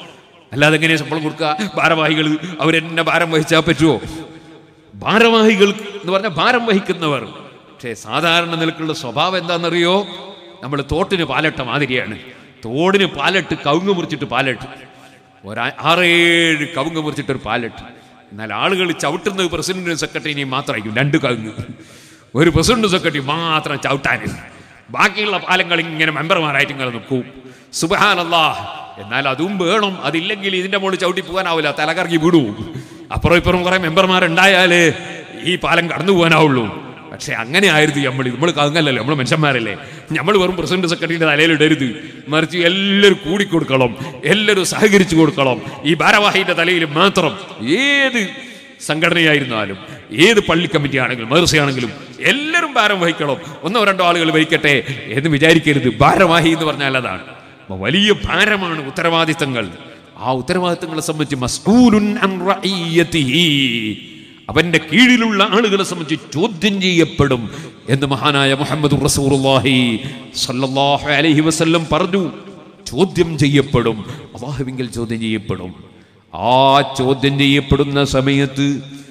[SPEAKER 1] അല്ലാതെ എങ്ങനെ ശമ്പളം കൊടുക്കുക ഭാരവാഹികൾ അവരെന്നെ ഭാരം വഹിച്ചാൽ പറ്റുമോ ഭാരവാഹികൾ എന്ന് പറഞ്ഞാൽ ഭാരം വഹിക്കുന്നവർ പക്ഷേ സാധാരണ നിലക്കുള്ള സ്വഭാവം എന്താണെന്നറിയോ നമ്മൾ തോട്ടിന് പാലട്ട മാതിരിയാണ് തോടിന് പാലട്ട് കവുങ്ങ് മുറിച്ചിട്ട് പാലട്ട് ഒരു ആറേഴ് കവുങ്ങ് മുറിച്ചിട്ട് ഒരു പാലട്ട് എന്നാൽ ആളുകൾ ചവിട്ടുന്നത് പ്രസിഡന്റിനും സെക്രട്ടറിനെയും മാത്രമായിരിക്കും രണ്ട് കവുങ്ങ് ഒരു പ്രസിഡന്റ് സെക്രട്ടറി മാത്രം ചവിട്ടാൻ ബാക്കിയുള്ള പാലങ്ങൾ ഇങ്ങനെ മെമ്പർമാരായിട്ട് ഇങ്ങനെ നിൽക്കും സുബഹാനല്ലാ എന്നാൽ അതും വേണം അതില്ലെങ്കിൽ ഇതിന്റെ മുകളിൽ ചവിട്ടി പോകാനാവില്ല തലകറങ്ങി വിടൂ അപ്പുറം ഇപ്പുറം കുറെ മെമ്പർമാരുണ്ടായാലേ ഈ പാലം കടന്നു പോകാനാവുള്ളൂ പക്ഷെ അങ്ങനെ ആയിരുന്നു നമ്മൾ നമ്മൾ കങ്ങല്ലല്ലോ നമ്മൾ മനുഷ്യന്മാരല്ലേ നമ്മൾ വെറും പ്രസിഡന്റ് സെക്രട്ടറിയുടെ തലയിൽ ഇടരുത് മറിച്ച് എല്ലാവരും കൂടിക്കൊടുക്കണം എല്ലാവരും സഹകരിച്ചു കൊടുക്കണം ഈ ഭാരവാഹിന്റെ തലയിൽ മാത്രം ഏത് സംഘടനയായിരുന്നാലും ഏത് പള്ളി കമ്മിറ്റി ആണെങ്കിലും മദർസയാണെങ്കിലും എല്ലാവരും ഭാരം വഹിക്കണം ഒന്നോ രണ്ടോ ആളുകൾ വഹിക്കട്ടെ എന്ന് വിചാരിക്കരുത് ഭാരവാഹി എന്ന് പറഞ്ഞാൽ അതാണ് അപ്പൊ വലിയ ഭാരമാണ് ഉത്തരവാദിത്തങ്ങൾ ആ ഉത്തരവാദിത്തങ്ങളെ സംബന്ധിച്ച് മസ്ഊലുൻ അൻ റഈയതിഹി. അവന്റെ കീഴിലുള്ള ആളുകളെ സംബന്ധിച്ച് ചോദ്യം ചെയ്യപ്പെടും എന്ന് മഹാനായ മുഹമ്മദ് റസൂറുല്ലാഹി സല്ലല്ലാഹു അലൈഹി വസല്ലം പറഞ്ഞു ചോദ്യം ചെയ്യപ്പെടും അള്ളാഹുവിങ്കിൽ ചോദ്യം ചെയ്യപ്പെടും ആ ചോദ്യം ചെയ്യപ്പെടുന്ന സമയത്ത്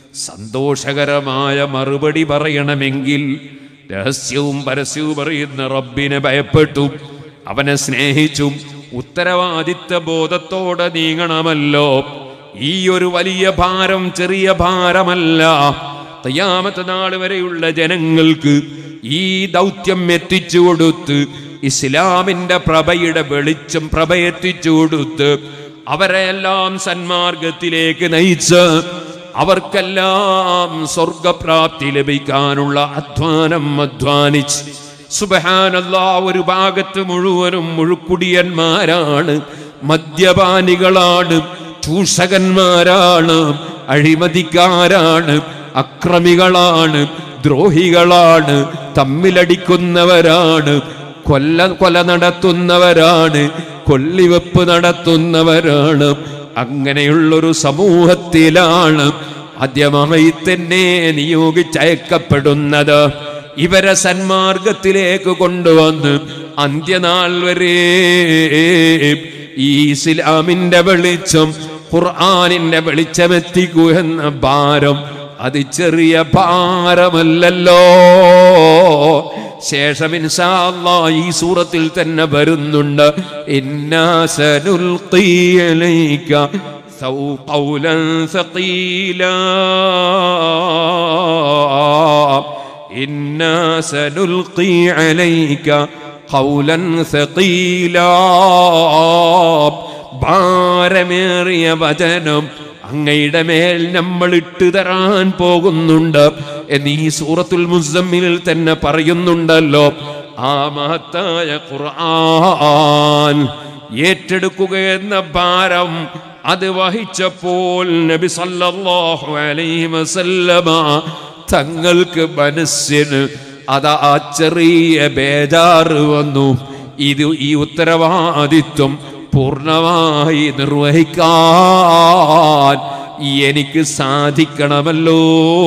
[SPEAKER 1] സന്തോഷകരമായ മറുപടി പറയണമെങ്കിൽ രഹസ്യവും പരസ്യവും പറയുന്ന റബ്ബിനെ ഭയപ്പെട്ടും അവനെ സ്നേഹിച്ചും ഉത്തരവാദിത്ത ബോധത്തോടെ നീങ്ങണമല്ലോ ഈ ഒരു വലിയ ഭാരം ചെറിയ ഭാരമല്ല തയ്യാമത്തെ നാൾ വരെയുള്ള ജനങ്ങൾക്ക് ഈ ദൗത്യം എത്തിച്ചു കൊടുത്ത് ഇസ്ലാമിന്റെ പ്രഭയുടെ വെളിച്ചം പ്രഭ എത്തിച്ചു കൊടുത്ത് അവരെല്ലാം സന്മാർഗത്തിലേക്ക് നയിച്ച് അവർക്കെല്ലാം സ്വർഗപ്രാപ്തി ലഭിക്കാനുള്ള അധ്വാനം അധ്വാനിച്ച് സുബഹാനല്ലാ ഒരു ഭാഗത്ത് മുഴുവനും മുഴുക്കുടിയന്മാരാണ് മദ്യപാനികളാണ് ചൂഷകന്മാരാണ് അഴിമതിക്കാരാണ് അക്രമികളാണ് ദ്രോഹികളാണ് തമ്മിലടിക്കുന്നവരാണ് കൊല്ല കൊല നടത്തുന്നവരാണ് കൊല്ലിവെപ്പ് നടത്തുന്നവരാണ് അങ്ങനെയുള്ളൊരു സമൂഹത്തിലാണ് ആദ്യമായി തന്നെ നിയോഗിച്ചയക്കപ്പെടുന്നത് ഇവരെ സന്മാർഗത്തിലേക്ക് കൊണ്ടുവന്ന് അന്ത്യനാൾ വരെ ഈ ഇസ്ലാമിന്റെ വെളിച്ചം ഖുർആാനിന്റെ വെളിച്ചമെത്തിക്കൂ എന്ന ഭാരം അത് ചെറിയ ഭാരമല്ലല്ലോ ശേഷം ഇൻഷാ അല്ലാഹ് ഈ സൂറത്തിൽ തന്നെ വരുന്നുണ്ട് ഇന്നാ സനുൽഖി അലൈക ثو- قولا ثقيلا إنا سنلقي عليك قولا ثقيلا ഭാരമേറിയ വചനം അങ്ങയുടെ മേൽ നമ്മൾ ഇട്ടു തരാൻ പോകുന്നുണ്ട് എന്ന് ഈ സൂറത്തുൽ മുസമ്മിലിൽ തന്നെ പറയുന്നുണ്ടല്ലോ ആ മഹത്തായ ഖുർആൻ ഏറ്റെടുക്കുക എന്ന ഭാരം അത് വഹിച്ചപ്പോൾ നബി സല്ലല്ലാഹു അലൈഹി വസല്ലമ തങ്ങൾക്ക് മനസ്സിന് അതാ ചെറിയ ബേജാറ് വന്നു ഇത് ഈ ഉത്തരവാദിത്വം പൂർണ്ണമായി നിർവഹിക്കാൻ എനിക്ക് സാധിക്കണമല്ലോ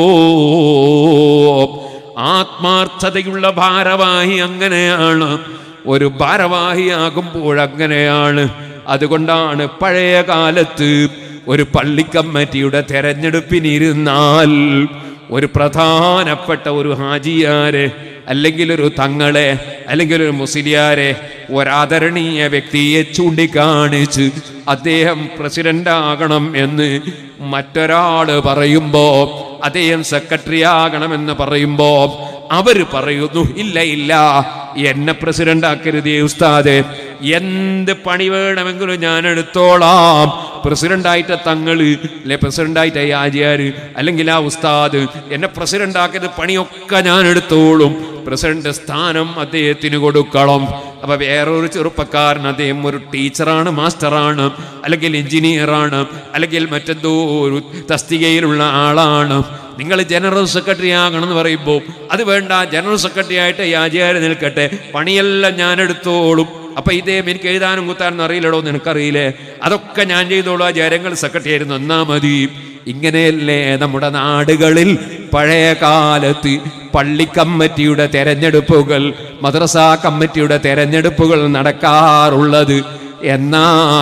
[SPEAKER 1] ആത്മാർത്ഥതയുള്ള ഭാരവാഹി അങ്ങനെയാണ് ഒരു ഭാരവാഹിയാകുമ്പോൾ അങ്ങനെയാണ് അതുകൊണ്ടാണ് പഴയ കാലത്ത് ഒരു പള്ളിക്കമ്മറ്റിയുടെ തെരഞ്ഞെടുപ്പിനിരുന്നാൽ ഒരു പ്രധാനപ്പെട്ട ഒരു ഹാജിയാരെ അല്ലെങ്കിൽ ഒരു തങ്ങളെ അല്ലെങ്കിൽ ഒരു മുസ്ലിയാരെ ഒരാദരണീയ വ്യക്തിയെ ചൂണ്ടിക്കാണിച്ച് അദ്ദേഹം പ്രസിഡന്റ് ആകണം എന്ന് മറ്റൊരാള് പറയുമ്പോ അദ്ദേഹം സെക്രട്ടറി ആകണമെന്ന് പറയുമ്പോ അവര് പറയുന്നു ഇല്ല ഇല്ല എന്നെ പ്രസിഡന്റ് ആക്കരുതേ ഉസ്താദെ എന്ത് പണി വേണമെങ്കിലും ഞാൻ എടുത്തോളാം പ്രസിഡന്റായിട്ട് തങ്ങള് അല്ലെ പ്രസിഡന്റായിട്ട് ആചാര് അല്ലെങ്കിൽ ആ ഉസ്താദ് എന്നെ പ്രസിഡന്റ് ആക്കിയത് പണിയൊക്കെ ഞാൻ എടുത്തോളും പ്രസിഡന്റ് സ്ഥാനം അദ്ദേഹത്തിന് കൊടുക്കണം അപ്പൊ വേറൊരു ചെറുപ്പക്കാരൻ അദ്ദേഹം ഒരു ടീച്ചറാണ് മാസ്റ്ററാണ് അല്ലെങ്കിൽ എഞ്ചിനീയറാണ് അല്ലെങ്കിൽ മറ്റെന്തോ ഒരു തസ്തികയിലുള്ള ആളാണ് നിങ്ങൾ ജനറൽ സെക്രട്ടറി ആകണമെന്ന് പറയുമ്പോൾ അത് വേണ്ട ജനറൽ സെക്രട്ടറി ആയിട്ട് ഈ ആചാര്യ നിൽക്കട്ടെ പണിയെല്ലാം ഞാൻ എടുത്തോളും അപ്പൊ ഇദ്ദേഹം എനിക്ക് എഴുതാനും കുത്താനും അറിയില്ലടോ എന്ന് എനിക്കറിയില്ലേ അതൊക്കെ ഞാൻ ചെയ്തോളൂ ആ ജനങ്ങൾ സെക്രട്ടറി ആയിരുന്നു എന്നാ മതി ഇങ്ങനെയല്ലേ നമ്മുടെ നാടുകളിൽ പഴയ കാലത്ത് പള്ളി കമ്മിറ്റിയുടെ തെരഞ്ഞെടുപ്പുകൾ മദ്രസ കമ്മിറ്റിയുടെ തെരഞ്ഞെടുപ്പുകൾ നടക്കാറുള്ളത് എന്നാൽ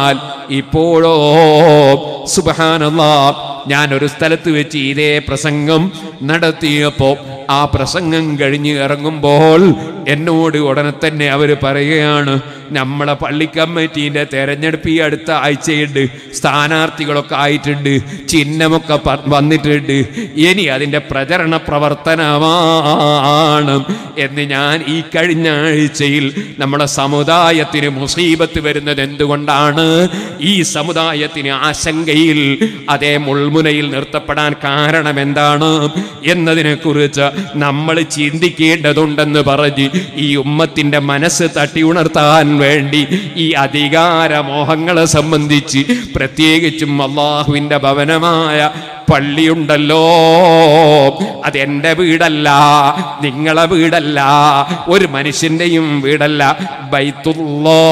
[SPEAKER 1] ഇപ്പോഴോ സുബഹാനല്ലാ ഞാൻ ഒരു സ്ഥലത്ത് വെച്ച് ഇതേ പ്രസംഗം നടത്തിയപ്പോ ആ പ്രസംഗം കഴിഞ്ഞ് ഇറങ്ങുമ്പോൾ എന്നോട് ഉടനെ തന്നെ അവർ പറയുകയാണ് നമ്മളെ പള്ളി കമ്മിറ്റീൻ്റെ തെരഞ്ഞെടുപ്പ് ഈ അടുത്ത ആഴ്ചയുണ്ട് സ്ഥാനാർത്ഥികളൊക്കെ ആയിട്ടുണ്ട് ചിഹ്നമൊക്കെ പ- വന്നിട്ടുണ്ട് ഇനി അതിൻ്റെ പ്രചരണ പ്രവർത്തനമാണ് എന്ന് ഞാൻ ഈ കഴിഞ്ഞ ആഴ്ചയിൽ നമ്മുടെ സമുദായത്തിന് മുസീബത്ത് വരുന്നത് എന്തുകൊണ്ടാണ് ഈ സമുദായത്തിന് ആശങ്കയിൽ അതേ മുൾമുനയിൽ നിർത്തപ്പെടാൻ കാരണം എന്താണ് എന്നതിനെ കുറിച്ച് നമ്മൾ ചിന്തിക്കേണ്ടതുണ്ടെന്ന് പറഞ്ഞ് ഈ ഉമ്മത്തിന്റെ മനസ്സ് തട്ടി ഉണർത്താൻ വേണ്ടി ഈ അധികാര മോഹങ്ങളെ സംബന്ധിച്ച് പ്രത്യേകിച്ചും അള്ളാഹുവിന്റെ ഭവനമായ പള്ളിയുണ്ടല്ലോ അതെന്റെ വീടല്ല നിങ്ങളെ വീടല്ല ഒരു മനുഷ്യന്റെയും വീടല്ല ബൈത്തുള്ളോ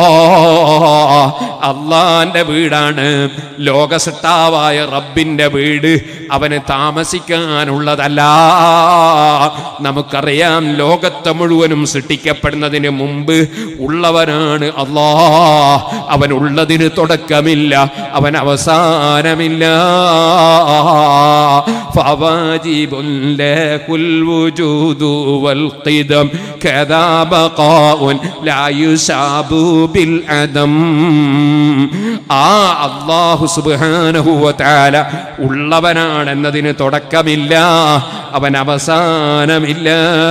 [SPEAKER 1] അള്ളാന്റെ വീടാണ് ലോകസട്ടാവായ റബ്ബിന്റെ വീട് അവന് താമസിക്കാനുള്ളതല്ല നമുക്കറിയാം ലോകത്തെ മുഴുവനും സൃഷ്ടിക്കപ്പെടുന്നതിന് മുമ്പ് ഉള്ളവനാണ് അള്ളാ അവൻ ഉള്ളതിന് തുടക്കമില്ല അവൻ അവസാനമില്ല فواجب له الوجود والقدم كذا بقاء لا يشاب بالعدم ആ അള്ളാഹു സുബാനഹുവല ഉള്ളവനാണെന്നതിന് തുടക്കമില്ല അവൻ അവസാനമില്ല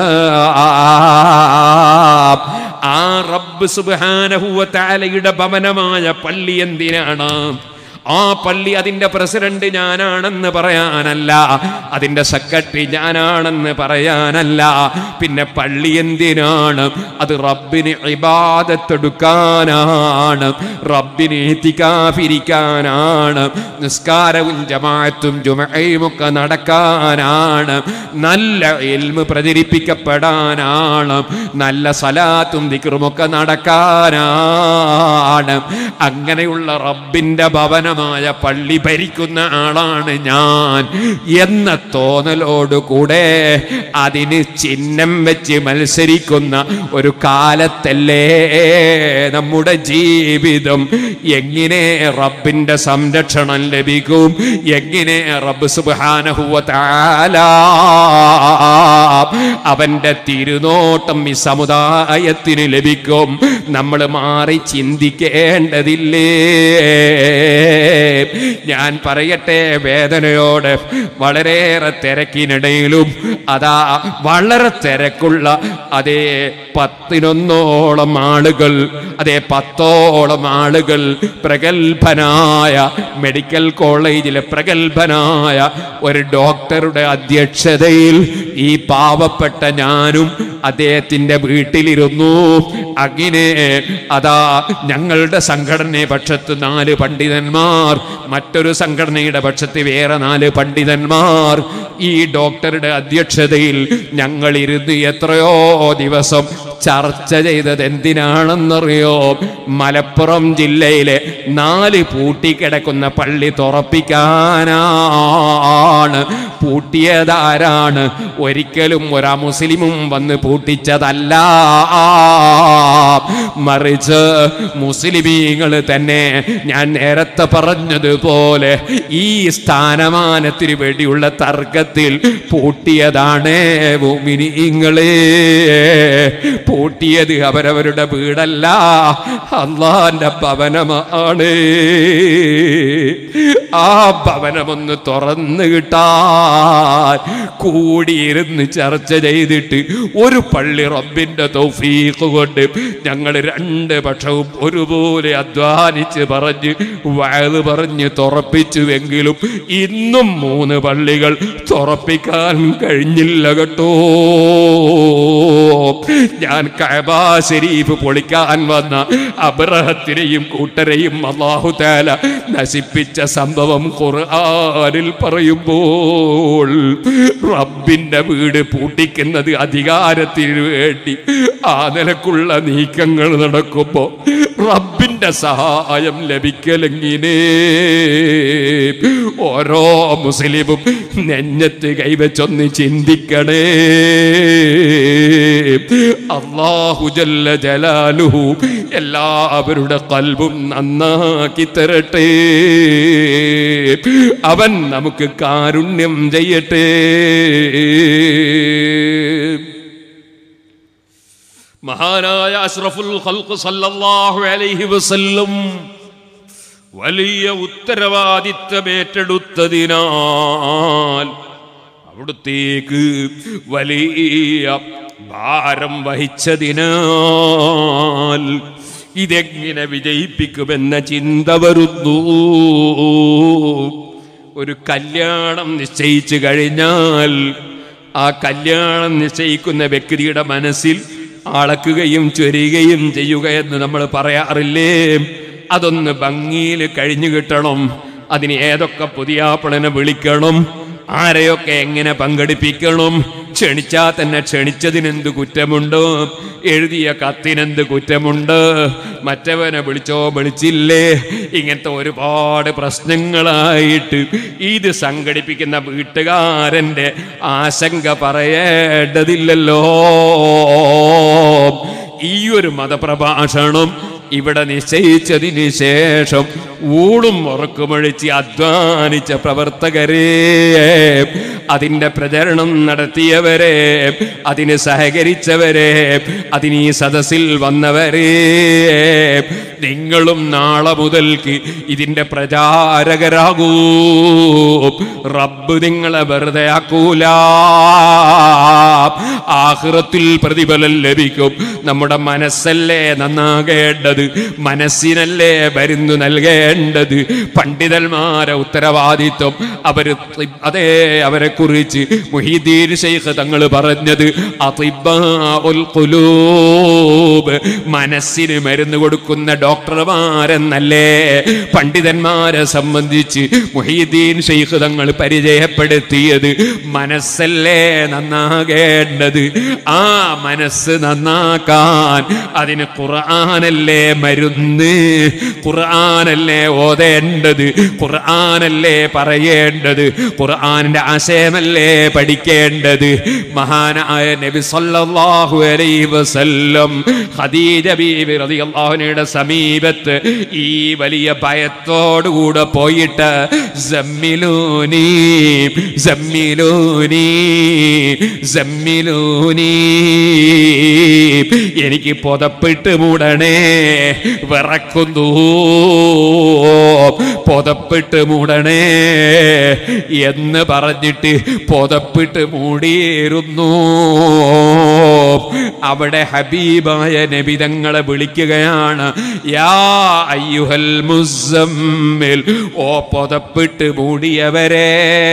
[SPEAKER 1] ആ റബ്ബ് സുബാനഹുവലയുടെ ഭവനമായ പള്ളി എന്തിനാണ് ആ പള്ളി അതിന്റെ പ്രസിഡന്റ് ഞാനാണെന്ന് പറയാനല്ല അതിന്റെ സെക്രട്ടറി ഞാനാണെന്ന് പറയാനല്ല പിന്നെ പള്ളി എന്തിനാണ് അത് റബ്ബിന് ഇബാദത്തെടുക്കാനാണ് റബ്ബിന് എത്തിക്കാതിരിക്കാനാണ് നിസ്കാരവും ജമാഅത്തും ജുമയും ഒക്കെ നടക്കാനാണ് നല്ല എൽമ് പ്രചരിപ്പിക്കപ്പെടാനാണ് നല്ല സലാത്തും ദിക്റുമൊക്കെ നടക്കാനാണ് അങ്ങനെയുള്ള റബ്ബിന്റെ ഭവനമായ പള്ളി ഭരിക്കുന്ന ആളാണ് ഞാൻ എന്ന തോന്നലോടുകൂടെ അതിന് ചിഹ്നം വെച്ച് മത്സരിക്കുന്ന ഒരു കാലത്തല്ലേ നമ്മുടെ ജീവിതം എങ്ങനെ റബ്ബിന്റെ സംരക്ഷണം ലഭിക്കും എങ്ങനെ റബ്ബ് സുബ്ഹാനഹു തആല അവന്റെ തിരുനോട്ടം ഈ സമുദായത്തിന് ലഭിക്കും നമ്മൾ മാറി ചിന്തിക്കേണ്ടതില്ലേ ഞാൻ പറയട്ടെ വേദനയോടെ വളരെയേറെ തിരക്കിനിടയിലും അതാ വളരെ തിരക്കുള്ള അതേ പത്തിനൊന്നോളം ആളുകൾ അതേ പത്തോളം ആളുകൾ പ്രഗത്ഭനായ മെഡിക്കൽ കോളേജിലെ പ്രഗത്ഭനായ ഒരു ഡോക്ടറുടെ അധ്യക്ഷതയിൽ ഈ പാവപ്പെട്ട ഞാനും അദ്ദേഹത്തിന്റെ വീട്ടിലിരുന്നു അങ്ങനെ അതാ ഞങ്ങളുടെ സംഘടനയെ പക്ഷത്ത് നാല് പണ്ഡിതന്മാർ മറ്റൊരു സംഘടനയുടെ പക്ഷത്ത് വേറെ നാല് പണ്ഡിതന്മാർ ഈ ഡോക്ടറുടെ അധ്യക്ഷതയിൽ ഞങ്ങൾ ഇരുന്ന് എത്രയോ ദിവസം ചർച്ച ചെയ്തത് എന്തിനാണെന്നറിയോ മലപ്പുറം ജില്ലയിലെ നാല് പൂട്ടിക്കിടക്കുന്ന പള്ളി തുറപ്പിക്കാനാണ് പൂട്ടിയതാരാണ് ഒരിക്കലും ഒരാ മുസ്ലിമും വന്ന് പൂട്ടിച്ചതല്ല മറിച്ച് മുസ്ലിമീങ്ങൾ തന്നെ ഞാൻ നേരത്തെ പറഞ്ഞതുപോലെ ഈ സ്ഥാനമാനത്തിന് വേണ്ടിയുള്ള തർക്കത്തിൽ പൂട്ടിയതാണ് ഭൂമിനിങ്ങളെ പൂട്ടിയത് അവരവരുടെ വീടല്ല അള്ളാന്റെ ഭവനമാണ് ആ ഭവനമൊന്ന് തുറന്നു കിട്ടാൻ കൂടിയിരുന്ന് ചർച്ച ചെയ്തിട്ട് ഒരു പള്ളി റബ്ബിന്റെ തൗഫീഖ് കൊണ്ട് ഞങ്ങൾ രണ്ട് പക്ഷവും ഒരുപോലെ അധ്വാനിച്ച് പറഞ്ഞ് വയത് പറഞ്ഞ് തുറപ്പിച്ചുവെങ്കിലും ഇന്നും മൂന്ന് പള്ളികൾ തുറപ്പിക്കാൻ കഴിഞ്ഞില്ല കേട്ടോ ഞാൻ കഅബ ശരീഫ് പൊളിക്കാൻ വന്ന അബ്രഹത്തിനെയും കൂട്ടരെയും അള്ളാഹു താല നശിപ്പിച്ച സംഭവം ഖുർആനിൽ പറയുമ്പോൾ റബ്ബിന്റെ വീട് പൂട്ടിക്കുന്നത് അധികാരത്തിന് വേണ്ടി ആ നിലക്കുള്ള നീക്കങ്ങൾ നടക്കുമ്പോ റബ്ബിന്റെ സഹായം ലഭിക്കലെങ്ങിനെ ഓരോ മുസ്ലിമും നെഞ്ഞത്ത് കൈവച്ചൊന്ന് ചിന്തിക്കണേ അള്ളാഹു ജല്ല ജലാലുഹു എല്ലാവരുടെ കൽബും നന്നാക്കി തരട്ടെ അവൻ നമുക്ക് കാരുണ്യം ചെയ്യട്ടെ മഹാനായ അഷ്റഫുൽ ഖൽഖ് സല്ലല്ലാഹു അലൈഹി വസല്ലം വലിയ ഉത്തരവാദിത്വം ഏറ്റെടുത്തതിനാൽ അവിടുത്തേക്ക് വലിയ ഭാരം വഹിച്ചതിനാൽ ഇതെങ്ങനെ വിജയിപ്പിക്കുമെന്ന ചിന്ത വരുന്നു ഒരു കല്യാണം നിശ്ചയിച്ചു കഴിഞ്ഞാൽ ആ കല്യാണം നിശ്ചയിക്കുന്ന വ്യക്തിയുടെ മനസ്സിൽ അളക്കുകയും ചൊരിയുകയും ചെയ്യുക എന്ന് നമ്മൾ പറയാറില്ലേ അതൊന്ന് ഭംഗിയിൽ കഴിഞ്ഞു കിട്ടണം അതിന് ഏതൊക്കെ പുതിയാപ്പിളനെ വിളിക്കണം ആരെയൊക്കെ എങ്ങനെ പങ്കെടുപ്പിക്കണം ക്ഷണിച്ചാൽ തന്നെ ക്ഷണിച്ചതിനെന്ത് കുറ്റമുണ്ട് എഴുതിയ കത്തിനെന്ത് കുറ്റമുണ്ട് മറ്റവനെ വിളിച്ചോ വിളിച്ചില്ലേ ഇങ്ങനത്തെ ഒരുപാട് പ്രശ്നങ്ങളായിട്ട് ഇത് സംഘടിപ്പിക്കുന്ന വീട്ടുകാരൻ്റെ ആശങ്ക പറയേണ്ടതില്ലല്ലോ ഈ ഒരു മതപ്രഭാഷണം ഇവിടെ നിശ്ചയിച്ചതിന് ശേഷം ഊണും ഉറക്കുമൊഴിച്ച് അധ്വാനിച്ച പ്രവർത്തകരെ അതിൻ്റെ പ്രചരണം നടത്തിയവരെ അതിന് സഹകരിച്ചവരെ അതിന് ഈ സദസ്സിൽ വന്നവരെ നിങ്ങളും നാളെ മുതൽക്ക് ഇതിൻ്റെ പ്രചാരകരാകൂ റബ്ബ് നിങ്ങളെ വെറുതെ ആക്കൂല ആഹ്റത്തിൽ പ്രതിഫലം ലഭിക്കും നമ്മുടെ മനസ്സല്ലേ നന്നാകേണ്ടത് മനസ്സിനല്ലേ മരുന്ന് നൽകേണ്ടത് പണ്ഡിതന്മാരെ ഉത്തരവാദിത്വം അവര് തി- അതേ അവരെ കുറിച്ച് മുഹീദ്ദീൻ ശൈഖ് തങ്ങൾ പറഞ്ഞത് അതിബ്ബാഉൽ ഖുലൂബ് മനസ്സിന് മരുന്ന് കൊടുക്കുന്ന ഡോക്ടർമാരെന്നല്ലേ പണ്ഡിതന്മാരെ സംബന്ധിച്ച് മുഹീദ്ദീൻ ശൈഖ് തങ്ങൾ പരിചയപ്പെടുത്തിയത് മനസ്സല്ലേ നന്നാകേണ്ടത് ആ മനസ്സ് നന്നാക്കാൻ അതിന് ഖുർആനല്ലേ മരുന്ന് ഖുർആനല്ലേ ഓതേണ്ടത് ഖുർആനല്ലേ പറയേണ്ടത് ഖുർആനിന്റെ ആശയമല്ലേ പഠിക്കേണ്ടത് മഹാനായ നബി സല്ലല്ലാഹു അലൈഹി വസല്ലം ഖദീജ ബീവി റളിയല്ലാഹുവിന്റെ സമീപത്ത് ഈ വലിയ ഭയത്തോടുകൂടെ പോയിട്ട് സമ്മിലൂനി സമ്മിലൂനി സമ്മിലൂനി എനിക്ക് പുതപ്പിട്ട് മൂടണേ വിറക്കുന്നു പുതപ്പിട്ട് മൂടണേ എന്ന് പറഞ്ഞിട്ട് പുതപ്പിട്ട് മൂടിയിരുന്നു അവിടെ ഹബീബായ നബിതങ്ങളെ വിളിക്കുകയാണ് യാ അയ്യുഹൽ മുസമ്മിൽ ഓ പുതപ്പിട്ട് മൂടിയവരെ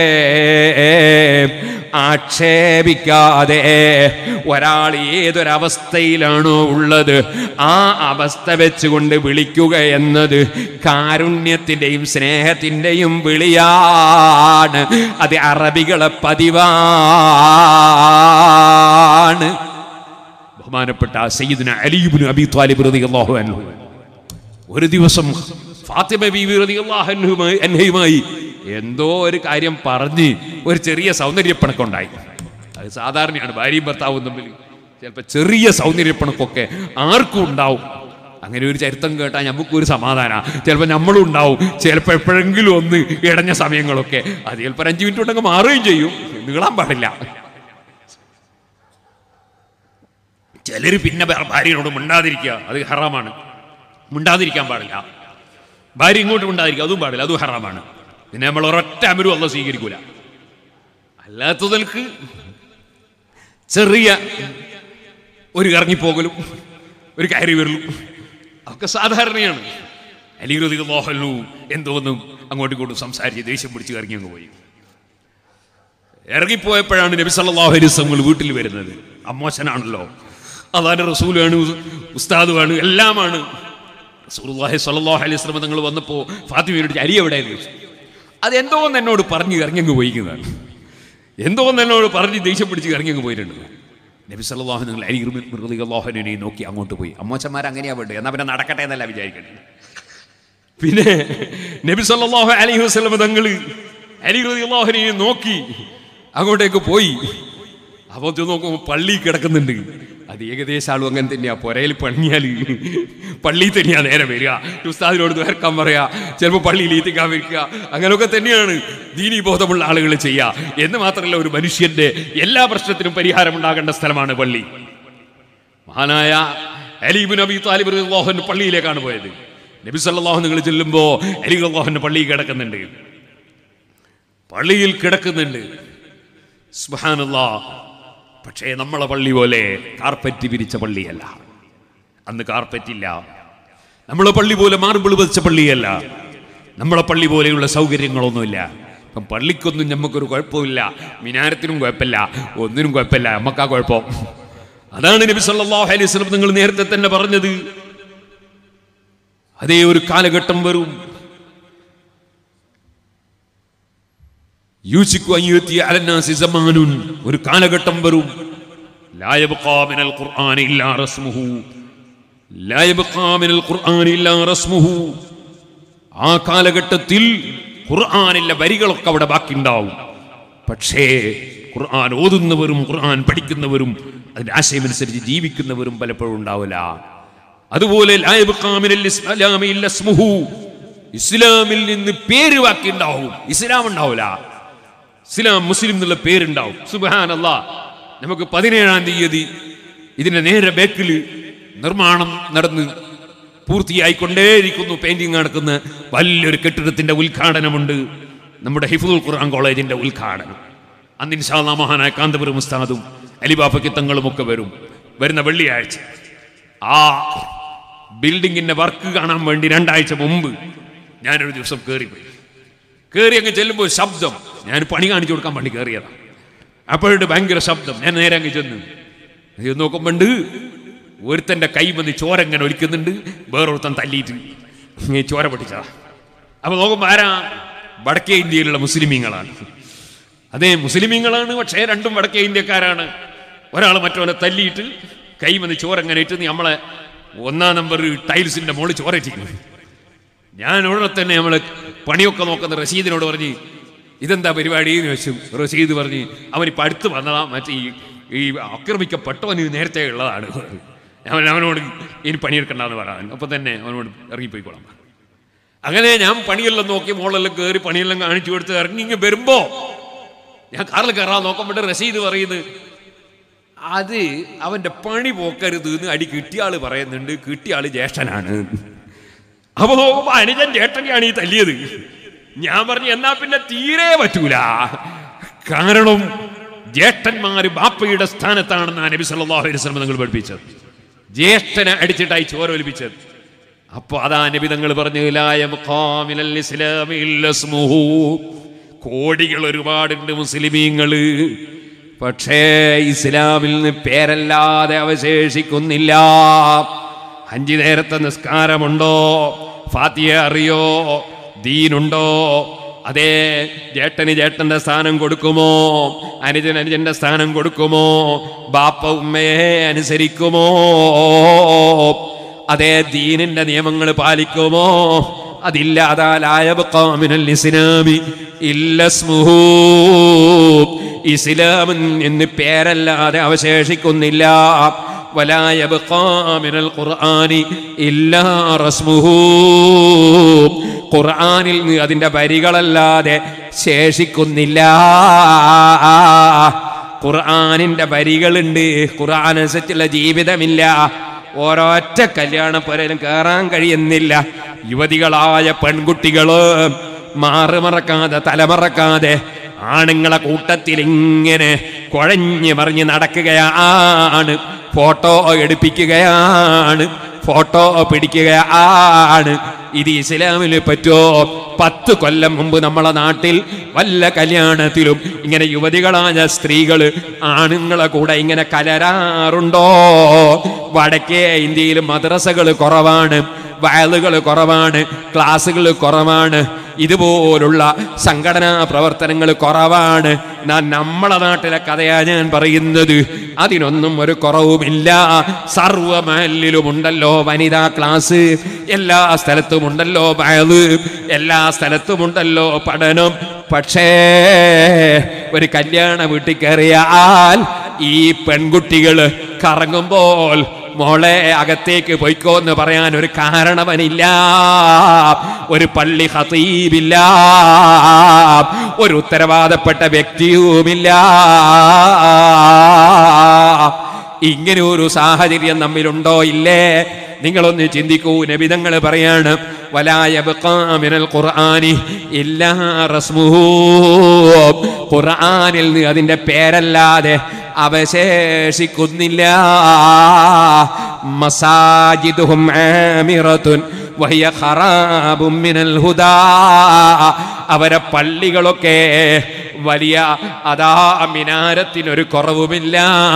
[SPEAKER 1] ആക്ഷേപിക്കാതെ ഒരാൾ ഏതൊരവസ്ഥയിലാണോ ഉള്ളത് ആ അവസ്ഥ വെച്ചുകൊണ്ട് വിളിക്കുക എന്നത് കാരുണ്യത്തിൻ്റെയും സ്നേഹത്തിൻ്റെയും വിളിയാണ് അത് അറബികളെ പതിവാണ് ബഹുമാനപ്പെട്ട സയ്യിദിന അലീബിന് അബി താലിബ് റളിയല്ലാഹു അൻഹു ഒരു ദിവസം ഫാത്തിമ ബീവി റളിയല്ലാഹു അൻഹുമായി അൻഹയുമായി എന്തോ ഒരു കാര്യം പറഞ്ഞ് ഒരു ചെറിയ സൗന്ദര്യപ്പണക്കുണ്ടായി അത് സാധാരണയാണ് ഭാര്യയും ഭർത്താവും തമ്മിൽ ചിലപ്പോൾ ചെറിയ സൗന്ദര്യപ്പണക്കൊക്കെ ആർക്കും ഉണ്ടാവും അങ്ങനെ ഒരു ചരിത്രം കേട്ടാൽ നമുക്കൊരു സമാധാനമാണ് ചിലപ്പോൾ നമ്മളും ഉണ്ടാവും ചിലപ്പോൾ എപ്പോഴെങ്കിലും ഒന്ന് ഇടഞ്ഞ സമയങ്ങളൊക്കെ അത് ചിലപ്പോൾ ഒരു അഞ്ച് മിനിറ്റ് ഉണ്ടെങ്കിൽ മാറുകയും ചെയ്യും നീളാൻ പാടില്ല ചിലർ പിന്നെ ഭ- ഭാര്യയോട് മിണ്ടാതിരിക്കുക അത് ഹറാമാണ് മിണ്ടാതിരിക്കാൻ പാടില്ല ഭാര്യ ഇങ്ങോട്ട് മിണ്ടാതിരിക്കുക അതും പാടില്ല അതും ഹറാമാണ് പിന്നെ നമ്മൾ ഒരൊറ്റ അമരും അല്ല സ്വീകരിക്കൂല അല്ലാത്തതൽക്ക് ചെറിയ ഒരു ഇറങ്ങിപ്പോകലും ഒരു കയറി വരലും ഒക്കെ സാധാരണയാണ് അലിഗ്രതി മോഹനു എന്തോന്നും അങ്ങോട്ടും ഇങ്ങോട്ടും സംസാരിച്ച് ദേഷ്യം പിടിച്ച് ഇറങ്ങി അങ്ങ് പോയി ഇറങ്ങിപ്പോയപ്പോഴാണ് നബി സല്ലല്ലാഹു അലൈഹി വസല്ലം വീട്ടിൽ വരുന്നത് അമ്മോശനാണല്ലോ അതാണ് റസൂലാണ് ഉസ്താദുമാണ് എല്ലാമാണ് റസൂലുള്ളാഹി സ്വല്ലല്ലാഹു അലൈഹി വസല്ലം തങ്ങൾ വന്നപ്പോൾ ഫാത്തിമയോട് അരി എവിടെയെന്ന് ചോദിച്ചു അതെന്തോന്ന് എന്നോട് പറഞ്ഞ് ഇറങ്ങിയങ്ങ് പോയിക്കുന്നതാണ് എന്തോന്ന് എന്നോട് പറഞ്ഞ് ദേഷ്യം പിടിച്ച് ഇറങ്ങിയങ്ങ് പോയിട്ടുണ്ട് നബി സല്ലല്ലാഹു നിങ്ങൾ അലി മൃഗാഹുനെ നോക്കി അങ്ങോട്ട് പോയി അമ്മച്ചന്മാർ അങ്ങനെയാ വേണ്ടത് എന്നാൽ പിന്നെ നടക്കട്ടെ എന്നല്ല വിചാരിക്കട്ടെ പിന്നെ നബി സല്ലല്ലാഹു അലൈഹി വസല്ലം തങ്ങൾ അലി റളിയല്ലാഹുവിനെ നോക്കി അങ്ങോട്ടേക്ക് പോയി അപ്പോൾ നോക്കുമ്പോൾ പള്ളി കിടക്കുന്നുണ്ട് അത് ഏകദേശം ആളും അങ്ങനെ തന്നെയാ പുരയിൽ പണിയാൽ പള്ളി തന്നെയാ നേരെ വരിക ഉസ്താദിനോട് ദ്വേർക്കാൻ പറയാ ചിലപ്പോൾ പള്ളിയിൽ ഈത്തിക്കാൻ വയ്ക്കുക അങ്ങനെയൊക്കെ തന്നെയാണ് ദീനീ ബോധമുള്ള ആളുകൾ ചെയ്യുക എന്ന് മാത്രമല്ല ഒരു മനുഷ്യന്റെ എല്ലാ പ്രശ്നത്തിനും പരിഹാരം ഉണ്ടാകേണ്ട സ്ഥലമാണ് പള്ളി മഹാനായ അലീബിൻ നബി താലിബ് റളിയല്ലാഹു പള്ളിയിലേക്കാണ് പോയത് നബി സല്ലല്ലാഹു നിങ്ങൾ ചെല്ലുമ്പോൾ അലി അള്ളാഹുവിന്റെ പള്ളിയിൽ കിടക്കുന്നുണ്ട് പള്ളിയിൽ കിടക്കുന്നുണ്ട് സുബ്ഹാനല്ലാ പക്ഷേ നമ്മളെ പള്ളി പോലെ കാർപ്പറ്റ് വിരിച്ച പള്ളിയല്ല അന്ന് കാർപ്പറ്റ് ഇല്ല നമ്മളെ പള്ളി പോലെ മാർബിൾ പതിച്ച പള്ളിയല്ല നമ്മളെ പള്ളി പോലെയുള്ള സൗകര്യങ്ങളൊന്നുമില്ല ഇപ്പം പള്ളിക്കൊന്നും നമുക്കൊരു കുഴപ്പമില്ല മിനാരത്തിനും കുഴപ്പമില്ല ഒന്നിനും കുഴപ്പമില്ല നമുക്കാ കുഴപ്പം അതാണ് നബി സല്ലല്ലാഹു അലൈഹി വസല്ലം നിങ്ങൾ നേരത്തെ തന്നെ പറഞ്ഞത് അതേ ഒരു കാലഘട്ടം വരും യൂസിക്കു അയ്യുത്തി അലന്നാസി സമാനുൻ ഒരു കാലഘട്ടം വരും ലാ യബ്ഖാ മിനൽ ഖുർആനി ഇല്ലാ റസ്മുഹു ലാ യബ്ഖാ മിനൽ ഖുർആനി ഇല്ലാ റസ്മുഹു ആ കാലഘട്ടത്തിൽ ഖുർആനിലെ വരികളൊക്കെ അവിടെ ബാക്കിയുണ്ടാവും പക്ഷേ ഖുർആൻ ഓതുന്നവരും ഖുർആൻ പഠിക്കുന്നവരും അതിന്റെ ആശയമനുസരിച്ച് ജീവിക്കുന്നവരും പലപ്പോഴും ഉണ്ടാവില്ല അതുപോലെ ലാ യബ്ഖാ മിനൽ ഇസ്ലാമി ഇല്ലാ ഇസ്മുഹു ഇസ്ലാമിൽ നിന്ന് പേര് ബാക്കിയുണ്ടാവും ഇസ്ലാം ഉണ്ടാവില്ല ഇസ്ലാം മുസ്ലിം എന്നുള്ള പേരുണ്ടാവും സുബാൻ അല്ലാ നമുക്ക് പതിനേഴാം തീയതി ഇതിന്റെ നേരെ ബേക്കിൽ നിർമ്മാണം നടന്ന് പൂർത്തിയായിക്കൊണ്ടേയിരിക്കുന്നു പെയിന്റിംഗ് നടക്കുന്ന വലിയൊരു കെട്ടിടത്തിന്റെ ഉദ്ഘാടനമുണ്ട് നമ്മുടെ ഹിഫുൽ ഖുർആൻ കോളേജിന്റെ ഉദ്ഘാടനം അന്ന് ഇൻഷാല്ലാ മഹാനായ കാന്തപുരം ഉസ്താദും അലിബാഫയ്ക്ക് തങ്ങളും ഒക്കെ വരും വരുന്ന വെള്ളിയാഴ്ച ആ ബിൽഡിങ്ങിന്റെ വർക്ക് കാണാൻ വേണ്ടി രണ്ടാഴ്ച മുമ്പ് ഞാനൊരു ദിവസം കയറിപ്പോയി കയറി അങ്ങ് ചെല്ലുമ്പോൾ ശബ്ദം ഞാൻ പണി കാണിച്ചു കൊടുക്കാൻ വേണ്ടി കയറിയതാണ് അപ്പോഴുണ്ട് ഭയങ്കര ശബ്ദം ഞാൻ നേരെ അങ്ങ് ചെന്ന് ഇത് നോക്കുമ്പോണ്ട് ഒരുത്തന്റെ കൈ വന്ന് ചോര ഇങ്ങനെ ഒലിക്കുന്നുണ്ട് വേറൊരുത്തൻ തല്ലിയിട്ട് ഇങ്ങനെ ചോര പൊട്ടിച്ചതാ അപ്പൊ നോക്കുമ്പോ ആരാ വടക്കേ ഇന്ത്യയിലുള്ള മുസ്ലിമീങ്ങളാണ് അതെ മുസ്ലിമീങ്ങളാണ് പക്ഷേ രണ്ടും വടക്കേ ഇന്ത്യക്കാരാണ് ഒരാൾ മറ്റവനെ തല്ലിയിട്ട് കൈ വന്ന് ചോര ഇങ്ങനെ ഇട്ട് നമ്മളെ ഒന്നാം നമ്പർ ടൈൽസിന്റെ മുകളിൽ ചോര ഇട്ടിരിക്കുന്നു ഞാൻ ഉടനെ തന്നെ നമ്മള് പണിയൊക്കെ നോക്കുന്ന റഷീദിനോട് പറഞ്ഞ് ഇതെന്താ പരിപാടി എന്ന് വെച്ചു റഷീദ് പറഞ്ഞ് അവൻ ഇപ്പം അടുത്ത് വന്നതാ മറ്റേ ഈ ഈ ആക്രമിക്കപ്പെട്ടവന് നേരത്തെ ഉള്ളതാണ് അവൻ അവനോട് ഇനി പണിയെടുക്കണ്ടെന്ന് പറയാൻ അപ്പൊ തന്നെ അവനോട് ഇറങ്ങിപ്പോയിക്കോളാം അങ്ങനെ ഞാൻ പണിയെല്ലാം നോക്കി മോളെല്ലാം കയറി പണിയെല്ലാം കാണിച്ചു കൊടുത്ത് ഇറങ്ങി ഇങ്ങ് വരുമ്പോ ഞാൻ കാറിൽ കയറാൻ നോക്കുമ്പോൾ റഷീദ് പറയുന്നത് അത് അവന്റെ പണി പോക്കരുത് എന്ന് അടി കിട്ടിയ ആള് പറയുന്നുണ്ട് കിട്ടിയ ആള് ജ്യേഷ്ഠനാണ് അപ്പൊ നോക്കുമ്പോ അനുജൻ ചേട്ടനെയാണ് ഈ തല്ലിയത് ഞാൻ പറഞ്ഞു എന്നാ പിന്നെ തീരെ പറ്റൂല കാരണം ജ്യേഷ്ഠന്മാര് ബാപ്പയുടെ സ്ഥാനത്താണെന്ന് നബി സല്ലല്ലാഹു അലൈഹി വസല്ലം നിങ്ങൾ പഠിപ്പിച്ചത് ജ്യേഷ്ഠനെ അടിച്ചിട്ടായി ചോര ഒലിപ്പിച്ചത് അപ്പൊ അതാ നബി തങ്ങൾ പറഞ്ഞു "ലാ യബ്ഖാ മിനൽ ഇസ്ലാമി ഇല്ല ഇസ്മുഹു." കോടികൾ ഒരുപാടുണ്ട് മുസ്ലിമീങ്ങള് പക്ഷേ ഇസ്ലാമിൽ നിന്ന് പേരല്ലാതെ അവശേഷിക്കുന്നില്ല അഞ്ചു നേരത്തെ നിസ്കാരമുണ്ടോ ഫാത്തിയ അറിയോ ദീനുണ്ടോ അതേ ജേട്ടന് ജേട്ടന്റെ സ്ഥാനം കൊടുക്കുമോ അനുജൻ അനുജന്റെ സ്ഥാനം കൊടുക്കുമോ ബാപ്പ ഉമ്മയെ അനുസരിക്കുമോ അതേ ദീനിന്റെ നിയമങ്ങൾ പാലിക്കുമോ അതില്ലാതാലായബിനാമി ഇല്ലസ്മുഹൂ ഇസ്ലാമൻ എന്ന് പേരല്ലാതെ അവശേഷിക്കുന്നില്ല വലായബിനാമിനൽ ഖുർആനി ഇല്ലാ റസ്മുഹൂ ഖുർആനിൽ നിന്ന് അതിന്റെ വരികളല്ലാതെ ശേഷിക്കുന്നില്ല ഖുർആനിന്റെ വരികളുണ്ട് ഖുർആൻ അനുസരിച്ചുള്ള ജീവിതമില്ല ഒരൊറ്റ കല്യാണ പുരയിലും കയറാൻ കഴിയുന്നില്ല യുവതികളായ പെൺകുട്ടികള് മാറുമറക്കാതെ തലമറക്കാതെ ആണുങ്ങളെ കൂട്ടത്തിൽ ഇങ്ങനെ കുഴഞ്ഞു മറിഞ്ഞ് നടക്കുകയാണ് ഫോട്ടോ എടുപ്പിക്കുകയാണ് ഫോട്ടോ പിടിക്കുകയാണ് ഇത് ഇസ്ലാമിൽ പറ്റോ പത്ത് കൊല്ലം മുമ്പ് നമ്മളെ നാട്ടിൽ വല്ല കല്യാണത്തിലും ഇങ്ങനെ യുവതികളായ സ്ത്രീകൾ ആണുങ്ങളെ കൂടെ ഇങ്ങനെ കലരാറുണ്ടോ വടക്കേ ഇന്ത്യയിൽ മദ്രസകൾ കുറവാണ് വയലുകൾ കുറവാണ് ക്ലാസ്സുകൾ കുറവാണ് ഇതുപോലുള്ള സംഘടനാ പ്രവർത്തനങ്ങൾ കുറവാണ് ഞാൻ നമ്മളെ നാട്ടിലെ കഥയാ ഞാൻ പറയുന്നത് അതിനൊന്നും ഒരു കുറവുമില്ല സർവമല്ലിലും ഉണ്ടല്ലോ വനിതാ ക്ലാസ് എല്ലാ സ്ഥലത്തും ഉണ്ടല്ലോ വയത് എല്ലാ സ്ഥലത്തും ഉണ്ടല്ലോ പഠനം പക്ഷേ ഒരു കല്യാണ വീട്ടിൽ കയറിയാൽ ഈ പെൺകുട്ടികൾ കറങ്ങുമ്പോൾ മോളെ അകത്തേക്ക് പൊയ്ക്കോ എന്ന് പറയാൻ ഒരു കാരണവനില്ല ഒരു പള്ളി ഹതീബില്ല ഒരു ഉത്തരവാദപ്പെട്ട വ്യക്തിയുമില്ല ഇങ്ങനെ ഒരു സാഹചര്യം നമ്മിലുണ്ടോ ഇല്ലേ നിങ്ങളൊന്ന് ചിന്തിക്കൂ നബിതങ്ങൾ പറയാണ് വലായ മിനൽ ഖുർആനി ഇല്ലാ റസ്മുഹു ഖുർആനിൽ നിന്ന് അതിന്റെ പേരല്ലാതെ അവശേഷിക്കുന്നില്ല മസാജിദുഹും ആമിറത്തുൻ വഹിയ ഖറാബും മിനൽ ഹുദാ അവരെ പള്ളികളൊക്കെ വലിയ അതാ മിനാരത്തിനൊരു കുറവുമില്ല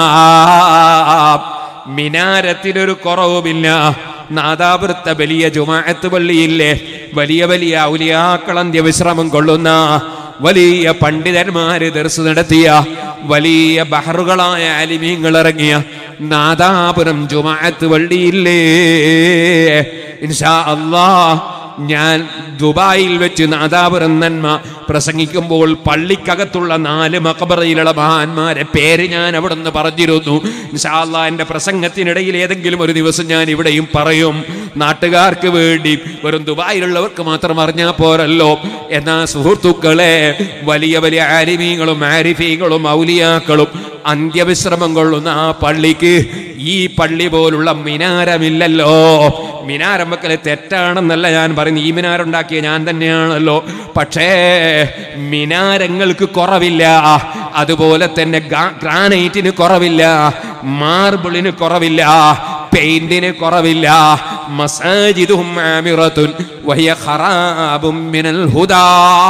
[SPEAKER 1] മിനാരത്തിനൊരു കുറവുമില്ല നാദാപുരത്തെ വലിയ ജുമാഅത്ത് പള്ളിയില്ലേ വലിയ വലിയ ഔലിയാക്കൾ അന്ത്യവിശ്രമം കൊള്ളുന്ന വലിയ പണ്ഡിതന്മാര് ദർസ് നടത്തിയ വലിയ ബഹറുകളായ അലിമീങ്ങൾ ഇറങ്ങിയ നാദാപുരം ജുമാഅത്ത് പള്ളിയില്ലേ ഇൻഷാ അല്ലാ ഞാൻ ദുബായിൽ വെച്ച് നാദാപുരം നന്മ പ്രസംഗിക്കുമ്പോൾ പള്ളിക്കകത്തുള്ള നാല് മക്കബറയിലുള്ള മഹാന്മാരെ പേര് ഞാൻ അവിടെ നിന്ന് പറഞ്ഞിരുന്നു ഇൻഷാല്ലാ എൻ്റെ പ്രസംഗത്തിനിടയിൽ ഏതെങ്കിലും ഒരു ദിവസം ഞാൻ ഇവിടെയും പറയും നാട്ടുകാർക്ക് വേണ്ടി വെറും ദുബായിലുള്ളവർക്ക് മാത്രം അറിഞ്ഞാൽ പോരല്ലോ എന്നാ സുഹൃത്തുക്കളെ വലിയ വലിയ ആരിമീങ്ങളും ആരിഫീകളും ഔലിയാക്കളും അന്ത്യവിശ്രമം കൊള്ളുന്ന ആ പള്ളിക്ക് ഈ പള്ളി പോലുള്ള മിനാരമില്ലല്ലോ മിനാരം വെക്കല് തെറ്റാണെന്നല്ല ഞാൻ പറയുന്നത് ഈ മിനാരുണ്ടാക്കിയ ഞാൻ തന്നെയാണല്ലോ പക്ഷേ മിനാരങ്ങൾക്ക് കുറവില്ല അതുപോലെ തന്നെ ഗാ- ഗ്രാനൈറ്റിന് കുറവില്ല മാർബിളിന് കുറവില്ല പെയിന്റിന് കുറവില്ല മസാജിദും ആമിറത്തുൻ വഹിയ ഖറാബും മിനൽ ഹുദാ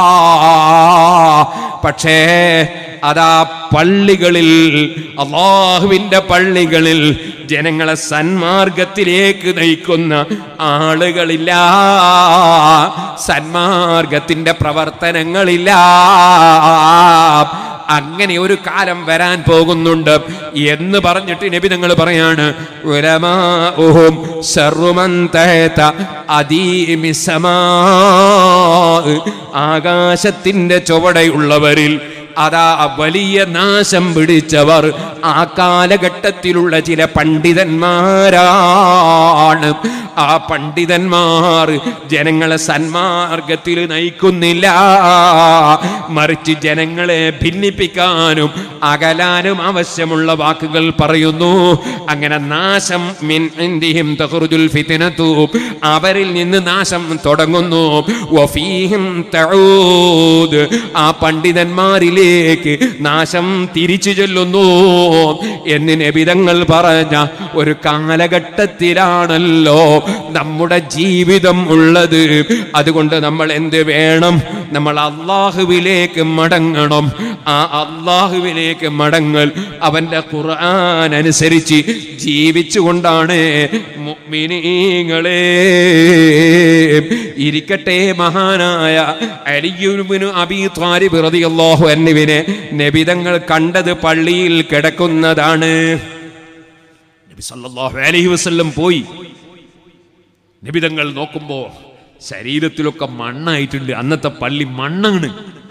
[SPEAKER 1] പക്ഷേ അതാ പള്ളികളിൽ അള്ളാഹുവിന്റെ പള്ളികളിൽ ജനങ്ങളെ സന്മാർഗത്തിലേക്ക് നയിക്കുന്ന ആളുകളില്ല സന്മാർഗത്തിന്റെ പ്രവർത്തനങ്ങളില്ല അങ്ങനെ ഒരു കാലം വരാൻ പോകുന്നുണ്ട് എന്ന് പറഞ്ഞിട്ട് നബി നിങ്ങൾ പറയാണ് ഉലമാഉഹും ശർറുമൻ തഹത അദീമി സമാ ആകാശത്തിന്റെ ചുവടയുള്ളവരിൽ അതാ വലിയ നാശം പിടിച്ചവർ ആ കാലഘട്ടത്തിലുള്ള ചില പണ്ഡിതന്മാരാണ് ആ പണ്ഡിതന്മാർ ജനങ്ങളെ സന്മാർഗത്തിൽ നയിക്കുന്നില്ല മറിച്ച് ജനങ്ങളെ ഭിന്നിപ്പിക്കാനും അകലാനും ആവശ്യമുള്ള വാക്കുകൾ പറയുന്നു അങ്ങനെ നാശം മിൻ ഇന്ദിഹിം തഖ്റുജുൽ ഫിത്നതു അവരിൽ നിന്ന് നാശം തുടങ്ങുന്നു വഫീഹിം തഊദ് ആ പണ്ഡിതന്മാരിലേക്ക് നാശം തിരിച്ചു ചൊല്ലുന്നു എന്ന് നബിതങ്ങൾ പറഞ്ഞ ഒരു കാലഘട്ടത്തിലാണല്ലോ നമ്മുടെ ജീവിതം ഉള്ളത് അതുകൊണ്ട് നമ്മൾ എന്ത് വേണം നമ്മൾ അള്ളാഹുവിലേക്ക് മടങ്ങണം ആ അള്ളാഹുവിലേക്ക് മടങ്ങൽ അവന്റെ ഖുർആൻ അനുസരിച്ച് ജീവിച്ചുകൊണ്ടാണ് മുഅ്മിനീങ്ങളെ ഇരിക്കട്ടെ മഹാനായ അലിയുബിനു അബി ത്വാലിബ് റളിയല്ലാഹു അൻഹുവിനെ നബിതങ്ങൾ കണ്ടത് പള്ളിയിൽ കിടക്കുന്നതാണ് നബി സല്ലല്ലാഹു അലൈഹി വസല്ലം പോയി നബിതങ്ങൾ നോക്കുമ്പോ ശരീരത്തിലൊക്കെ മണ്ണായിട്ടുണ്ട് അന്നത്തെ പള്ളി മണ്ണാണ്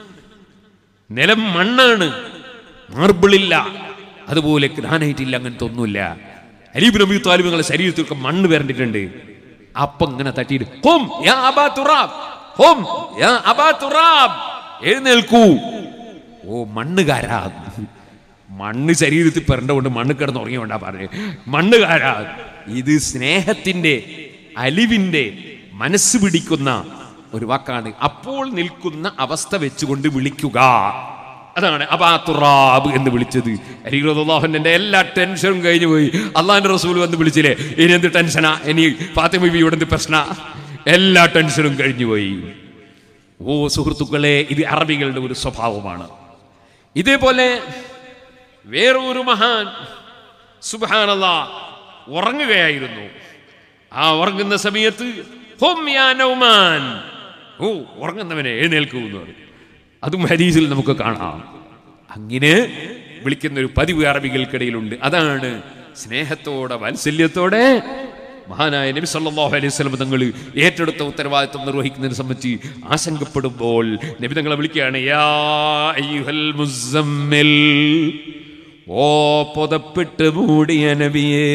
[SPEAKER 1] നിലം മണ്ണാണ് മാർബിളില്ല അതുപോലെ ഗ്രാനൈറ്റ് ഇല്ല അങ്ങനത്തെ ഒന്നുമില്ല അലീബ് നബി താലിബുകളുടെ ശരീരത്തിലൊക്കെ മണ്ണ് വരണ്ടിട്ടുണ്ട് അപ്പം ഇങ്ങനെ തട്ടിയിട്ട് ഹോം യാ അബാ തുറാബ് ഹോം യാ അബാ തുറാബ് എഴുന്നേൽക്കൂ ഓ മണ്ണുകാരാ മണ്ണ് ശരീരത്തിൽ പെരണ്ട മണ്ണ് കിടന്ന് ഉറങ്ങിക്കൊണ്ടാ പറഞ്ഞു മണ്ണുകാരാ ഇത് സ്നേഹത്തിന്റെ അലിവിന്റെ മനസ്സ് പിടിക്കുന്ന ഒരു വാക്കാണ് അപ്പോൾ നിൽക്കുന്ന അവസ്ഥ വെച്ചുകൊണ്ട് വിളിക്കുക അതാണ് അബാത്തുറാബ് എന്ന് വിളിച്ചത് അലിഹുന്റെ എല്ലാ ടെൻഷനും കഴിഞ്ഞു പോയി അള്ളാന്റെ റസൂൽ വന്ന് വിളിച്ചില്ലേ ഇനി എന്ത് ടെൻഷനാ ഇനി ഫാത്തിമ ബിബിയുടെ എന്ത് പ്രശ്ന എല്ലാ ടെൻഷനും കഴിഞ്ഞു പോയി ഓ സുഹൃത്തുക്കളെ ഇത് അറബികളുടെ ഒരു സ്വഭാവമാണ് ഇതേപോലെ വേറൊരു മഹാൻ സുബാനല്ല ഉറങ്ങുകയായിരുന്നു ആ ഉറങ്ങുന്ന സമയത്ത് ഹും യാ നൗമാൻ ഓ ഉറങ്ങുന്നവനെ എഴുന്നേൽക്കൂ എന്ന് പറയും അതും ഹദീസിൽ നമുക്ക് കാണാം അങ്ങനെ വിളിക്കുന്ന ഒരു പതിവ് അറബികൾക്കിടയിലുണ്ട് അതാണ് സ്നേഹത്തോടെ വാത്സല്യത്തോടെ മഹാനായ നബി സല്ലല്ലാഹു അലൈഹി വസല്ലം തങ്ങൾ ഏറ്റെടുത്ത ഉത്തരവാദിത്വം നിർവഹിക്കുന്നതിനെ സംബന്ധിച്ച് ആശങ്കപ്പെടുമ്പോൾ നബി തങ്ങളെ വിളിക്കുകയാണ് യാ അയ്യുഹൽ മുസമ്മിൽ ഓ പുതപ്പിട്ട് മൂടിയ നബിയേ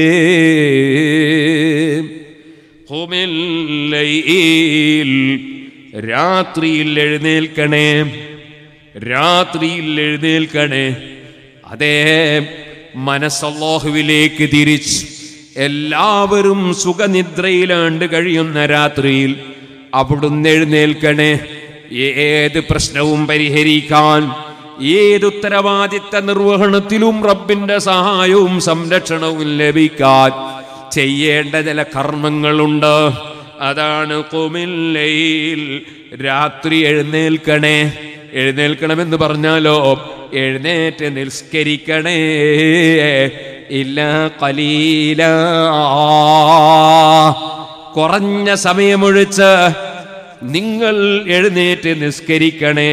[SPEAKER 1] ഖുമിൽ ലൈൽ രാത്രിയിൽ എഴുന്നേൽക്കണേ രാത്രിയിൽ എഴുന്നേൽക്കണേ അതേ മനസ്സല്ലാഹുവിലേക്ക് തിരിച്ച് എല്ലാവരും സുഖനിദ്രയിലാണ്ട് കഴിയുന്ന രാത്രിയിൽ അവിടുന്ന് എഴുന്നേൽക്കണേ ഏത് പ്രശ്നവും പരിഹരിക്കാൻ ഏത് ഉത്തരവാദിത്ത നിർവഹണത്തിലും റബ്ബിന്റെ സഹായവും സംരക്ഷണവും ലഭിക്കാൻ ചെയ്യേണ്ട ചില കർമ്മങ്ങളുണ്ട് അതാണ് കുമില്ലയിൽ രാത്രി എഴുന്നേൽക്കണേ എഴുന്നേൽക്കണമെന്ന് പറഞ്ഞാലോ എഴുന്നേറ്റ് നിസ്കരിക്കണേ ഇല്ല കലീല കുറഞ്ഞ സമയമൊഴിച്ച് നിങ്ങൾ എഴുന്നേറ്റ് നിസ്കരിക്കണേ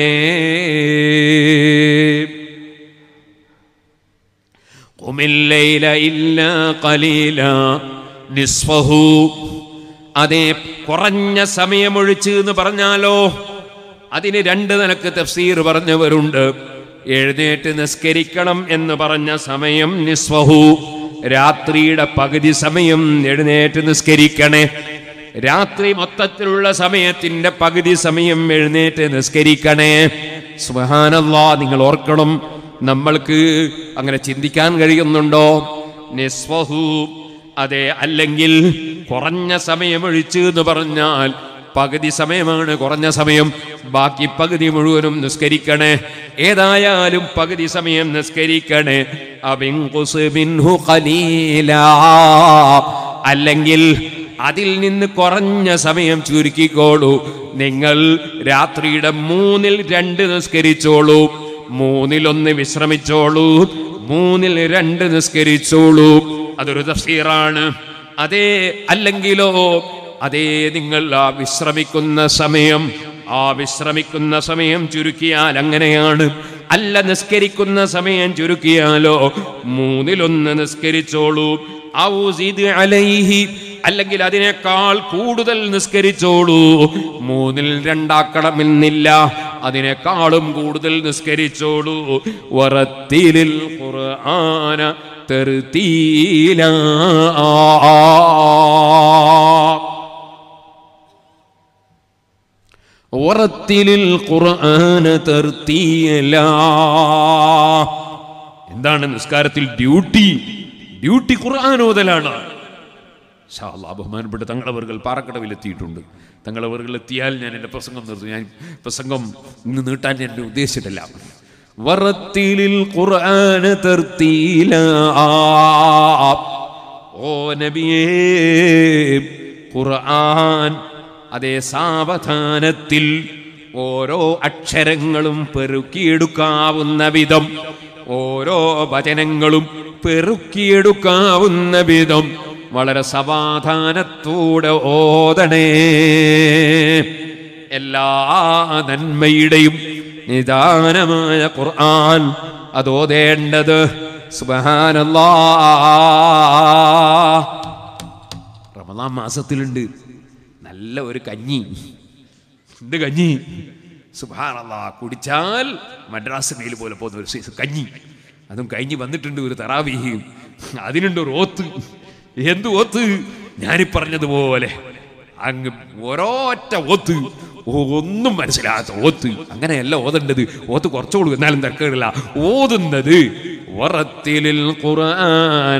[SPEAKER 1] കുമില്ലയില ഇല്ല കലീല നിസ്ഫഹു അതേ കുറഞ്ഞ സമയമൊഴിച്ച് എന്ന് പറഞ്ഞാലോ അതിന് രണ്ട് നിലക്ക് തഫ്സീർ പറഞ്ഞവരുണ്ട് എഴുന്നേറ്റ് നിസ്കരിക്കണം എന്ന് പറഞ്ഞ സമയം നിസ്വഹു രാത്രിയുടെ പകുതി സമയം എഴുന്നേറ്റ് നിസ്കരിക്കണേ രാത്രി മൊത്തത്തിലുള്ള സമയത്തിന്റെ പകുതി സമയം എഴുന്നേറ്റ് നിസ്കരിക്കണേ സുബഹാനല്ലാ നിങ്ങൾ ഓർക്കണം നമ്മൾക്ക് അങ്ങനെ ചിന്തിക്കാൻ കഴിയുന്നുണ്ടോ നിസ്വഹു അതെ അല്ലെങ്കിൽ കുറഞ്ഞ സമയമൊഴിച്ച് എന്ന് പറഞ്ഞാൽ പകുതി സമയമാണ് കുറഞ്ഞ സമയം ബാക്കി പകുതി മുഴുവനും നിസ്കരിക്കണേ ഏതായാലും പകുതി സമയം നിസ്കരിക്കണേ അബിൻഖുസ് മിൻഹു ഖലീലാ. അല്ലെങ്കിൽ അതിൽ നിന്ന് കുറഞ്ഞ സമയം ചുരുക്കിക്കോളൂ നിങ്ങൾ രാത്രിയുടെ മൂന്നിൽ രണ്ട് നിസ്കരിച്ചോളൂ മൂന്നിലൊന്ന് വിശ്രമിച്ചോളൂ മൂന്നിൽ രണ്ട് നിസ്കരിച്ചോളൂ അതൊരു തഫ്സീറാണ് അതേ അല്ലെങ്കിലോ അതേ നിങ്ങൾ ആ വിശ്രമിക്കുന്ന സമയം ആ വിശ്രമിക്കുന്ന സമയം ചുരുക്കിയാൽ അങ്ങനെയാണ് അല്ല നിസ്കരിക്കുന്ന സമയം ചുരുക്കിയാലോ മൂന്നിലൊന്ന് നിസ്കരിച്ചോളൂ ഔസിദ് അലൈഹി അല്ലെങ്കിൽ അതിനേക്കാൾ കൂടുതൽ നിസ്കരിച്ചോളൂ മൂന്നിൽ രണ്ടാക്കണമെന്നില്ല അതിനേക്കാളും കൂടുതൽ നിസ്കരിച്ചോളൂ വറത്തിലിൽ ഖുർആന തെർത്തീല ഉറത്തിലിൽ ഖുർആന തർത്തീല എന്താണ് നിസ്കാരത്തിൽ ഡ്യൂട്ടി ഡ്യൂട്ടി ഖുർആൻ ഓതലാണ് ഷാ അല്ലാ, ബഹുമാനപ്പെട്ട തങ്ങളവറുകൾ പാറക്കടവിലെത്തിയിട്ടുണ്ട് തങ്ങളവറുകൾ എത്തിയാൽ ഞാൻ എൻ്റെ പ്രസംഗം നിർത്തും ഞാൻ പ്രസംഗം ഇന്ന് നീട്ടാൻ ഞാൻ ഉദ്ദേശിച്ചിട്ടില്ല വറത്തിലിൽ ഖുർആന തർത്തീല ഓ നബിയേ ഖുർആൻ അതേ സാവധാനത്തിൽ ഓരോ അക്ഷരങ്ങളും പെറുക്കിയെടുക്കാവുന്ന വിധം ഓരോ വചനങ്ങളും പെറുക്കിയെടുക്കാവുന്ന വിധം വളരെ സമാധാനത്തോടെ ഓതണേ എല്ലാ നന്മയുടെയും നിദാനമായ ഖുർആൻ അതോതേണ്ടത് സുബഹാനല്ലാ റമദാൻ മാസത്തിലുണ്ട് നല്ല ഒരു കഞ്ഞി എന്ത് കഞ്ഞി സുബാനല്ലാ കുടിച്ചാൽ മദ്രാസ് മെയിൽ പോലെ പോകുന്ന ഒരു സൈസ് കഞ്ഞി അതും കഴിഞ്ഞ് വന്നിട്ടുണ്ട് ഒരു തറാവീഹിയും അതിനുണ്ട് ഒരു ഓത്ത് എന്ത് ഓത്ത് ഞാനീ പറഞ്ഞതുപോലെ അങ്ങ് ഓരോറ്റ ഓത്ത് ഒന്നും മനസ്സിലാകാത്ത ഓത്ത് അങ്ങനെയല്ല ഓതേണ്ടത് ഓത്ത് കുറച്ചോളൂ എന്നാലും തിരക്കുകളില്ല ഓതുന്നത് ഉറത്തിലിൽ ഖുർആന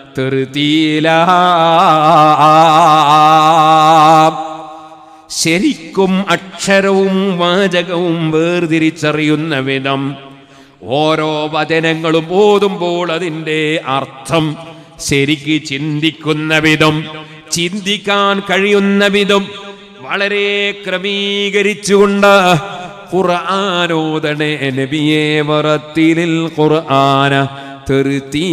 [SPEAKER 1] തെറുതീല ശരിക്കും അക്ഷരവും വാചകവും വേർതിരിച്ചറിയുന്ന വിധം ഓരോ വചനങ്ങളും ഓതുമ്പോൾ അതിൻ്റെ അർത്ഥം ശരിക്ക് ചിന്തിക്കുന്ന വിധം ചിന്തിക്കാൻ കഴിയുന്ന വിധം വളരെ ക്രമീകരിച്ചുകൊണ്ട് ഖുർആാനോദണേ നബിയെ വറത്തിലിൽ ഖുർആന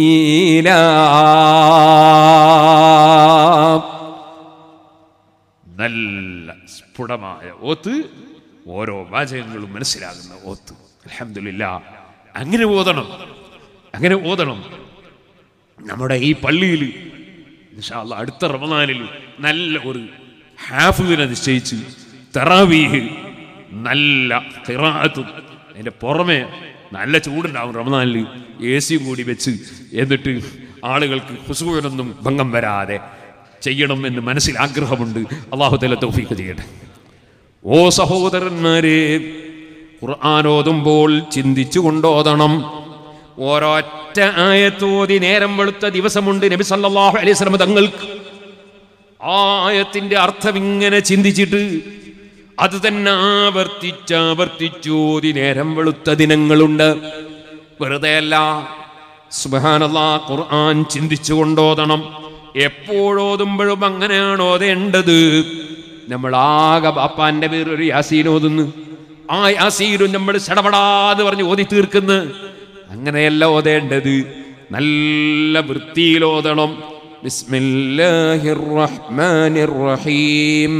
[SPEAKER 1] തെറുത്തീല നല്ല സ്ഫുടമായ ഓത്ത് ഓരോ വാചകങ്ങളും മനസ്സിലാകുന്ന ഓത്ത് അലഹമില്ല അങ്ങനെ ഓതണം അങ്ങനെ ഓതണം നമ്മുടെ ഈ പള്ളിയിൽ ഇൻഷാ അല്ലാ അടുത്ത റമദാനിൽ നല്ല ഒരു ഹാഫിദിനെ നിശ്ചയിച്ച് തറാവീഹ് നല്ല ഖിറാഅത്തും അതിൻ്റെ പുറമെ നല്ല ചൂടുണ്ടാവും റമദാനിൽ എ സിയും കൂടി വെച്ച് എന്നിട്ട് ആളുകൾക്ക് ഹുസൂനൊന്നും ഭംഗം വരാതെ ചെയ്യണം എന്ന് മനസ്സിൽ ആഗ്രഹമുണ്ട് അള്ളാഹു തല തൗഫീഖ് ചെയ്യട്ടെ ഓ സഹോദരന്മാരെ ഖുർആാനോതുമ്പോൾ ചിന്തിച്ചു കൊണ്ടോതണം ഒരൊറ്റ ആയത്തോതി നേരം വെളുത്ത ദിവസമുണ്ട് നബി സല്ലല്ലാഹു അലൈഹി വസല്ലം തങ്ങൾക്ക് ആ ആയത്തിന്റെ അർത്ഥം ഇങ്ങനെ ചിന്തിച്ചിട്ട് അത് തന്നെ ആവർത്തിച്ച് ആവർത്തിച്ചോതി നേരം വെളുത്ത ദിനങ്ങളുണ്ട് വെറുതെ അല്ല സുബാനല്ലാ ഖുർആൻ ചിന്തിച്ചു കൊണ്ടോതണം എപ്പോഴോതുമ്പോഴും അങ്ങനെയാണ് ഓതേണ്ടത് നമ്മൾ ആകെ ബാപ്പാന്റെ പേര് ഒരു യാസീൻ ഓതുന്നു ആ യാസീനും നമ്മൾ ചടപടാന്ന് പറഞ്ഞ് ഓതി തീർക്കുന്നു അങ്ങനെയല്ല ഓതേണ്ടത് നല്ല വൃത്തിയിൽ ഓതണം ബിസ്മില്ലാഹിർ റഹ്മാനിർ റഹീം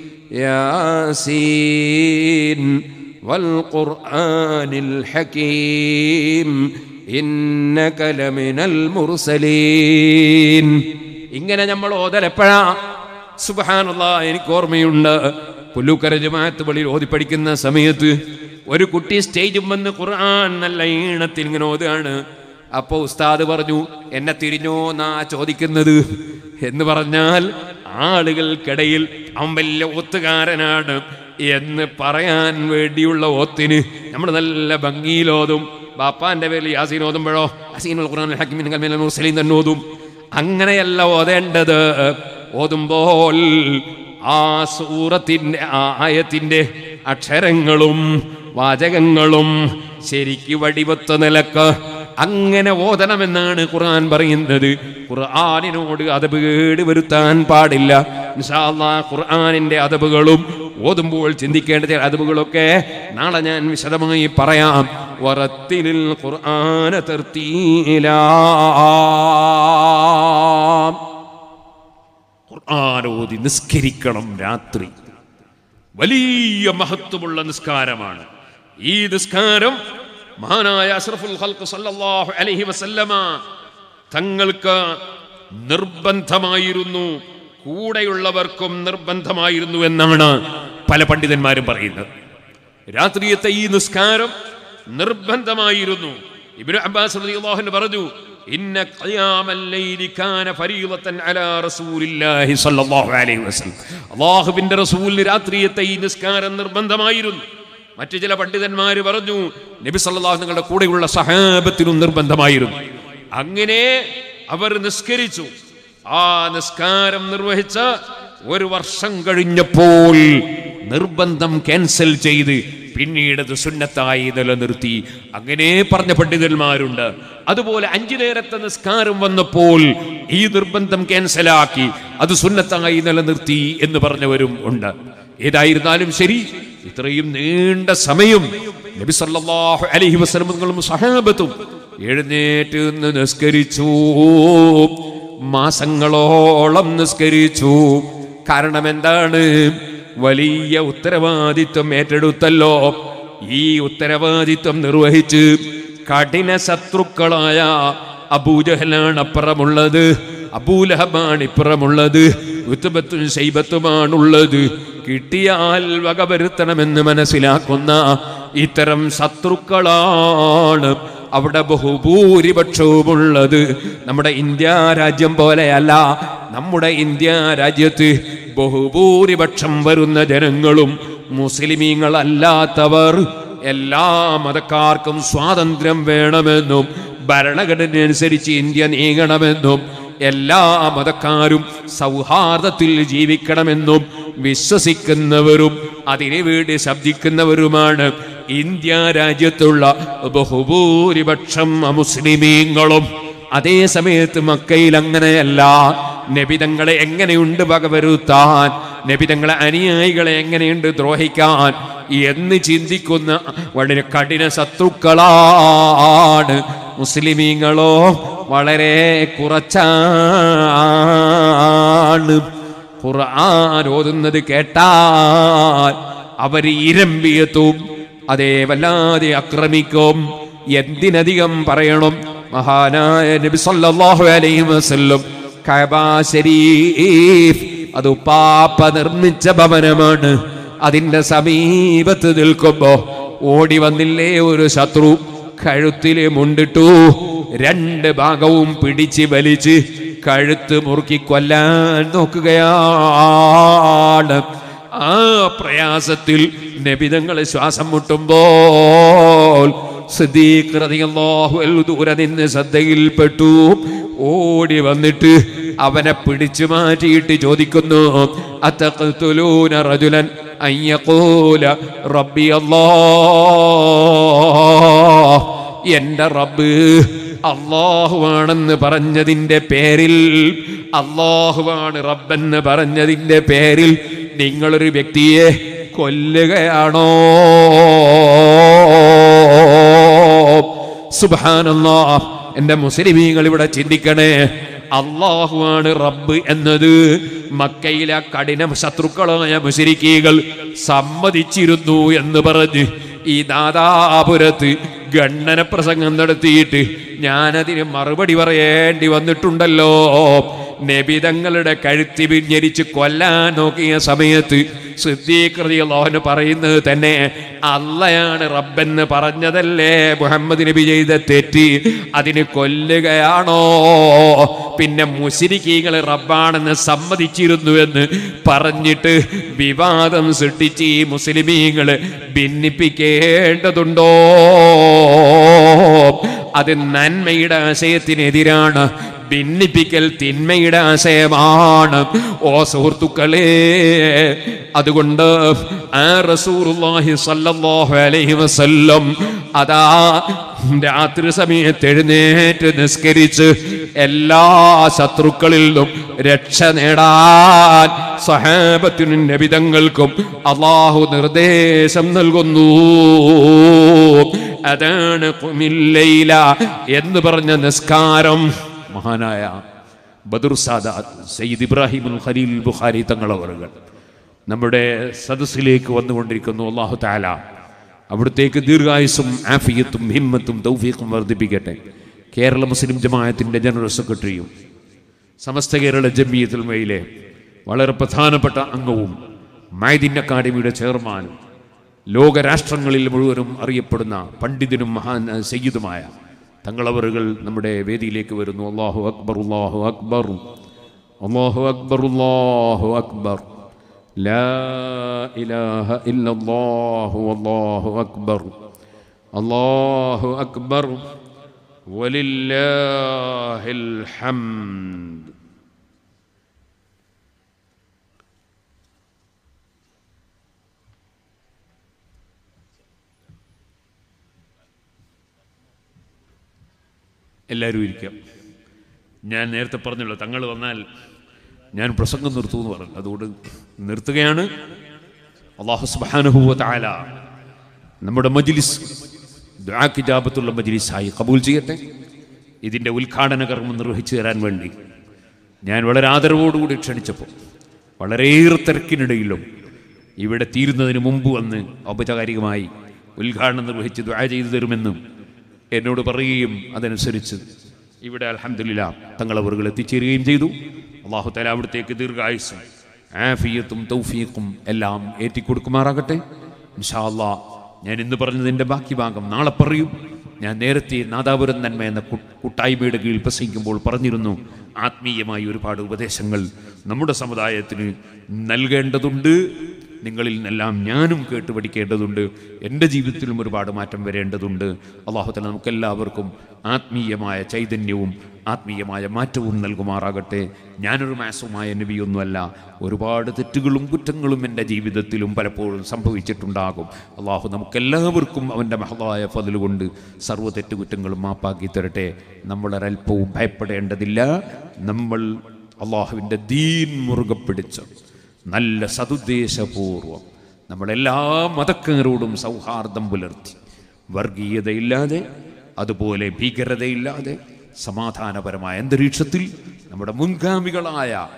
[SPEAKER 1] യാസീൻ വൽ ഖുർആനിൽ ഹകീം ഇന്നക ലമിനൽ മുർസലീൻ ഇങ്ങനെ നമ്മൾ ഓതൽ എപ്പോഴാ സുബഹാനുള്ള എനിക്ക് ഓർമ്മയുണ്ട് പുല്ലൂക്കര ജമാഅത്ത് പള്ളിയിൽ ഓതി പഠിക്കുന്ന സമയത്ത് ഒരു കുട്ടി സ്റ്റേജും വന്ന് ഖുർആൻ നല്ല ഈണത്തിൽ ഇങ്ങനെ ഓതുകയാണ് അപ്പോൾ ഉസ്താദ് പറഞ്ഞു എന്നെ തിരിഞ്ഞോ എന്നാ ചോദിക്കുന്നത് എന്ന് പറഞ്ഞാൽ ആളുകൾക്കിടയിൽ അവൻ വലിയ ഒത്തുകാരനാണ് എന്ന് പറയാൻ വേണ്ടിയുള്ള ഓത്തിന് നമ്മൾ നല്ല ഭംഗിയിലോതും ബാപ്പാന്റെ പേരിൽ യാസീൻ ഓതുമ്പോഴോ അസീനുൽ ഖുർആൻ ഹക്കിമിൻ കൽമിൻ മുസ്ലിം തന്നെ ഓതും അങ്ങനെയല്ല ഓതേണ്ടത് ഓതുമ്പോൾ ആ സൂറത്തിൻ്റെ ആ ആയത്തിൻ്റെ അക്ഷരങ്ങളും വാചകങ്ങളും ശരിക്ക് വടിവത്ത നിലക്ക് അങ്ങനെ ഓതണമെന്നാണ് ഖുർആൻ പറയുന്നത് ഖുർആനിനോട് അതബ് കേട് വരുത്താൻ പാടില്ല ഇൻഷാ അല്ലാഹ് ഖുർആനിന്റെ അതബുകളും ഓതുമ്പോൾ ചിന്തിക്കേണ്ട ചില അതബുകളൊക്കെ നാളെ ഞാൻ വിശദമായി പറയാം വറത്തിലിൽ ഖുർആന തർത്തീലാ ഖുർആാനോതി നിസ്കരിക്കണം രാത്രി വലിയ മഹത്വമുള്ള നിസ്കാരമാണ് ഈ നിസ്കാരം മഹാനായ അഷ്റഫുൽ ഖൽഖ് സല്ലല്ലാഹു അലൈഹി വസല്ലമ തങ്ങൾക്ക് നിർബന്ധമായിരുന്നു കൂടെയുള്ളവർക്കും നിർബന്ധമായിരുന്നു എന്നാണ് പല പണ്ഡിതന്മാരും പറയുന്നത് രാത്രിയത്തെ ഈ നിസ്കാരം നിർബന്ധമായിരുന്നു ഇബ്നു അബ്ബാസ് റളിയല്ലാഹു അൻഹു പറഞ്ഞു ഇന്ന ഖിയാമൽ ലൈലി കാന ഫരീളതൻ അലാ റസൂലില്ലാഹി സ്വല്ലല്ലാഹു അലൈഹി വസല്ലം അല്ലാഹുവിന്റെ റസൂലിന് രാത്രിയത്തെ ഈ നിസ്കാരം നിർബന്ധമായിരുന്നു മറ്റു ചില പണ്ഡിതന്മാർ പറഞ്ഞു നബി സല്ലല്ലാഹു നിങ്ങളുടെ കൂടെയുള്ള സഹാബത്തിനും നിർബന്ധമായിരുന്നു അങ്ങനെ അവർ നിസ്കരിച്ചു ആ നിസ്കാരം നിർവഹിച്ച ഒരു വർഷം കഴിഞ്ഞപ്പോൾ നിർബന്ധം ക്യാൻസൽ ചെയ്ത് പിന്നീട് അത് സുന്നത്തായി നിലനിർത്തി അങ്ങനെ പറഞ്ഞ പണ്ഡിതന്മാരുണ്ട് അതുപോലെ അഞ്ചു നേരത്തെ നിസ്കാരം വന്നപ്പോൾ ഈ നിർബന്ധം ക്യാൻസലാക്കി അത് സുന്നത്തായി നിലനിർത്തി എന്ന് പറഞ്ഞവരും ഉണ്ട് ഏതായിരുന്നാലും ശരി ഇത്രയും നീണ്ട സമയം നബി സല്ലല്ലാഹു അലൈഹി വസല്ലമകളും സഹാബത്തും എഴുന്നേറ്റ് നിന്ന് നിസ്കരിച്ചു മാസങ്ങളോളം നിസ്കരിച്ചു കാരണം എന്താണ് വലിയ ഉത്തരവാദിത്വം ഏറ്റെടുത്തല്ലോ ഈ ഉത്തരവാദിത്വം നിർവഹിച്ച് കഠിന ശത്രുക്കളായ അബൂജഹലാണ് അപ്പുറമുള്ളത് അബൂലഹബാണ് ഇപ്പുറമുള്ളത് ഉത്തുബത്തും ശൈബത്തുമാണുള്ളത് കിട്ടിയാൽ വകവരുത്തണമെന്ന് മനസ്സിലാക്കുന്ന ഇത്തരം ശത്രുക്കളാണ് അവിടെ ബഹുഭൂരിപക്ഷവുമുള്ളത് നമ്മുടെ ഇന്ത്യ രാജ്യം പോലെയല്ല നമ്മുടെ ഇന്ത്യ രാജ്യത്ത് ബഹുഭൂരിപക്ഷം വരുന്ന ജനങ്ങളും മുസ്ലിമീങ്ങളല്ലാത്തവർ എല്ലാ മതക്കാർക്കും സ്വാതന്ത്ര്യം വേണമെന്നും ഭരണഘടന അനുസരിച്ച് ഇന്ത്യ നീങ്ങണമെന്നും എല്ലാ മതക്കാരും സൗഹാർദ്ദത്തിൽ ജീവിക്കണമെന്നും വിശ്വസിക്കുന്നവരും അതിനുവേണ്ടി ശബ്ദിക്കുന്നവരുമാണ് ഇന്ത്യ രാജ്യത്തുള്ള ബഹുഭൂരിപക്ഷം മുസ്ലിമീങ്ങളും അതേ സമയത്ത് മക്കയിൽ അങ്ങനെയല്ല നബിതങ്ങളെ എങ്ങനെയുണ്ട് വകവരുത്താൻ നബിതങ്ങളെ അനുയായികളെ എങ്ങനെയുണ്ട് ദ്രോഹിക്കാൻ എന്ന് ചിന്തിക്കുന്ന വളരെ കഠിന ശത്രുക്കളാണ് മുസ്ലിമീങ്ങളോ വളരെ കുറച്ചാണ് ഖുർആൻ ഓതുന്നത് കേട്ടാൽ അവർ ഇരമ്പിയെത്തും അതേ വല്ലാതെ ആക്രമിക്കും എന്തിനധികം പറയണം മഹാനായ നബി സല്ലല്ലാഹു അലൈഹി വസല്ലം കഅബ ശരീഫ് അത് ഉപ്പാപ്പ നിർമ്മിച്ച ഭവനമാണ് അതിന്റെ സമീപത്ത് നിൽക്കുമ്പോ ഓടി വന്നില്ലേ ഒരു ശത്രു കഴുത്തില് മുണ്ടിട്ടു രണ്ട് ഭാഗവും പിടിച്ച് വലിച്ച് കഴുത്ത് മുറുക്കി കൊല്ലാൻ നോക്കുകയാണ് ആ പ്രയാസത്തിൽ നബിതങ്ങളെ ശ്വാസം മുട്ടുമ്പോൾ സിദ്ദീഖ് റളിയല്ലാഹു അൻഹു ദൂരെ നിന്ന് ശ്രദ്ധയിൽപ്പെട്ടു ഓടി വന്നിട്ട് അവനെ പിടിച്ചു മാറ്റിയിട്ട് ചോദിക്കുന്നു അത്തഖ്തുലൂന റജുലൻ അൻ യഖൂല റബ്ബി അല്ലാഹ് എന്റെ റബ്ബ് അള്ളാഹുവാണെന്ന് പറഞ്ഞതിന്റെ പേരിൽ അള്ളാഹുവാണ് റബ്ബെന്ന് പറഞ്ഞതിന്റെ പേരിൽ നിങ്ങളൊരു വ്യക്തിയെ കൊല്ലുകയാണോ സുബാനല്ലാ എന്റെ മുസ്ലിമീങ്ങൾ ഇവിടെ ചിന്തിക്കണേ അള്ളാഹുവാണ് റബ്ബ് എന്നത് മക്കയിലെ കഠിന ശത്രുക്കളായ മുശരിക്കീകൾ സമ്മതിച്ചിരുന്നു എന്ന് പറഞ്ഞ് ഈ നാദാപുരത്ത് ഗണ്ണന പ്രസംഗം നടത്തിയിട്ട് ഞാനതിന് മറുപടി പറയേണ്ടി വന്നിട്ടുണ്ടല്ലോ നബിതങ്ങളുടെ കഴുത്തി പിഞ്ഞരിച്ച് കൊല്ലാൻ നോക്കിയ സമയത്ത് സിദ്ധീകൃതിയുള്ളവന് പറയുന്നത് തന്നെ അള്ളയാണ് റബ്ബെന്ന് പറഞ്ഞതല്ലേ മുഹമ്മദ് നബി ചെയ്ത തെറ്റ് അതിന് കൊല്ലുകയാണോ പിന്നെ മുശിരിക്കീകൾ റബ്ബാണെന്ന് സമ്മതിച്ചിരുന്നു എന്ന് പറഞ്ഞിട്ട് വിവാദം സൃഷ്ടിച്ച് ഈ മുസ്ലിമീങ്ങള് ഭിന്നിപ്പിക്കേണ്ടതുണ്ടോ അത് നന്മയുടെ ആശയത്തിനെതിരാണ് ഭിന്നിപ്പിക്കൽ തിന്മയുടെ ആശയമാണ് ഓ സുഹൃത്തുക്കളെ അതുകൊണ്ട് ആ റസൂലുള്ളാഹി സ്വല്ലല്ലാഹു അലൈഹി വസല്ലം അതാ രാത്രി സമയത്ത് എഴുന്നേറ്റ് നിസ്കരിച്ച് എല്ലാ ശത്രുക്കളിൽ നിന്നും രക്ഷ നേടാൻ സഹാബത്തിനും നബിതങ്ങൾക്കും അള്ളാഹു നിർദ്ദേശം നൽകുന്നു അതാണ് ഖുമില്ലൈല എന്ന് പറഞ്ഞ നിസ്കാരം മഹാനായ ബദുർ സാദാത്ത് സയ്യിദ് ഇബ്രാഹിം ഖലീൽ ബുഖാരി തങ്ങളവറുകൾ നമ്മുടെ സദസ്സിലേക്ക് വന്നുകൊണ്ടിരിക്കുന്നു അള്ളാഹു താല അവിടത്തേക്ക് ദീർഘായുസും ആഫിയത്തും ഹിമ്മത്തും തൗഫീഖും വർദ്ധിപ്പിക്കട്ടെ കേരള മുസ്ലിം ജമാഅത്തിൻ്റെ ജനറൽ സെക്രട്ടറിയും സമസ്ത കേരള ജമിയത്തുൽ മയിലെ വളരെ പ്രധാനപ്പെട്ട അംഗവും മൈദിൻ അക്കാദമിയുടെ ചെയർമാനും ലോകരാഷ്ട്രങ്ങളിൽ മുഴുവനും അറിയപ്പെടുന്ന പണ്ഡിതനും മഹാൻ സയ്യിദുമായ തങ്ങളവറുകൾ നമ്മുടെ വേദിയിലേക്ക് വരുന്നു അള്ളാഹു അക്ബർ അള്ളാഹു അക്ബർ അള്ളാഹു അക്ബർ അള്ളാഹു അക്ബർ لا إله إلا الله والله أكبر الله أكبر ولله الحمد എല്ലാവരും ഇരിക്കാം ഞാൻ നേരത്തെ പറഞ്ഞല്ലോ തങ്ങൾ വന്നാൽ ഞാൻ പ്രസംഗം നിർത്തൂ എന്ന് പറഞ്ഞു അതുകൊണ്ട് നിർത്തുകയാണ് അള്ളാഹു സുബാനുഭൂവ താല നമ്മുടെ മജ്ലിസ് ദ്വാക്കിജാബത്തുള്ള മജ്ലിസായി കബൂൽ ചെയ്യട്ടെ ഇതിൻ്റെ ഉദ്ഘാടന കർമ്മം നിർവഹിച്ചു തരാൻ വേണ്ടി ഞാൻ വളരെ ആദരവോടുകൂടി ക്ഷണിച്ചപ്പോൾ വളരെയേറെ തിരക്കിനിടയിലും ഇവിടെ തീരുന്നതിന് മുമ്പ് വന്ന് ഔപചാരികമായി ഉദ്ഘാടനം നിർവഹിച്ച് ദ്വാ ചെയ്തു തരുമെന്നും എന്നോട് പറയുകയും അതനുസരിച്ച് ഇവിടെ അലഹമില്ല തങ്ങളവറുകൾ എത്തിച്ചേരുകയും ചെയ്തു അള്ളാഹു തല അവിടത്തേക്ക് ദീർഘായുസും ആഫിയത്തും തൗഫീഖും എല്ലാം ഏറ്റിക്കൊടുക്കുമാറാകട്ടെ ഇൻഷാ അല്ലാ ഞാൻ ഇന്ന് പറഞ്ഞതിൻ്റെ ബാക്കി ഭാഗം നാളെ പറയും ഞാൻ നേരത്തെ നാദാപുരം നന്മ എന്ന കു- കൂട്ടായ്മയുടെ കീഴിൽ പ്രസംഗിക്കുമ്പോൾ പറഞ്ഞിരുന്നു ആത്മീയമായ ഒരുപാട് ഉപദേശങ്ങൾ നമ്മുടെ സമുദായത്തിന് നൽകേണ്ടതുണ്ട് നിങ്ങളിൽ നിന്നെല്ലാം ഞാനും കേട്ട് പഠിക്കേണ്ടതുണ്ട് എൻ്റെ ജീവിതത്തിലും ഒരുപാട് മാറ്റം വരേണ്ടതുണ്ട് അള്ളാഹുത്തല നമുക്കെല്ലാവർക്കും ആത്മീയമായ ചൈതന്യവും ആത്മീയമായ മാറ്റവും നൽകുമാറാകട്ടെ ഞാനൊരു മാസവുമായ നബിയൊന്നുമല്ല ഒരുപാട് തെറ്റുകളും കുറ്റങ്ങളും എൻ്റെ ജീവിതത്തിലും പലപ്പോഴും സംഭവിച്ചിട്ടുണ്ടാകും അള്ളാഹു നമുക്കെല്ലാവർക്കും അവൻ്റെ മഹതായ ഫതിൽ കൊണ്ട് സർവ്വ തെറ്റുകുറ്റങ്ങളും മാപ്പാക്കി തരട്ടെ നമ്മളൊരൽപ്പവും ഭയപ്പെടേണ്ടതില്ല നമ്മൾ അള്ളാഹുവിൻ്റെ ദീൻ മുറുകെ പിടിച്ച് നല്ല സതുദ്ദേശപൂർവം നമ്മളെല്ലാ മതക്കാരോടും സൗഹാർദ്ദം പുലർത്തി വർഗീയതയില്ലാതെ അതുപോലെ ഭീകരതയില്ലാതെ സമാധാനപരമായ അന്തരീക്ഷത്തിൽ നമ്മുടെ മുൻഗാമികളായ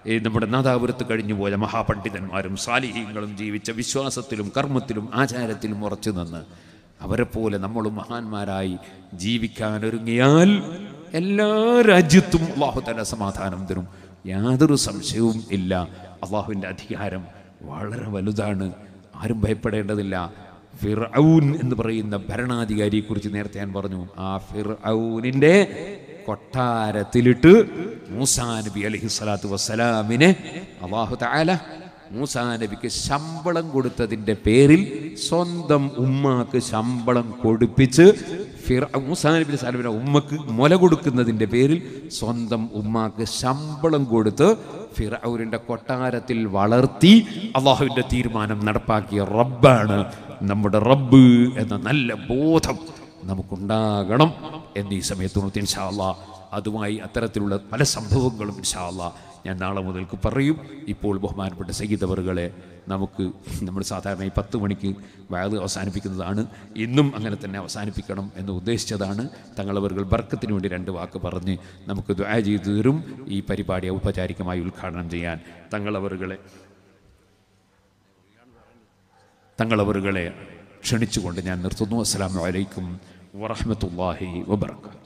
[SPEAKER 1] ഈ നമ്മുടെ നാദാപുരത്ത് കഴിഞ്ഞു പോയ മഹാപണ്ഡിതന്മാരും സാലിഹീങ്ങളും ജീവിച്ച വിശ്വാസത്തിലും കർമ്മത്തിലും ആചാരത്തിലും ഉറച്ചു നിന്ന് അവരെപ്പോലെ നമ്മളും മഹാന്മാരായി ജീവിക്കാൻ ഒരുങ്ങിയാൽ എല്ലാ രാജ്യത്തും അള്ളാഹു തല സമാധാനം തരും യാതൊരു സംശയവും ഇല്ല അള്ളാഹുവിൻ്റെ അധികാരം വളരെ വലുതാണ് ആരും ഭയപ്പെടേണ്ടതില്ല ഫിർഔൻ എന്ന് പറയുന്ന ഭരണാധികാരിയെക്കുറിച്ച് നേരത്തെ ഞാൻ പറഞ്ഞു ആ ഫിർഔനിൻ്റെ കൊട്ടാരത്തിലിട്ട് മൂസാ നബി അലൈഹി സ്വലാത്തു വസ്സലാമിനെ അള്ളാഹു താല മൂസാ നബിക്ക് ശമ്പളം കൊടുത്തതിൻ്റെ പേരിൽ സ്വന്തം ഉമ്മാക്ക് ശമ്പളം കൊടുപ്പിച്ച് ഫിർ മൂസാ നബി സാലിമിനെ ഉമ്മക്ക് മുല കൊടുക്കുന്നതിൻ്റെ പേരിൽ സ്വന്തം ഉമ്മാക്ക് ശമ്പളം കൊടുത്ത് ഫിറൌരിൻ്റെ കൊട്ടാരത്തിൽ വളർത്തി അള്ളാഹുവിൻ്റെ തീരുമാനം നടപ്പാക്കിയ റബ്ബാണ് നമ്മുടെ റബ്ബ് എന്ന നല്ല ബോധം നമുക്കുണ്ടാകണം എന്ന് ഈ സമയത്ത് ഇൻഷാല്ല അതുമായി അത്തരത്തിലുള്ള പല സംഭവങ്ങളും ഇൻഷാല്ല ഞാൻ നാളെ മുതൽക്ക് പറയും ഇപ്പോൾ ബഹുമാനപ്പെട്ട സഹിതവറുകളെ നമുക്ക് നമ്മൾ സാധാരണ ഈ പത്ത് മണിക്ക് വയത് അവസാനിപ്പിക്കുന്നതാണ് ഇന്നും അങ്ങനെ തന്നെ അവസാനിപ്പിക്കണം എന്ന് ഉദ്ദേശിച്ചതാണ് തങ്ങളവറുകൾ ബർക്കത്തിന് വേണ്ടി രണ്ട് വാക്ക് പറഞ്ഞ് നമുക്ക് ദ്വാ ചെയ്തു തരും ഈ പരിപാടി ഔപചാരികമായി ഉദ്ഘാടനം ചെയ്യാൻ തങ്ങളവറുകളെ തങ്ങളവറുകളെ ക്ഷണിച്ചുകൊണ്ട് ഞാൻ നിർത്തുന്നു അസ്സാം വലൈക്കും വറഹമത്തല്ലാഹി വബർക്കാത്തു